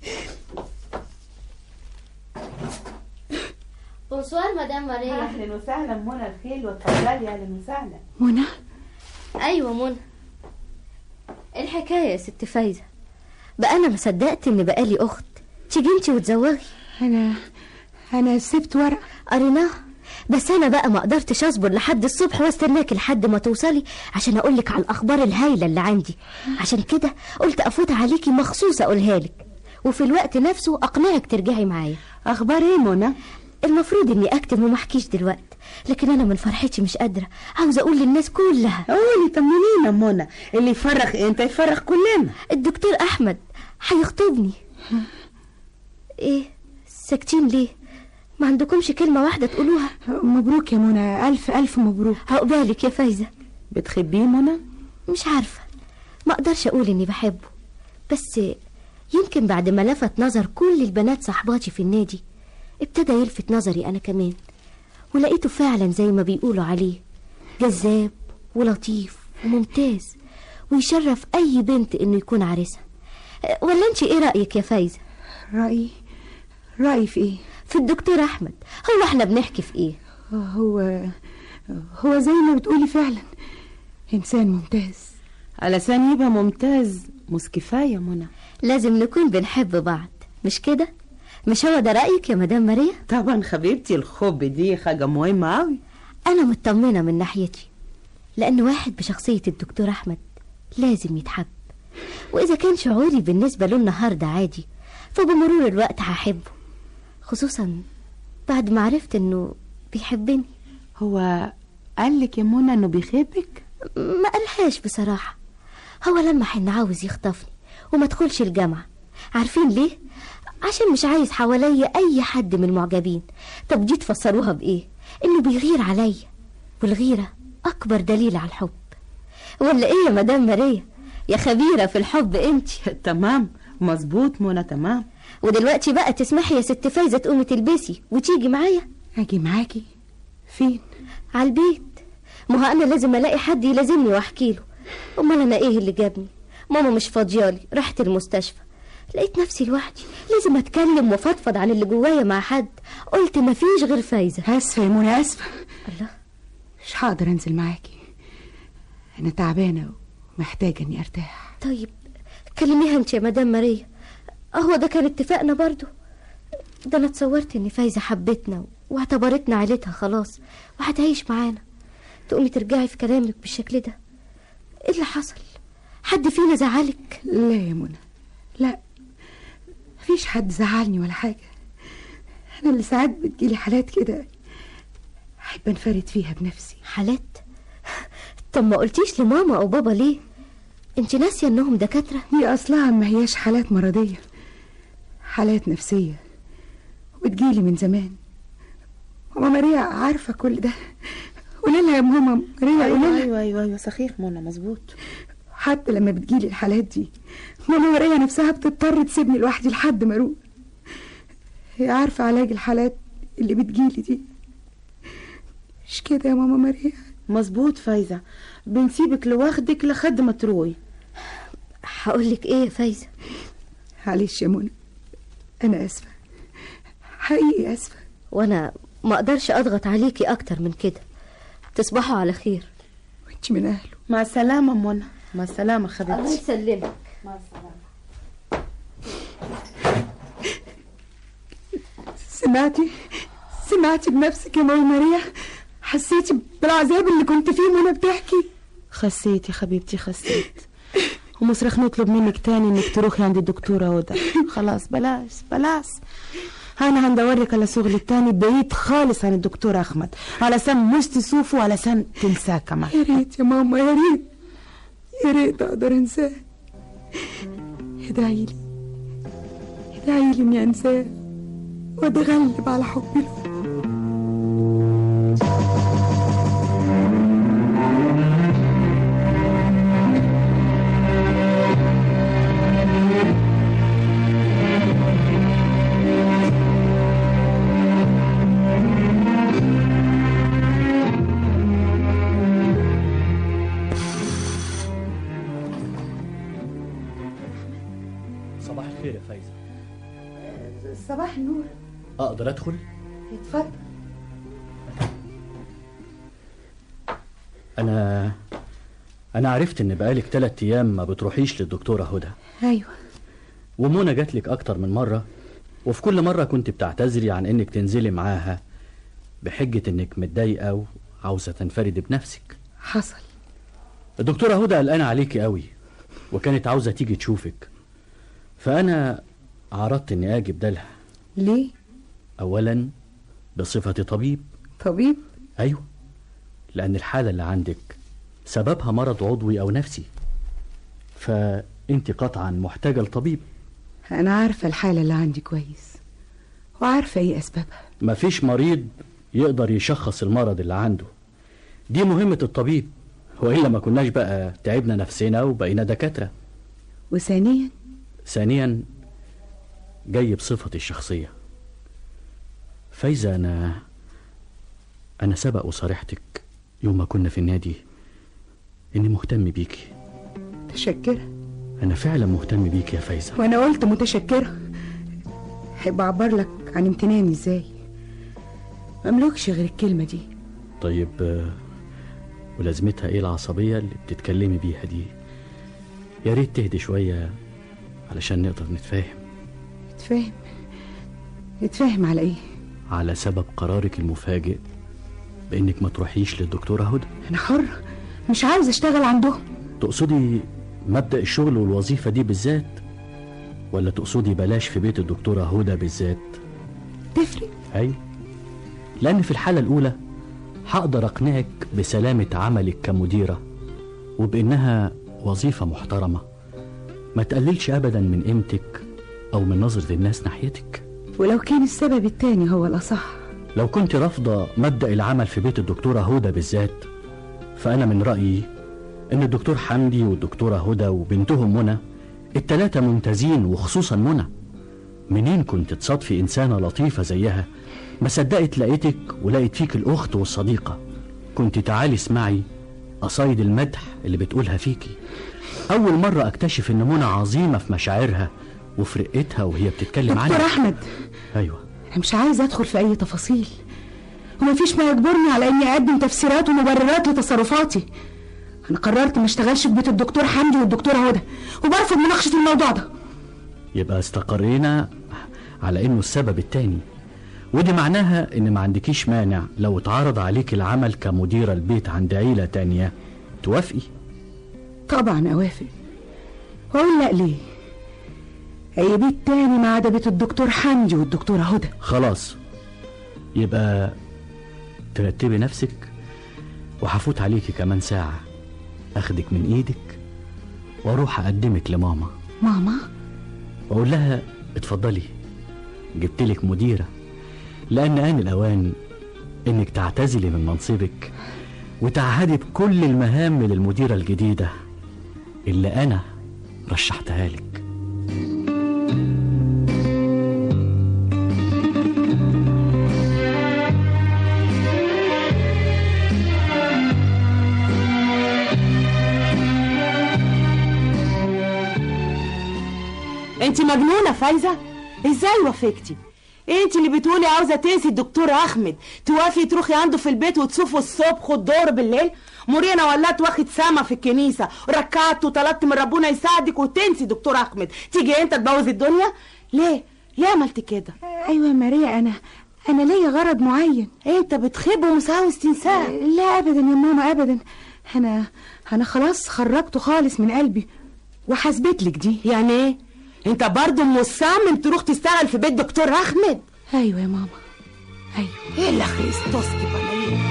بونسوار مدام ماريا أهلا وسهلا منى الخيل وتفضلي أهلا وسهلا منى ايوه منى الحكايه يا ست فايزه بقى انا ما صدقت ان بقالي اخت تيجي انتي وتزوغي انا انا سبت ورقه قريناها بس انا بقى ما قدرتش اصبر لحد الصبح واستناكي لحد ما توصلي عشان اقولك على الاخبار الهايله اللي عندي عشان كده قلت افوت عليكي مخصوص اقولها لك وفي الوقت نفسه اقنعك ترجعي معايا اخبار ايه منى المفروض اني اكتب وما احكيش دلوقتي لكن انا من فرحتي مش قادره عاوزه اقول للناس كلها قولي طمنينا منى اللي يفرخ انت يفرخ كلنا الدكتور احمد هيخطبني ايه ساكتين ليه ما عندكمش كلمه واحده تقولوها مبروك يا منى الف الف مبروك عقبالك يا فايزه بتحبيه منى مش عارفه ما اقدرش اقول اني بحبه بس يمكن بعد ما لفت نظر كل البنات صاحباتي في النادي ابتدى يلفت نظري انا كمان ولقيته فعلا زي ما بيقولوا عليه جذاب ولطيف وممتاز ويشرف اي بنت انه يكون عريسها ولا انت ايه رايك يا فايزه رايي رايي في ايه في الدكتور احمد هو احنا بنحكي في ايه هو هو زي ما بتقولي فعلا انسان ممتاز علشان يبقى ممتاز مش كفايه منى لازم نكون بنحب بعض مش كده مش هو ده رايك يا مدام ماريا طبعا حبيبتي الحب دي حاجه مهمه قوي انا مطمنه من ناحيتي لان واحد بشخصيه الدكتور احمد لازم يتحب واذا كان شعوري بالنسبه له النهارده عادي فبمرور الوقت هحبه خصوصا بعد ما عرفت انه بيحبني هو قالك يا منى انه بيحبك ما قالهاش بصراحه هو لمح انه عاوز يخطفني وما ادخلش الجامعه عارفين ليه عشان مش عايز حواليا اي حد من المعجبين طب دي تفسروها بايه انه بيغير عليا والغيره اكبر دليل على الحب ولا ايه يا مدام ماريا يا خبيره في الحب انت تمام مظبوط منى تمام ودلوقتي بقى تسمحي يا ست فايزه تقومي تلبسي وتيجي معايا اجي معاكي فين على البيت ما هو انا لازم الاقي حد يلازمني واحكي له امال انا ايه اللي جابني ماما مش فاضيالي رحت المستشفى لقيت نفسي لوحدي لازم اتكلم وافضفض عن اللي جوايا مع حد قلت مفيش غير فايزه اسفه يا منى اسفه الله مش هقدر انزل معاكي انا تعبانه ومحتاجه اني ارتاح طيب كلميها انت يا مدام ماريا اهو ده كان اتفاقنا برضو ده انا اتصورت ان فايزه حبتنا واعتبرتنا عيلتها خلاص وهتعيش معانا تقومي ترجعي في كلامك بالشكل ده ايه اللي حصل حد فينا زعلك لا يا منى لا مفيش حد زعلني ولا حاجه انا اللي ساعات بتجيلي حالات كده احب انفرد فيها بنفسي حالات طب ما قلتيش لماما او بابا ليه انت ناسيه انهم دكاتره هي اصلها ما هياش حالات مرضيه حالات نفسيه وبتجيلي من زمان ماما ماريا عارفه كل ده قولي لها يا ماما ماريا ايوه قولي لها ايوه ايوه ايوه صحيح منى مظبوط حتى لما بتجيلي الحالات دي ماما ماريا نفسها بتضطر تسيبني لوحدي لحد ما اروق هي عارفه علاج الحالات اللي بتجيلي دي مش كده يا ماما ماريا مظبوط فايزه بنسيبك لوحدك لحد ما تروي هقول لك ايه يا فايزه معلش يا منى انا اسفه حقيقي اسفه وانا ما اقدرش اضغط عليكي اكتر من كده تصبحوا على خير وانت من اهله مع السلامه منى مع السلامه الله حبيبتي يسلمك مع السلامه سمعتي سمعتي بنفسك يا ماما ماريا حسيتي بالعذاب اللي كنت فيه وانا بتحكي خسيت يا حبيبتي خسيت ومش رح نطلب منك تاني انك تروحي عند الدكتورة هدى خلاص بلاش بلاش انا هندورك على شغل تاني بعيد خالص عن الدكتور احمد علشان مش تشوفه علشان تنساه كمان يا ريت يا ماما يا ريت يا ريت اقدر انساه ادعي لي ادعي لي اني انساه واتغلب على حبي له صباح الخير يا فايزة صباح النور أقدر أدخل؟ اتفضل أنا أنا عرفت إن بقالك تلات أيام ما بتروحيش للدكتورة هدى ايوه ومنى جات لك أكتر من مرة وفي كل مرة كنت بتعتذري عن إنك تنزلي معاها بحجة إنك متضايقة وعاوزة تنفردي بنفسك حصل الدكتورة هدى قلقانة عليكي قوي وكانت عاوزة تيجي تشوفك فأنا عرضت إني أجي بدالها ليه أولا بصفتي طبيب طبيب أيوه لأن الحالة اللي عندك سببها مرض عضوي أو نفسي فأنت قطعا محتاجة لطبيب انا عارفه الحاله اللي عندي كويس وعارفه ايه اسبابها مفيش مريض يقدر يشخص المرض اللي عنده دي مهمة الطبيب وإلا ما كناش بقى تعبنا نفسنا وبقينا دكاترة وثانيا ثانيا جاي بصفتي الشخصية فايزة أنا أنا سبق وصارحتك يوم ما كنا في النادي إني مهتم بيكي متشكره أنا فعلا مهتم بيكي يا فايزة وانا قلت متشكره احب اعبر لك عن امتناني ازاي مملكش غير الكلمه دي طيب آه، ولازمتها إيه العصبية اللي بتتكلمي بيها دي يا ريت تهدي شوية علشان نقدر نتفاهم نتفاهم نتفاهم على ايه على سبب قرارك المفاجئ بإنك ما تروحيش للدكتورة هدى انا حر مش عاوز اشتغل عندهم تقصدي مبدأ الشغل والوظيفة دي بالذات ولا تقصدي بلاش في بيت الدكتورة هدى بالذات تفرق أيوة لأن في الحالة الأولى هقدر أقنعك بسلامة عملك كمديرة وبإنها وظيفة محترمة ما تقللش أبدا من قيمتك أو من نظرة الناس ناحيتك ولو كان السبب التاني هو الاصح لو كنت رافضة مبدأ العمل في بيت الدكتورة هدى بالذات فأنا من رأيي إن الدكتور حمدي والدكتورة هدى وبنتهم منى التلاتة ممتازين وخصوصا منى منين كنت تصادفي إنسانة لطيفة زيها ما صدقت لقيتك ولقيت فيك الأخت والصديقة كنت تعالي اسمعي قصايد المدح اللي بتقولها فيكي أول مرة أكتشف إن منى عظيمة في مشاعرها وفي رقتها وهي بتتكلم عنها دكتور احمد أيوة انا مش عايز ادخل في اي تفاصيل ومفيش ما يجبرني على اني اقدم تفسيرات ومبررات لتصرفاتي انا قررت ما اشتغلش في بيت الدكتور حمدي والدكتوره هدى وبرفض مناقشه الموضوع ده يبقى استقرينا على انه السبب التاني ودي معناها ان ما عندكيش مانع لو اتعرض عليك العمل كمديرة البيت عند عيلة تانية توافقي طبعا اوافق واقول لا ليه اي بيت تاني ما عدا بيت الدكتور حمدي والدكتوره هدى خلاص يبقى ترتبي نفسك وهفوت عليكي كمان ساعة اخدك من ايدك واروح اقدمك لماما ماما واقول لها اتفضلي جبتلك مديرة لان آن الاوان انك تعتزلي من منصبك وتعهدي بكل المهام للمديرة الجديدة اللي انا رشحتها لك انت مجنونه فايزه ازاي وافقتي انت اللي بتقولي عاوزه تنسي الدكتور احمد توافقي تروحي عنده في البيت وتشوفوا الصبح والدور بالليل مرينا ولات واخد سما في الكنيسه ركعت وطلبت من ربنا يساعدك وتنسي دكتور احمد تيجي انت تبوظ الدنيا ليه ليه عملت كده ايوه يا ماريا انا انا ليا غرض معين انت بتخيب ومش عاوز تنساه لا ابدا يا ماما ابدا انا انا خلاص خرجته خالص من قلبي وحسبت لك دي يعني ايه انت برضه مصمم تروح تشتغل في بيت دكتور احمد ايوه يا ماما ايوه ايه اللي خيستوسكي بلايين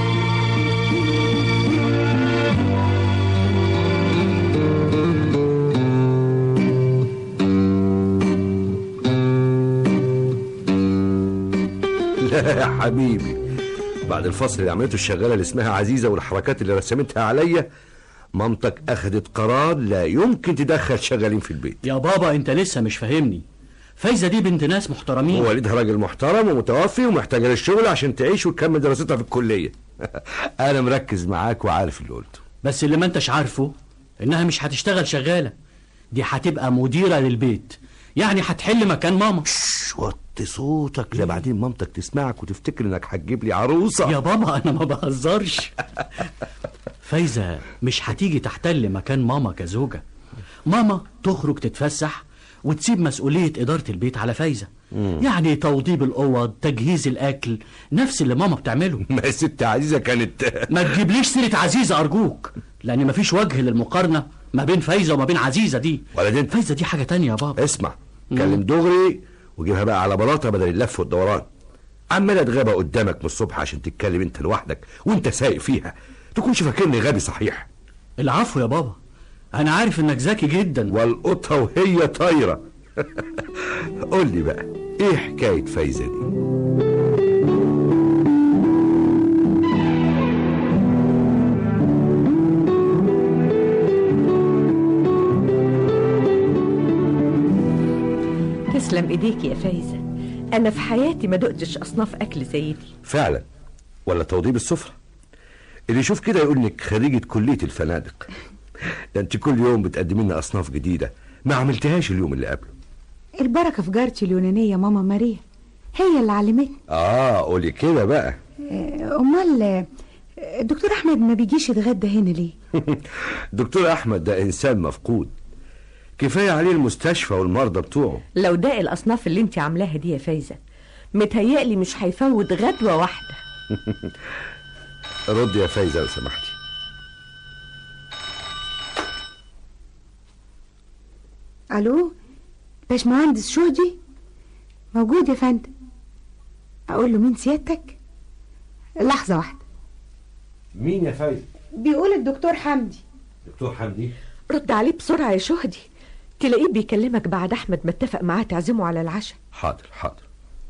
لا يا حبيبي بعد الفصل اللي عملته الشغاله اللي اسمها عزيزه والحركات اللي رسمتها عليا مامتك اخذت قرار لا يمكن تدخل شغالين في البيت يا بابا انت لسه مش فاهمني فايزه دي بنت ناس محترمين ووالدها راجل محترم ومتوفي ومحتاجه للشغل عشان تعيش وتكمل دراستها في الكليه انا مركز معاك وعارف اللي قلته بس اللي ما انتش عارفه انها مش هتشتغل شغاله دي هتبقى مديره للبيت يعني هتحل مكان ماما وطي صوتك لا بعدين مامتك تسمعك وتفتكر انك هتجيب لي عروسه يا بابا انا ما بهزرش فايزه مش هتيجي تحتل مكان ماما كزوجه ماما تخرج تتفسح وتسيب مسؤوليه اداره البيت على فايزه مم. يعني توضيب الاوض تجهيز الاكل نفس اللي ماما بتعمله ما يا ست عزيزه كانت ما تجيبليش سيره عزيزه ارجوك لان مفيش وجه للمقارنه ما بين فايزه وما بين عزيزه دي ولا انت فايزه دي حاجه تانية يا بابا اسمع كلم دغري وجيبها بقى على بلاطه بدل اللف والدوران عماله تغابى قدامك من الصبح عشان تتكلم انت لوحدك وانت سايق فيها تكونش فاكرني غبي صحيح العفو يا بابا انا عارف انك ذكي جدا والقطه وهي طايره قول لي بقى ايه حكايه فايزه دي تسلم ايديك يا فايزه انا في حياتي ما دقتش اصناف اكل زي دي فعلا ولا توضيب السفره اللي يشوف كده يقول انك خريجه كليه الفنادق ده انت كل يوم بتقدمي لنا اصناف جديده ما عملتهاش اليوم اللي قبله البركه في جارتي اليونانيه ماما ماريا هي اللي علمتني اه قولي كده بقى آه، امال آه، الدكتور احمد ما بيجيش يتغدى هنا ليه دكتور احمد ده انسان مفقود كفايه عليه المستشفى والمرضى بتوعه لو ده الاصناف اللي انت عاملاها دي يا فايزه متهيألي مش هيفوت غدوه واحده رد يا فايزه لو سمحتي الو باشمهندس شهدي موجود يا فندم اقول له مين سيادتك لحظه واحده مين يا فايزه بيقول الدكتور حمدي دكتور حمدي رد عليه بسرعه يا شهدي تلاقيه بيكلمك بعد احمد ما اتفق معاه تعزمه على العشاء حاضر حاضر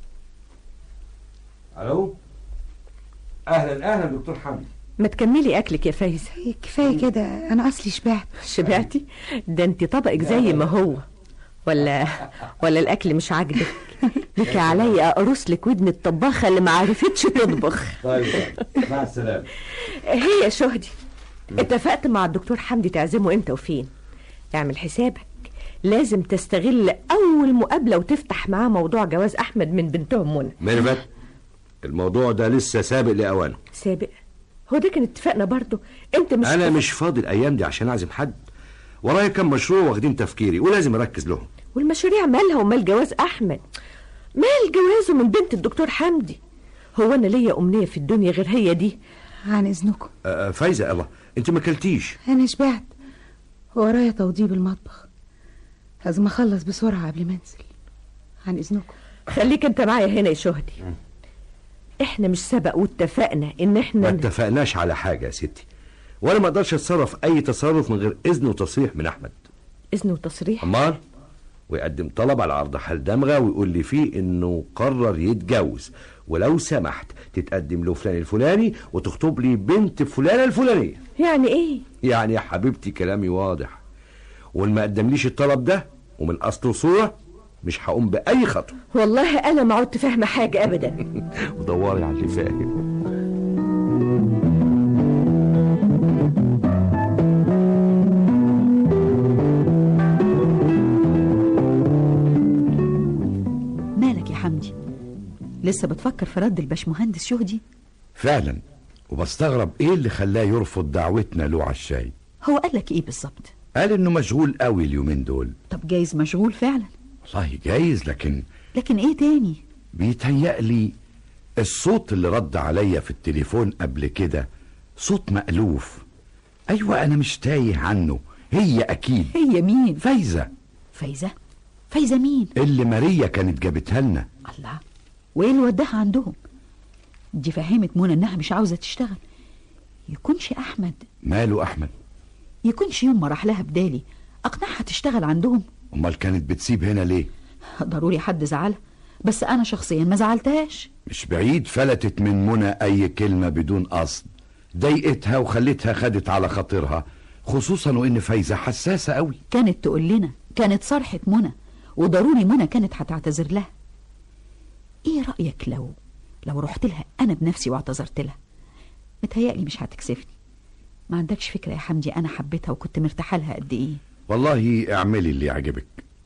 الو اهلا اهلا دكتور حمدي ما تكملي اكلك يا فايزه كفايه كده انا اصلي شبعت شبعتي ده انت طبقك زي ما هو ولا ولا الاكل مش عاجبك لك عليا اقرص لك ودن الطباخه اللي ما عرفتش تطبخ طيب مع السلامه هي يا شهدي اتفقت مع الدكتور حمدي تعزمه امتى وفين اعمل حسابك لازم تستغل اول مقابله وتفتح معاه موضوع جواز احمد من بنتهم منى ميرفت الموضوع ده لسه سابق لاوانه سابق هو ده كان اتفاقنا برضه انت مش انا مش فاضي الايام دي عشان اعزم حد ورايا كام مشروع واخدين تفكيري ولازم اركز لهم والمشاريع مالها ومال جواز احمد مال جوازه من بنت الدكتور حمدي هو انا ليا امنيه في الدنيا غير هي دي عن اذنكم آه فايزه الله انت ما اكلتيش انا شبعت ورايا توضيب المطبخ لازم اخلص بسرعه قبل ما انزل عن اذنكم خليك انت معايا هنا يا شهدي احنا مش سبق واتفقنا ان ما احنا اتفقناش على حاجه يا ستي وانا ما اقدرش اتصرف اي تصرف من غير اذن وتصريح من احمد اذن وتصريح امال ويقدم طلب على عرض حال دمغه ويقول لي فيه انه قرر يتجوز ولو سمحت تتقدم له فلان الفلاني وتخطب لي بنت فلانه الفلانيه يعني ايه يعني يا حبيبتي كلامي واضح واللي ما قدمليش الطلب ده ومن اصل وصوره مش هقوم باي خطوه والله انا ما عدت فاهمه حاجه ابدا ودوري على اللي فاهم مالك يا حمدي لسه بتفكر في رد الباشمهندس شهدي فعلا وبستغرب ايه اللي خلاه يرفض دعوتنا له على الشاي هو قال لك ايه بالظبط قال انه مشغول قوي اليومين دول طب جايز مشغول فعلا والله جايز لكن لكن ايه تاني بيتهيألي الصوت اللي رد عليا في التليفون قبل كده صوت مألوف أيوة أنا مش تايه عنه هي أكيد هي مين فايزة فايزة فايزة مين اللي ماريا كانت جابتها لنا الله وايه اللي وداها عندهم دي فهمت منى انها مش عاوزة تشتغل يكونش احمد ماله أحمد يكونش يوم ما راح لها بدالي اقنعها تشتغل عندهم أمال كانت بتسيب هنا ليه ضروري حد زعلها بس انا شخصيا ما زعلتهاش مش بعيد فلتت من منى أي كلمة بدون قصد ضايقتها وخلتها خدت على خاطرها خصوصا وإن فايزة حساسة قوي كانت تقول لنا كانت صرحة منى وضروري منى كانت هتعتذر لها ايه رأيك لو لو رحت لها انا بنفسي واعتذرت لها متهيألي مش هتكسفني ما عندكش فكرة يا حمدي انا حبيتها وكنت مرتاحة لها قد ايه والله اعملي اللي يعجبك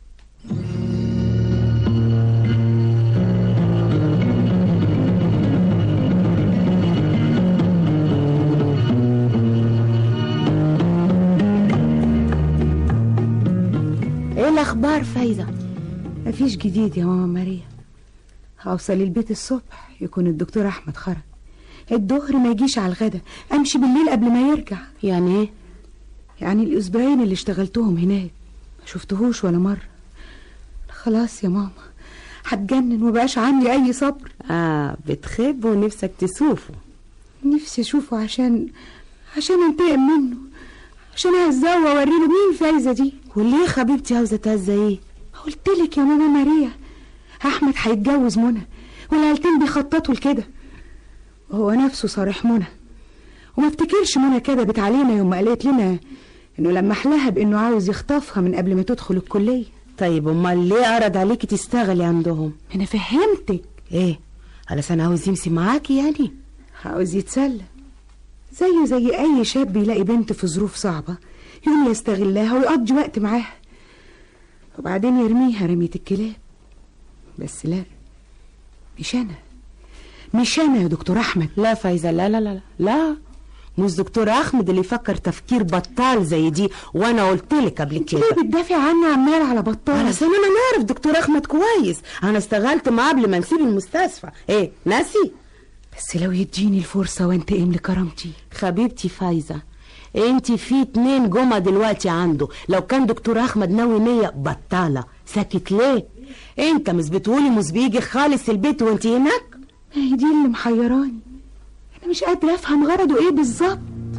ايه الاخبار فايزه مفيش جديد يا ماما ماريا هوصل البيت الصبح يكون الدكتور احمد خرج الظهر ما يجيش على الغدا امشي بالليل قبل ما يرجع يعني ايه يعني الاسبوعين اللي اشتغلتهم هناك ما شفتهوش ولا مره خلاص يا ماما هتجنن ومبقاش عندي اي صبر اه بتخب ونفسك تشوفه نفسي اشوفه عشان عشان انتقم منه عشان اهزاه واوريله مين فايزه دي وليه حبيبتي عاوزه تهزى ايه قلت لك يا ماما ماريا احمد هيتجوز منى والعيلتين بيخططوا لكده وهو نفسه صارح منى وما افتكرش منى كدبت علينا يوم ما قالت لنا انه لمح لها بانه عاوز يخطفها من قبل ما تدخل الكليه طيب امال ليه عرض عليكي تشتغلي عندهم انا فهمتك ايه علشان عاوز يمشي معاكي يعني عاوز يتسلى زيه زي اي شاب يلاقي بنت في ظروف صعبه يقوم يستغلها ويقضي وقت معاها وبعدين يرميها رمية الكلاب بس لا مش انا مش انا يا دكتور احمد لا فايزه لا لا لا لا, لا. مش دكتور احمد اللي يفكر تفكير بطال زي دي وانا قلت لك قبل كده ليه بتدافع عني عمال على بطال علشان انا نعرف دكتور احمد كويس انا اشتغلت معاه قبل ما نسيب المستشفى ايه ناسي بس لو يديني الفرصه وانتقم لكرامتي حبيبتي فايزه انت في اتنين جمعة دلوقتي عنده لو كان دكتور احمد ناوي نية بطالة ساكت ليه انت مش بتقولي مش بيجي خالص البيت وانت هناك ما هي دي اللي محيراني انا مش قادرة افهم غرضه ايه بالظبط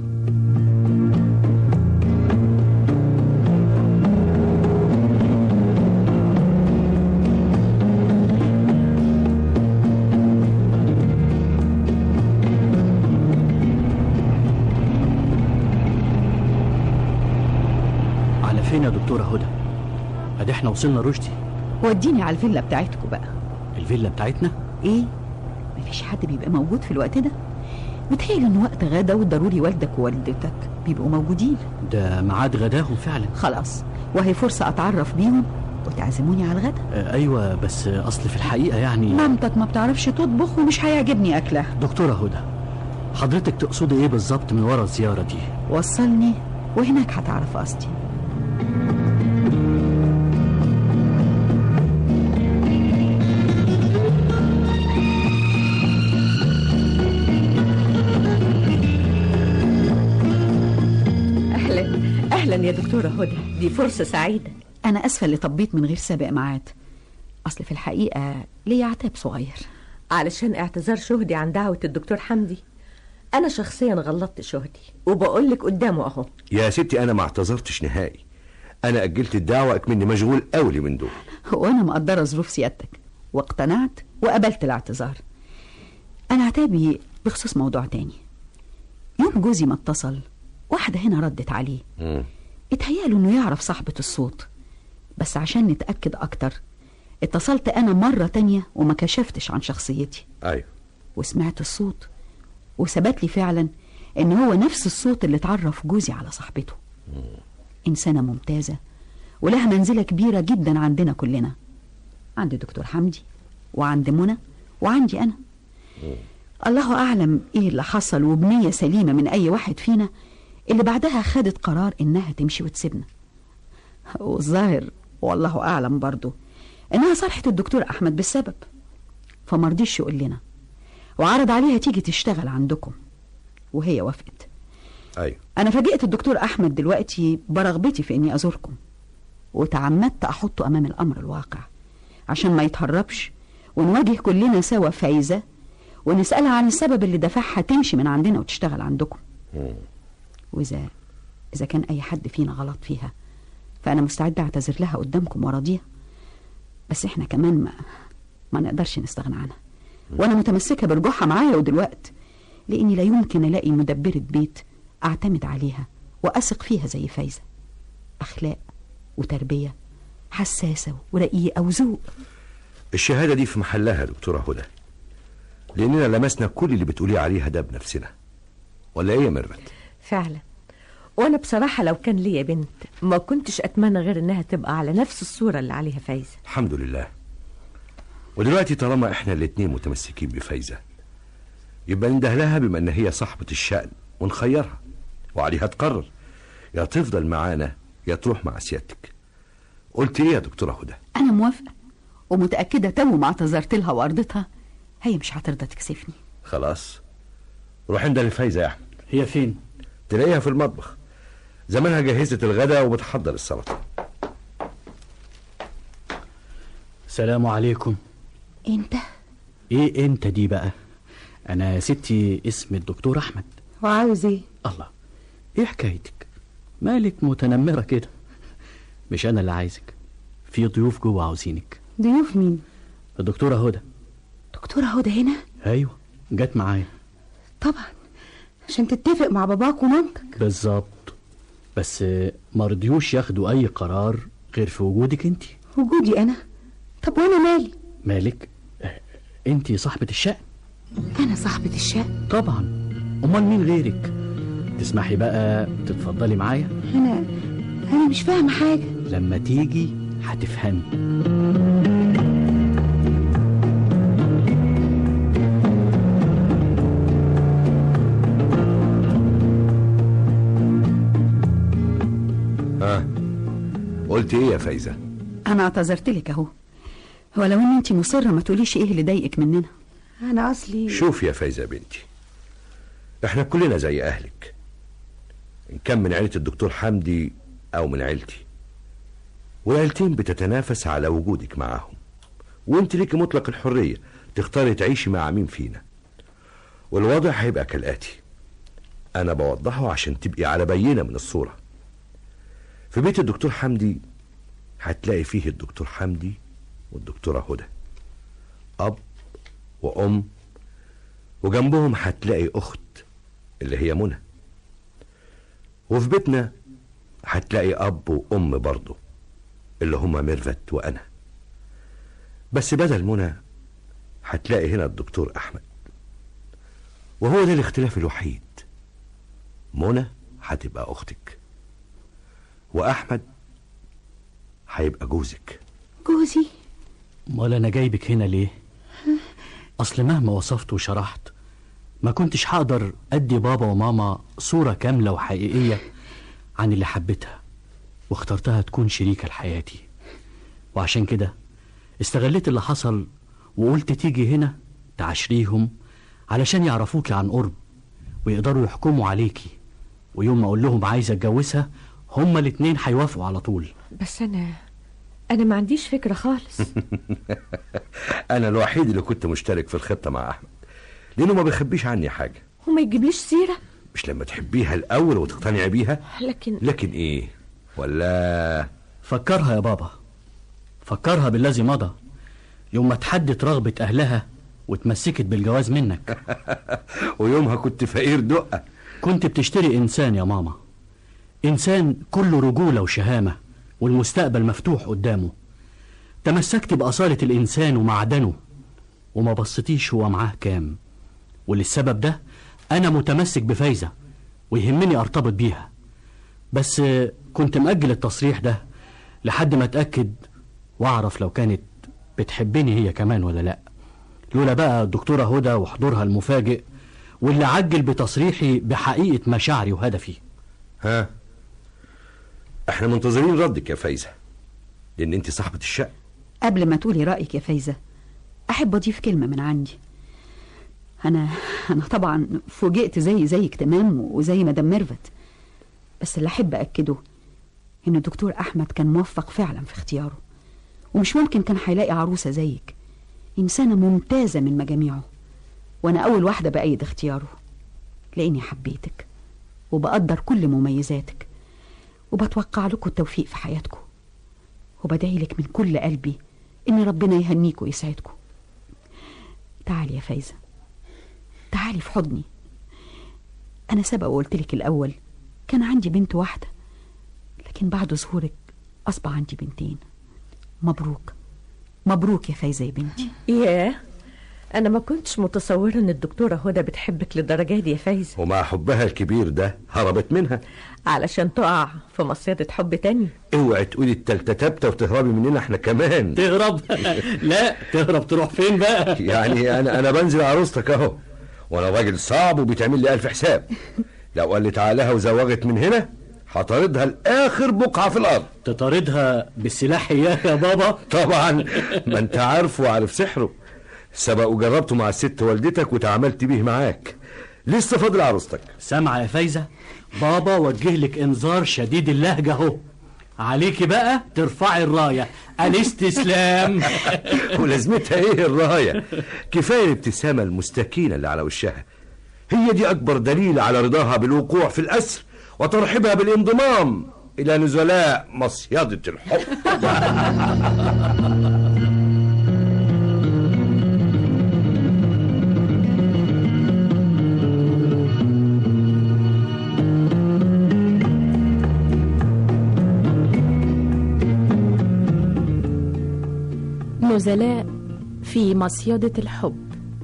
على فين يا دكتورة هدى ادي احنا وصلنا رشدي وديني على الفيلا بتاعتكم بقى الفيلا بتاعتنا ايه مفيش حد بيبقى موجود في الوقت ده متهيألي ان وقت غدا وضروري والدك ووالدتك بيبقوا موجودين ده ميعاد غداهم فعلا خلاص وهي فرصة اتعرف بيهم وتعزموني على الغدا آه ايوه بس اصل في الحقيقة يعني مامتك ما بتعرفش تطبخ ومش هيعجبني اكلها دكتورة هدى حضرتك تقصدي ايه بالظبط من ورا الزيارة دي وصلني وهناك هتعرف قصدي اهلا اهلا يا دكتوره هدى دي فرصه سعيده انا اسفه اللي طبيت من غير سابق ميعاد اصل في الحقيقه ليا عتاب صغير علشان اعتذار شهدي عن دعوه الدكتور حمدي انا شخصيا غلطت شهدي وبقول لك قدامه اهو يا ستي انا ما اعتذرتش نهائي انا اجلت الدعوه اكمني مشغول قوي من دول وانا مقدره ظروف سيادتك واقتنعت وقبلت الاعتذار انا عتابي بخصوص موضوع تاني يوم جوزي ما اتصل واحده هنا ردت عليه مم. اتهيأله انه يعرف صاحبة الصوت بس عشان نتأكد اكتر اتصلت انا مرة تانية وما كشفتش عن شخصيتي ايوه وسمعت الصوت وثبت لي فعلا ان هو نفس الصوت اللي اتعرف جوزي على صاحبته انسانة ممتازة ولها منزلة كبيرة جدا عندنا كلنا عند دكتور حمدي وعند منى وعندي انا الله اعلم ايه اللي حصل وبنية سليمة من اي واحد فينا اللي بعدها خدت قرار انها تمشي وتسيبنا والظاهر والله اعلم برضو إنها صرحت الدكتور أحمد بالسبب فمرضيش يقول لنا وعرض عليها تيجي تشتغل عندكم وهي وافقت ايوه أنا فاجئت الدكتور أحمد دلوقتي برغبتي في إني أزوركم وتعمدت أحطه أمام الأمر الواقع عشان ما يتهربش ونواجه كلنا سوا فايزة ونسألها عن السبب اللي دفعها تمشي من عندنا وتشتغل عندكم مم. وإذا إذا كان أي حد فينا غلط فيها فأنا مستعدة أعتذر لها قدامكم وراضيها بس إحنا كمان ما ما نقدرش نستغنى عنها وأنا متمسكة برجوعها معايا ودلوقت لأني لا يمكن ألاقي مدبرة بيت أعتمد عليها وأثق فيها زي فايزة أخلاق وتربية حساسة ورقيقة وذوق الشهادة دي في محلها يا دكتورة هدى لأننا لمسنا كل اللي بتقولي عليها ده بنفسنا ولا إيه يا ميرفت؟ فعلا وانا بصراحة لو كان ليا بنت ما كنتش اتمنى غير انها تبقى على نفس الصورة اللي عليها فايزة الحمد لله ودلوقتي طالما احنا الاتنين متمسكين بفايزة يبقى ننده لها بما ان هي صاحبة الشأن ونخيرها وعليها تقرر يا تفضل معانا يا تروح مع سيادتك قلت ايه يا دكتورة هدى أنا موافقة ومتأكدة تو ما اعتذرت لها وأرضتها هي مش هترضى تكسفني خلاص روح انده لفايزة يا احمد هي فين تلاقيها في المطبخ زمانها جهزت الغداء وبتحضر السلطة سلام عليكم انت ايه انت دي بقى انا يا ستي اسمي الدكتور احمد وعاوز ايه الله ايه حكايتك مالك متنمرة كده مش انا اللي عايزك في ضيوف جوه عاوزينك ضيوف مين الدكتورة هدى دكتورة هدى هنا ايوه جت معايا طبعا عشان تتفق مع باباك ومامتك بالظبط بس ما رضيوش ياخدوا اي قرار غير في وجودك انت وجودي انا طب وانا مالي مالك انت صاحبة الشأن انا صاحبة الشقة طبعا امال مين غيرك تسمحي بقى تتفضلي معايا انا انا مش فاهمة حاجة لما تيجي هتفهمي ها قلت ايه يا فايزة أنا اعتذرت لك أهو ولو إن أنت مصرة ما تقوليش إيه اللي ضايقك مننا انا اصلي شوف يا فايزة بنتي احنا كلنا زي اهلك ان كان من عيلة الدكتور حمدي او من عيلتي والعيلتين بتتنافس على وجودك معاهم وانت ليكي مطلق الحرية تختاري تعيشي مع مين فينا والوضع هيبقى كالآتي انا بوضحه عشان تبقي على بينة من الصورة في بيت الدكتور حمدي هتلاقي فيه الدكتور حمدي والدكتورة هدى أب وأم وجنبهم هتلاقي أخت اللي هي منى وفي بيتنا هتلاقي أب وأم برضه اللي هما ميرفت وأنا بس بدل منى هتلاقي هنا الدكتور أحمد وهو ده الاختلاف الوحيد منى هتبقى أختك وأحمد هيبقى جوزك جوزي امال انا جايبك هنا ليه اصل مهما وصفت وشرحت ما كنتش هقدر ادي بابا وماما صورة كاملة وحقيقية عن اللي حبيتها واخترتها تكون شريكة لحياتي وعشان كده استغليت اللي حصل وقلت تيجي هنا تعشريهم علشان يعرفوكي عن قرب ويقدروا يحكموا عليكي ويوم ما اقول لهم عايز اتجوزها هما الاتنين هيوافقوا على طول بس انا انا ما عنديش فكرة خالص أنا الوحيد اللي كنت مشترك في الخطة مع أحمد لأنه ما بيخبيش عني حاجة وما يجيبليش سيرة مش لما تحبيها الأول وتقتنعي بيها لكن لكن إيه ولا فكرها يا بابا فكرها بالذي مضى يوم ما تحدت رغبة أهلها وتمسكت بالجواز منك ويومها كنت فقير دقة كنت بتشتري إنسان يا ماما إنسان كله رجولة وشهامة والمستقبل مفتوح قدامه تمسكت بأصالة الإنسان ومعدنه وما بصتيش هو معاه كام وللسبب ده أنا متمسك بفايزة ويهمني أرتبط بيها بس آه، كنت مأجل التصريح ده لحد ما أتأكد وأعرف لو كانت بتحبني هي كمان ولا لأ لولا بقى الدكتورة هدى وحضورها المفاجئ واللي عجل بتصريحي بحقيقة مشاعري وهدفي ها احنا منتظرين ردك يا فايزة لأن أنت صاحبة الشقة قبل ما تقولي رأيك يا فايزة أحب أضيف كلمة من عندي أنا أنا طبعا فوجئت زي زيك تمام وزي مدام ميرفت بس اللي أحب أكده إن الدكتور أحمد كان موفق فعلا في اختياره ومش ممكن كان هيلاقي عروسة زيك إنسانة ممتازة من مجاميعه وأنا أول واحدة بأيد اختياره لأني حبيتك وبقدر كل مميزاتك وبتوقع لكم التوفيق في حياتكم وبدعي لك من كل قلبي إن ربنا يهنيكوا ويسعدكم تعالي يا فايزة تعالي في حضني أنا سبق وقلت لك الأول كان عندي بنت واحدة لكن بعد ظهورك أصبح عندي بنتين مبروك مبروك يا فايزة يا بنتي ياه انا ما كنتش متصوره ان الدكتوره هدى بتحبك للدرجه دي يا فايزه ومع حبها الكبير ده هربت منها علشان تقع في مصيده حب تاني اوعي تقولي التالتة تابتة وتهربي مننا احنا كمان تهرب لا تهرب تروح فين بقى يعني انا انا بنزل عروستك اهو وانا راجل صعب وبيتعمل لي الف حساب لو قال لي تعالها وزوغت من هنا هطاردها لاخر بقعه في الارض تطاردها بالسلاح اياه يا بابا طبعا ما انت عارفه وعارف سحره سبق وجربته مع الست والدتك وتعاملت بيه معاك لسه فاضل عروستك سامعة يا فايزة بابا وجه لك انذار شديد اللهجة اهو عليكي بقى ترفعي الراية الاستسلام ولازمتها ايه الرايه كفايه الابتسامه المستكينه اللي على وشها هي دي اكبر دليل على رضاها بالوقوع في الاسر وترحيبها بالانضمام الى نزلاء مصيده الحب نزلاء في مصيدة الحب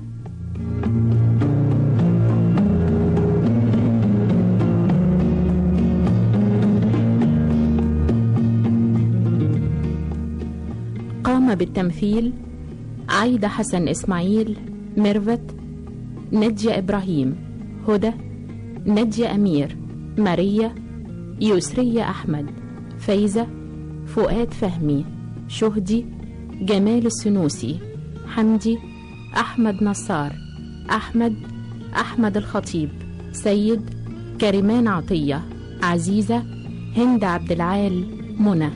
قام بالتمثيل عايدة حسن إسماعيل ميرفت نجية إبراهيم هدى نجية أمير ماريا يسرية أحمد فايزة فؤاد فهمي شهدي جمال السنوسي حمدي أحمد نصار أحمد أحمد الخطيب سيد كريمان عطية عزيزة هند عبد العال منى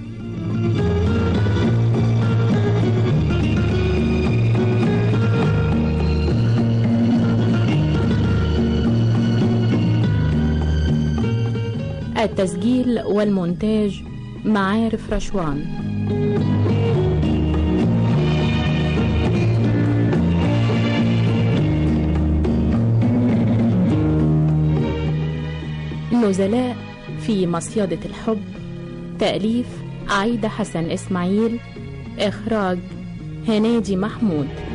التسجيل والمونتاج معارف رشوان نزلاء في مصيدة الحب تأليف عايدة حسن إسماعيل إخراج هنادي محمود